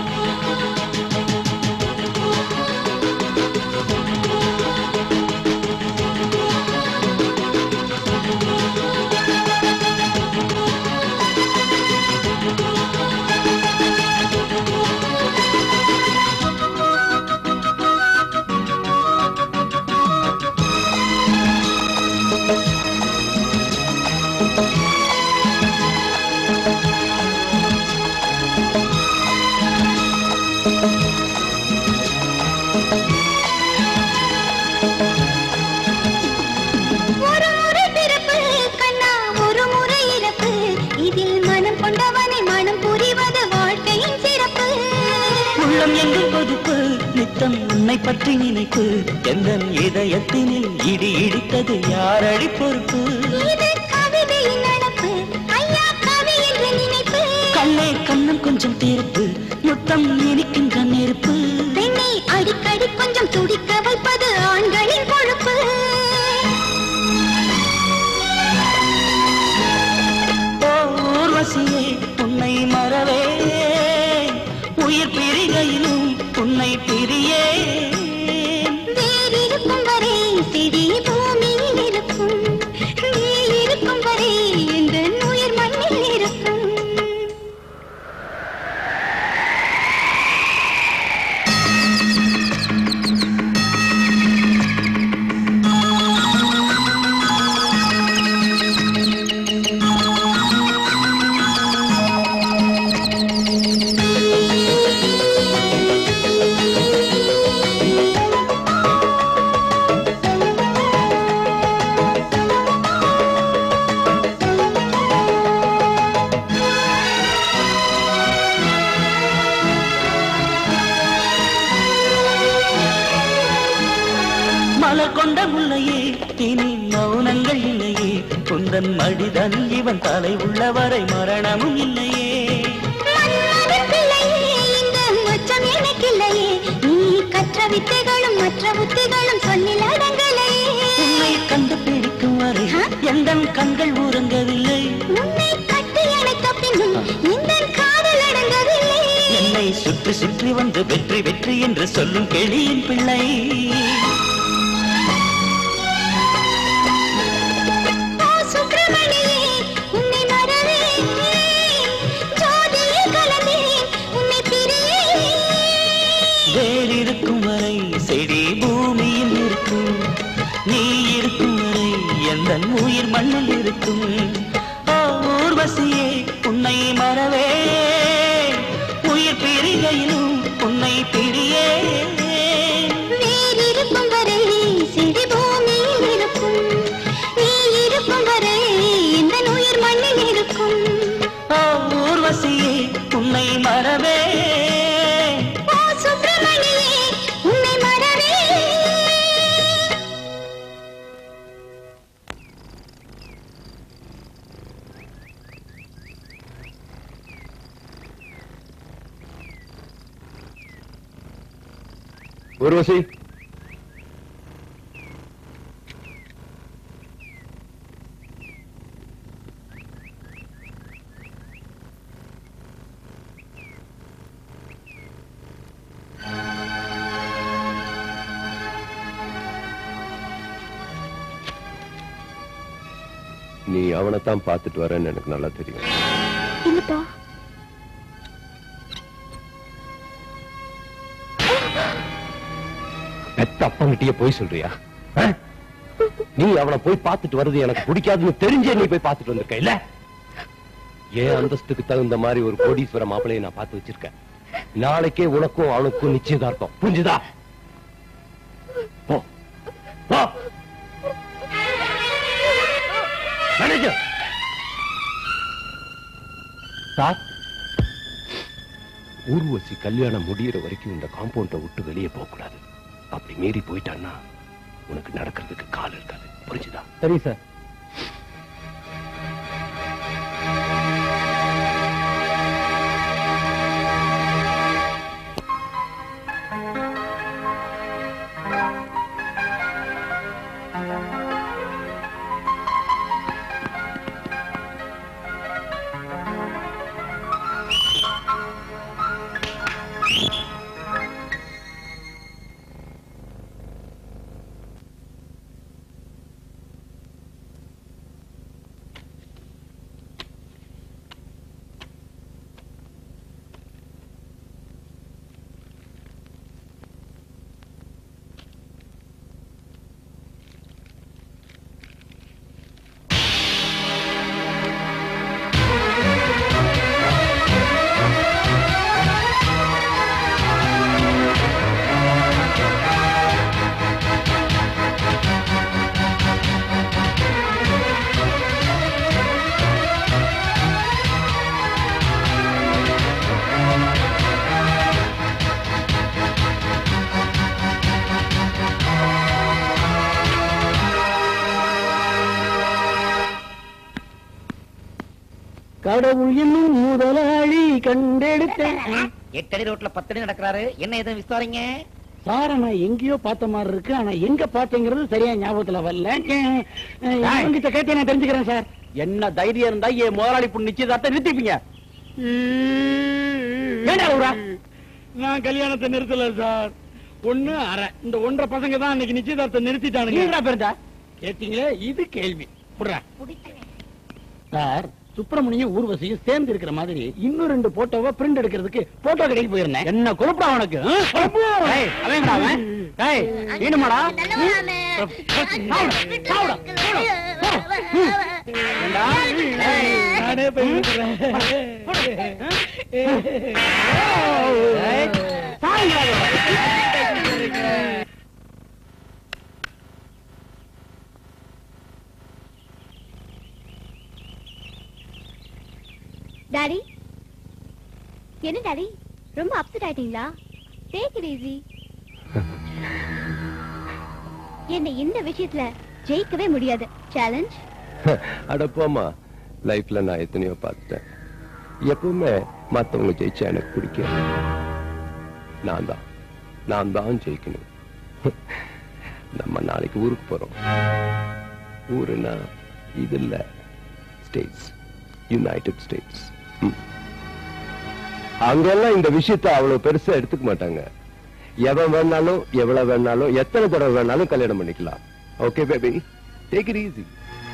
ஒரு முறை பிறப்பு கண்ணா ஒரு முறை இறப்பு இதில் மனம் கொண்டவனை மனம் புரிவது வாழ்க்கையின் சிறப்பு உள்ளம் எங்கும் கொதிப்பு நித்தம் உன்னை பற்றி நினைப்பு எந்த இதயத்தினில் இடி இடித்தது யாரடி பொறுப்பு இது கவிதையின் நடப்பு ஐயா கவி என்று நினைப்பு கண்ணே கண்ணம் கொஞ்சம் தீர்ப்பு முத்தம் இனிக்கின்ற நெருப்பு பெண்ணை அடிக்கடி கொஞ்சம் துடிக்க வைப்பது ஆண்களின் கொழுப்பு ஓ ஊர்வசியே உன்னை மறவே உயிர் பிரிகையிலும் உன்னை பிரியேன் வேறிருக்கும் வரை செடி பூமியில் இருக்கும் நீ இருக்கும் வரை இந்த உயிர் மண்ணில் இருக்கும் கொண்ட முல்லையே இனி மௌனங்கள் இல்லையே குந்தன் மடிதன் இவன் தலை உள்ளவரை மரணமும் இல்லையே மன்மதன் பிள்ளையே, இந்த மச்சம் எனக்கில்லையே. நீ கற்ற வித்தைகளும் மற்ற புத்திகளும் சொல்லில் அடங்கலையே உன்னை கண்டுபிடிக்கும் வரை எந்த கண்கள் உறங்கவில்லை உன்னை கட்டி அணைத்த பின்னும் இந்த காதல் அடங்கவில்லை என்னை சுற்றி சுற்றி வந்து வெற்றி வெற்றி என்று சொல்லும் கிளியின் பிள்ளை ஓ சுப்பிரமணியே, உன்னை மறவேன். ஜோதியில் கலந்தேன், உன்னை பிரியேன். வேறிருக்கும் வரை செடி பூமியில் இருக்கும் நீ இருக்கும் வரை எந்த உயிர் மண்ணில் இருக்கும் ஓ ஊர்வசியே உன்னை மறவே உயிர் பிரிகையிலும் உன்னை பிரியே வேறிருக்கும் வரை செடி பூமியில் இருக்கும். நீ இருக்கும் வரை இந்த உயிர் மண்ணில் இருக்கும் ஓ ஊர்வசியே உன்னை மறவே ஓ சுப்பிரமணியே, உன்னை மறவேன். ஊர்வசி நீ அவனைத்தான் பார்த்துட்டு வரேன்னு எனக்கு நல்லா தெரியும் இல்லப்பா பெத்த அப்பங்கிட்டயே போய் சொல்றியா ஆ? நீ அவனை போய் பார்த்துட்டு வர்றது எனக்கு பிடிக்காதுன்னு தெரிஞ்சே நீ போய் பார்த்துட்டு வந்திருக்க இல்ல ஏன் அந்தஸ்துக்கு தகுந்த மாதிரி ஒரு கோடீஸ்வர மாப்பிளையை நான் பார்த்து வச்சிருக்கேன் நாளைக்கே உனக்கும் அவனுக்கும் நிச்சயதார்த்தம் புரிஞ்சுதா போ போ மேனேஜர் சார் ஊர்வசி கல்யாணம் முடியிற வரைக்கும் இந்த காம்பவுண்ட விட்டு வெளியே போக கூடாது அப்படி மீறி போயிட்டான்னா உனக்கு நடக்கிறதுக்கு கால் இருக்காது புரிஞ்சுதா சரி சார் கடவுள் என்னும் முதலாளி கண்டெடுத்தேன் எட்டடி ரோட்ல பத்தடி நடக்கிறாரு என்ன எதுவும் விசாரிங்க சார நான் எங்கேயோ பார்த்த மாதிரி இருக்கு ஆனா எங்க பார்த்தேங்கிறது சரியா ஞாபகத்துல வரல இவங்கிட்ட கேட்டு நான் தெரிஞ்சுக்கிறேன் சார் என்ன தைரியம் இருந்தா என் முதலாளி பொண்ணு நிச்சயதார்த்தம் நிறுத்திப்பீங்க ஏன்டா அழுவுற? நான் கல்யாணத்தை நிறுத்தல சார் ஒண்ணு அரை இந்த ஒன்றரை பசங்க தான் இன்னைக்கு நிச்சயதார்த்தம் நிறுத்திட்டானுங்க பேருந்தா கேட்டீங்களே இது கேள்வி புடுறா சார் சுப்பிரமணியம் ஊர்வசியும் சேர்ந்து இருக்கிற மாதிரி இன்னும் ரெண்டு போட்டோவை பிரிண்ட் எடுக்கிறதுக்கு போட்டோ கடைக்கு போயிருந்தேன் என்ன குழப்பா அவனுக்கு ஆ? ஏய், அவன் எங்கடா அவன்? ஏய், ஈனுமாடா? சாவுடா, சாவுடா, சாவுடா. போ. ம். ஏண்டா? ஏய், நானே போய் விட்டுறேன். ஏய், சாவுங்கடா. டாடி என்ன டாடி ரொம்ப அப்செட் ஆயிட்டீங்களா டேக் இட் ஈஸி என்னை இந்த விஷயத்துல ஜெயிக்கவே முடியாது சேலஞ்ச் அட போம்மா லைஃப்ல நான் எத்தனையோ பார்த்துட்டேன் எப்பவுமே மத்தவங்க ஜெயிச்சா எனக்கு பிடிக்காது நான் தான் நான் தான் ஜெயிக்கணும் நம்ம நாளைக்கு ஊருக்கு போறோம் ஊருனா இது இல்ல ஸ்டேட்ஸ் யுனைடெட் ஸ்டேட்ஸ் அங்கெல்லாம் இந்த விஷயத்தை அவ்வளவு பெருசா எடுத்துக்க மாட்டாங்க எவன் வேணாலும் எவ்வளவு வேணாலும் எத்தனை தடவை வேணாலும் கல்யாணம் பண்ணிக்கலாம் okay baby take it easy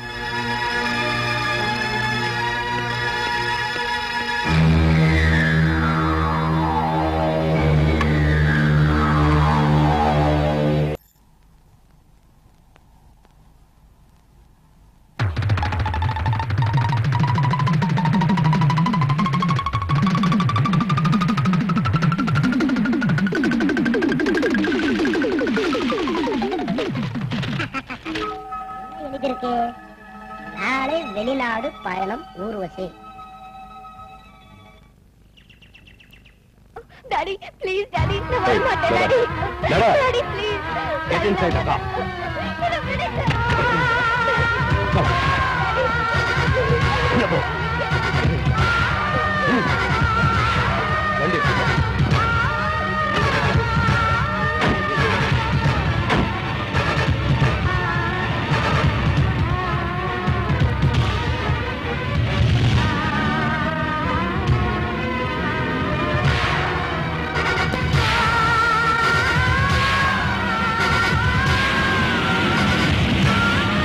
எழுதியிருக்கு நாளை வெளிநாடு பயணம் ஊர்வசி டாடி ப்ளீஸ் டாடி நான் வர மாட்டேன் Nada. Daddy Nada. Daddy please Get inside the car. வண்டி எடுத்துக்கோ. ஆ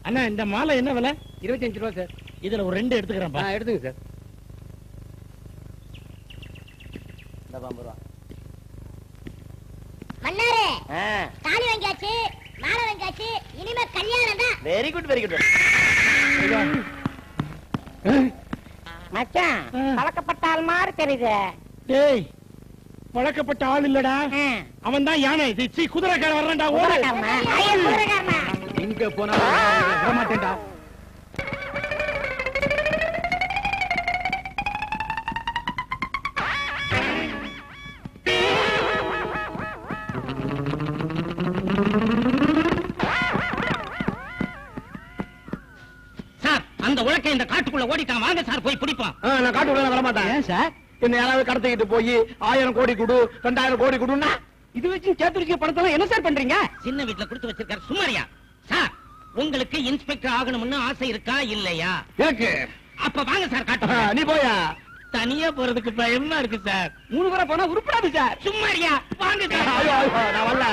அண்ணா இந்த மாலை என்ன விலை இருபத்தஞ்சு ரூபா சார் இதுல ஒரு ரெண்டு எடுத்துக்கிறேன்ப்பா ஆ, எடுத்துங்க சார் மன்னாரே தாலி வாங்கியாச்சு மாலை வாங்கியாச்சு இனிமே கல்யாணம் தான் வெரி குட் வெரி குட் மச்சான் பழக்கப்பட்ட ஆள் மாதிரி தெரியுது டேய் பழக்கப்பட்ட ஆள் இல்லடா அவன் தான் யானை இது, சீ குதிரைக்கார வர்றான்டா ஓடு குதிரைக்காரனா? ஐயா, குதிரைக்காரனா? இங்க போனா விட மாட்டேன்டா சார் அந்த உலக்க இந்த காட்டுக்குள்ள ஓடிட்டான் வாங்க சார் போய் பிடிப்போம் ஆ, நான் காட்டுக்குள்ள வர மாட்டேன் ஏன் சார் என்ன யாராவது கடத்திக்கிட்டு போய் ஆயிரம் கோடி கொடு ரெண்டாயிரம் கோடி கொடுன்னா இது வச்சு சேர்த்து வச்சு பணத்தெல்லாம் என்ன சார் பண்றீங்க சின்ன வீட்டுல கொடுத்து வச்சிருக்காரு சுமாரியா சார் உங்களுக்கு இன்ஸ்பெக்டர் ஆகணும்னு ஆசை இருக்கா இல்லையா எனக்கு அப்ப வாங்க சார் ஆ, காட்டு நீ போயா தனியா போறதுக்கு பயமா இருக்கு சார் மூணு பேரை போனா உருப்படாது சார் சும்மாரியா வாங்க சார் ஐயோ, ஐயோ, நான் வரல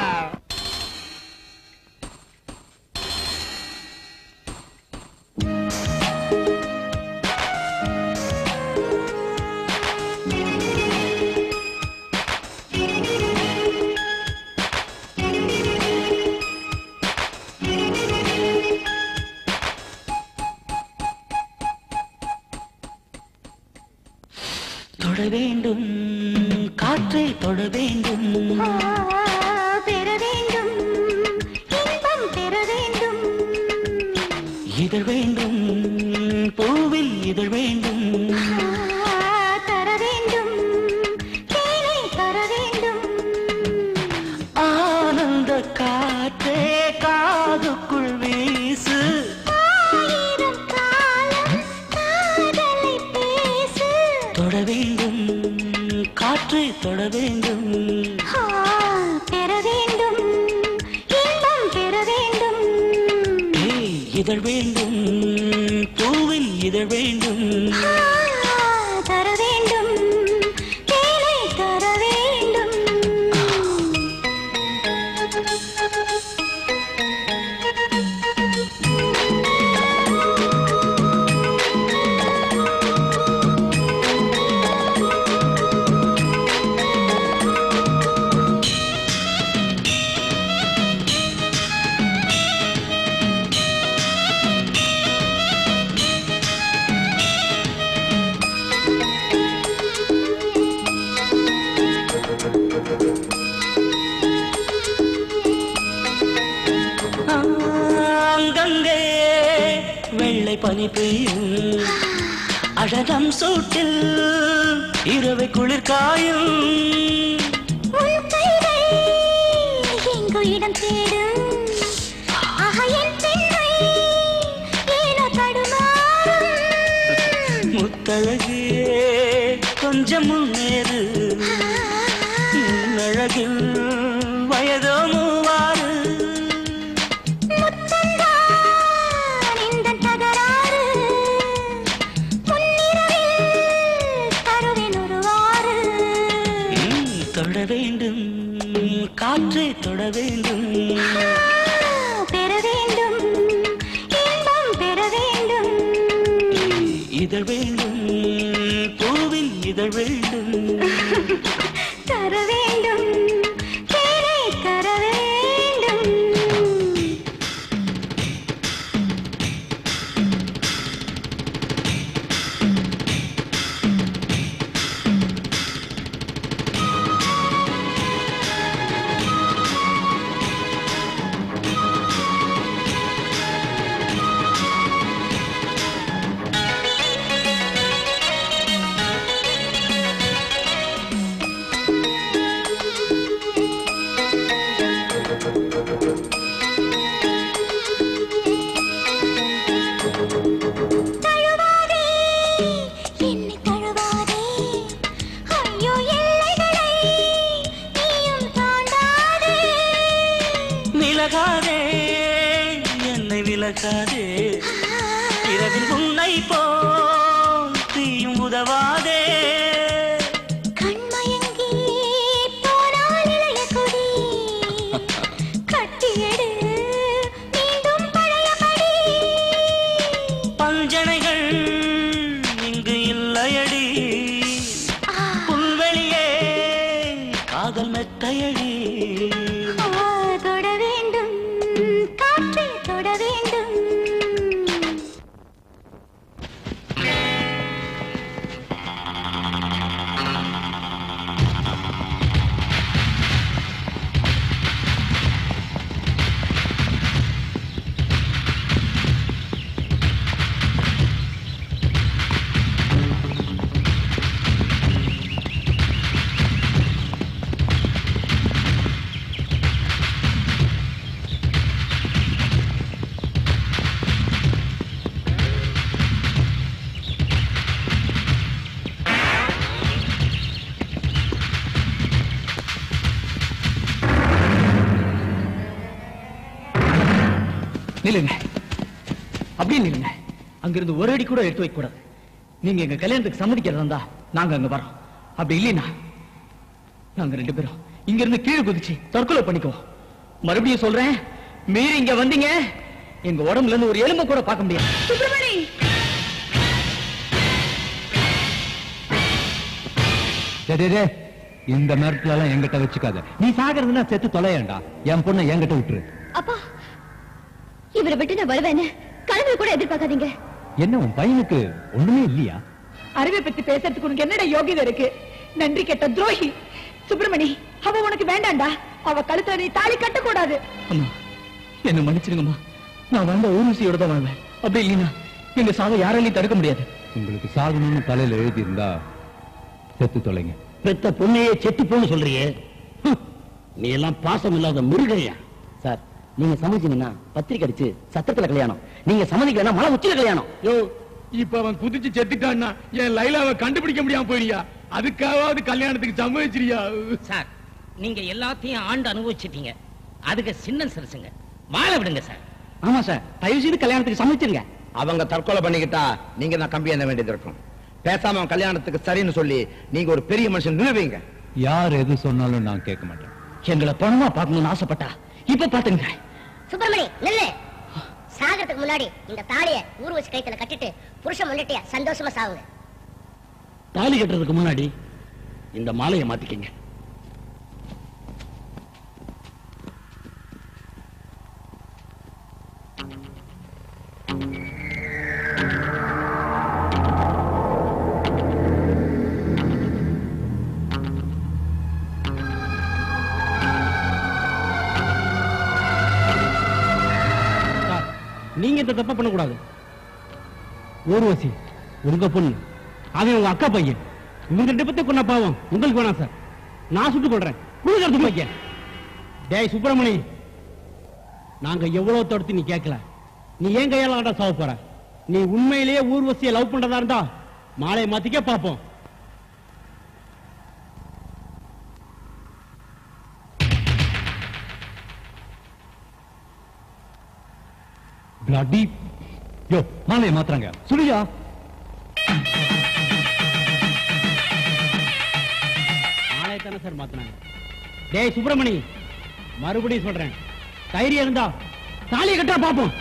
தொட வேண்டும் காற்றை தொட வேண்டும் பெற வேண்டும் இன்பம் பெற வேண்டும் இதழ் வேண்டும் பூவில் இதழ் வேண்டும் தர வேண்டும் தேனை தர வேண்டும் ஆனந்த காற்றே காதுக்குள் வீசு ஆயிரம் காலம் காதலை பேசு தொட வேண்டும் காற்றை தொட வேண்டும் ஆ, பெற வேண்டும் இன்பம் பெற வேண்டும் ஏய், இதழ் வேண்டும் பூவில் இதழ் வேண்டும் ஆ, தர வேண்டும் தேனை தர வேண்டும் அங்கங்கே வெள்ளை பனி பெய்யும் அழகம் சூட்டில் இரவை குளிர் காயும் உன் கைகள் எங்கோ இடம் தேடும் ஆஹா, என் பெண்மை ஏனோ தடுமாறும் முத்தழகே கொஞ்சம் முன்னேறு அழகில் வயதோ மூவாறு முத்தந்தான் இந்த தகராறு முன்னிரவில் தருவேன் ஒருவாறு ம், தொட வேண்டும் காற்றை தொட வேண்டும் பெற வேண்டும் இன்பம் பெற வேண்டும் இதழ் வேண்டும் பூவின் இதழ் வேண்டும் தர வேண்டும் தேனை தர வேண்டும் தழுவாதே என்னை தழுவாதே ஐயோ எல்லைகளை நீயும் தாண்டாதே விலகாதே என்னை விலகாதே இரவில் உன்னை போல் தீயும் உதவாதே கண்மயங்கி போனால் இளைய கொடி கட்டியெடு மீண்டும் பழையபடி நில்லுங்க அப்படியே நில்லுங்க அங்கிருந்து ஒரு அடி கூட எடுத்து வைக்க கூடாது நீங்க எங்க கல்யாணத்துக்கு சம்மதிக்கிறதா இருந்தா நாங்க அங்க வரோம் அப்படி இல்லைன்னா நாங்க ரெண்டு பேரும் இங்க இருந்து கீழே குதிச்சு தற்கொலை பண்ணிக்குவோம் மறுபடியும் சொல்றேன் மீறி இங்க வந்தீங்க எங்க உடம்புல இருந்து ஒரு எலும்பை கூட பார்க்க முடியாது சுப்பிரமணி டேய், டேய், டேய், இந்த நேரத்துல எல்லாம் என்கிட்ட வச்சுக்காத நீ சாகிறதுனா செத்து தொலையேண்டா என் பொண்ணை என்கிட்ட விட்டுரு அப்பா இவரை விட்டு நான் வருவேன்னு கனவுல கூட எதிர்பார்க்காதீங்க என்ன உன் பையனுக்கு ஒண்ணுமே இல்லையா அறிவை பத்தி பேசுறதுக்கு உனக்கு என்னடா யோகிதை இருக்கு நன்றி கெட்ட துரோகி சுப்பிரமணி அவ உனக்கு வேண்டாம்டா அவ கழுத்துல நீ தாலி கட்டக்கூடாது அம்மா என்ன மன்னிச்சிருங்கம்மா நான் வாழ்ந்த ஊர்வசியோட தான் வாழ்வேன் அப்படி இல்லைன்னா எங்க சாவை யாராலையும் தடுக்க முடியாது உங்களுக்கு சாகணும்னு தலையில எழுதி இருந்தா செத்து தொலைங்க பெத்த பொண்ணையே செத்து போன்னு சொல்றியே ஹம், நீ எல்லாம் பாசம் இல்லாத மிருகையா சார் நீங்க சமைச்சீங்கன்னா பத்திரிக்கை அடிச்சு சத்தத்துல கல்யாணம் நீங்க சம்மதிக்கலன்னா மலை உச்சில கல்யாணம் யோ இப்ப அவன் குதிச்சு செத்துட்டான்னா என் லைலாவை கண்டுபிடிக்க முடியாம போயிடியா அதுக்காவது கல்யாணத்துக்கு சம்மதிச்சிரியா சார் நீங்க எல்லாத்தையும் ஆண்டு அனுபவிச்சிட்டீங்க அதுக்கு சின்ன சிறுசுங்க வாழ விடுங்க சார் ஆமா சார் தயவு செய்து கல்யாணத்துக்கு சமைச்சிருங்க அவங்க தற்கொலை பண்ணிக்கிட்டா நீங்க தான் கம்பி என்ன வேண்டியது இருக்கும் பேசாம அவன் கல்யாணத்துக்கு சரின்னு சொல்லி நீங்க ஒரு பெரிய மனுஷன் நிறுவீங்க யார் எது சொன்னாலும் நான் கேட்க மாட்டேன் எங்களை பணமா பார்க்கணும்னு ஆசைப்பட்டா இப்ப பாத்துங்க சுப்பிரமணி நில்லு சாகறதுக்கு முன்னாடி இந்த தாலிய ஊர்வசி கைத்துல கட்டிட்டு புருஷன் முன்னிட்டியா சந்தோஷமா சாவுங்க தாலி கட்டுறதுக்கு முன்னாடி இந்த மாலையை மாத்திக்கங்க சார், நீங்க இந்த தப்ப பண்ணக்கூடாது ஊர்வசி உங்க பொண்ணு அவன் உங்க அக்கா பையன் இவங்க ரெண்டு பத்தி கொண்ட பாவம் உங்களுக்கு வேணாம் சார் நான் சுட்டு கொள்றேன் கொடுக்கறது பையன் டேய் சுப்பிரமணி நாங்க எவ்வளவு தடுத்து நீ கேட்கல நீ ஏன் கையால ஆட்டா சாவ போற நீ உண்மையிலேயே ஊர்வசியை லவ் பண்றதா இருந்தா மாலையை மாத்திக்க பாப்போம் பிளட்டி யோ மாலையை மாத்துறாங்க சுழியா மாலையை தானே சார் மாத்தினாங்க டேய் சுப்பிரமணி மறுபடியும் சொல்றேன் தைரியம் இருந்தா தாலியை கட்டா பாப்போம்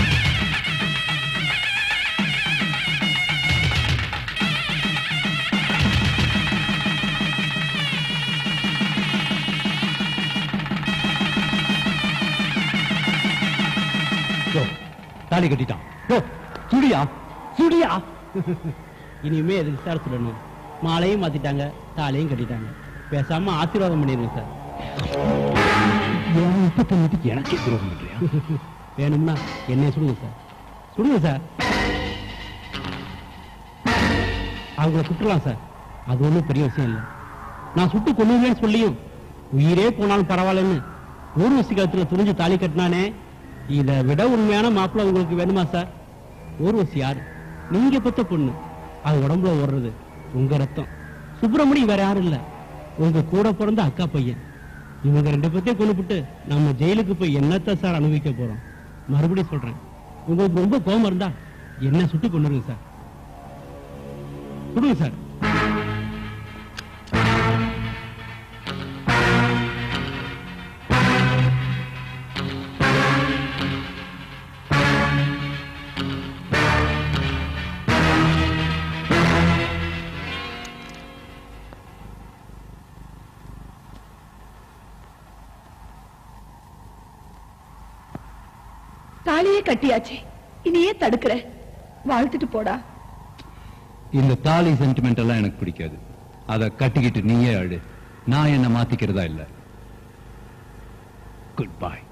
யோ தாலி கட்டிட்டான் யோ சுடியா சுடியா இனிமே எதுக்கு சார் சொல்லணும் மாலையும் மாத்திட்டாங்க தாலியும் கட்டிட்டாங்க பேசாம ஆசீர்வாதம் பண்ணிருங்க சார் என் உப்பு தண்ணிட்டு எனக்கே துரோகம் பண்றியா வேணும்னா என்னைய சுடுங்க சார் சுடுங்க சார் அவங்கள சுட்டுலாம் சார் அது ஒண்ணும் பெரிய விஷயம் இல்லை நான் சுட்டு கொள்ளுவேன்னு சொல்லியும் உயிரே போனாலும் பரவாயில்லன்னு ஊர்வசி கழுத்துல துணிஞ்சு தாலி கட்டினானே இதை விட உண்மையான மாப்பிள்ளை உங்களுக்கு வேணுமா சார் ஊர்வசி யாரு நீங்க பெத்த பொண்ணு அது உடம்புல ஓடுறது உங்க ரத்தம் சுப்பிரமணி வேற யாரும் இல்ல உங்க கூட பிறந்த அக்கா பையன் இவங்க ரெண்டு பேர்த்தையும் கொண்டுபிட்டு நம்ம ஜெயிலுக்கு போய் என்னத்த சார் அனுபவிக்க போறோம் மறுபடியும் சொல்றேன் உங்களுக்கு ரொம்ப கோபம் இருந்தா என்ன சுட்டு கொண்டுருங்க சார் கொடுங்க சார் தாலியே கட்டியாச்சு இனி ஏன் தடுக்கிற வாழ்த்துட்டு போடா இந்த தாலி சென்டிமெண்ட் எல்லாம் எனக்கு பிடிக்காது அதை கட்டிக்கிட்டு நீயே அழு நான் என்ன மாத்திக்கிறதா இல்ல குட் பை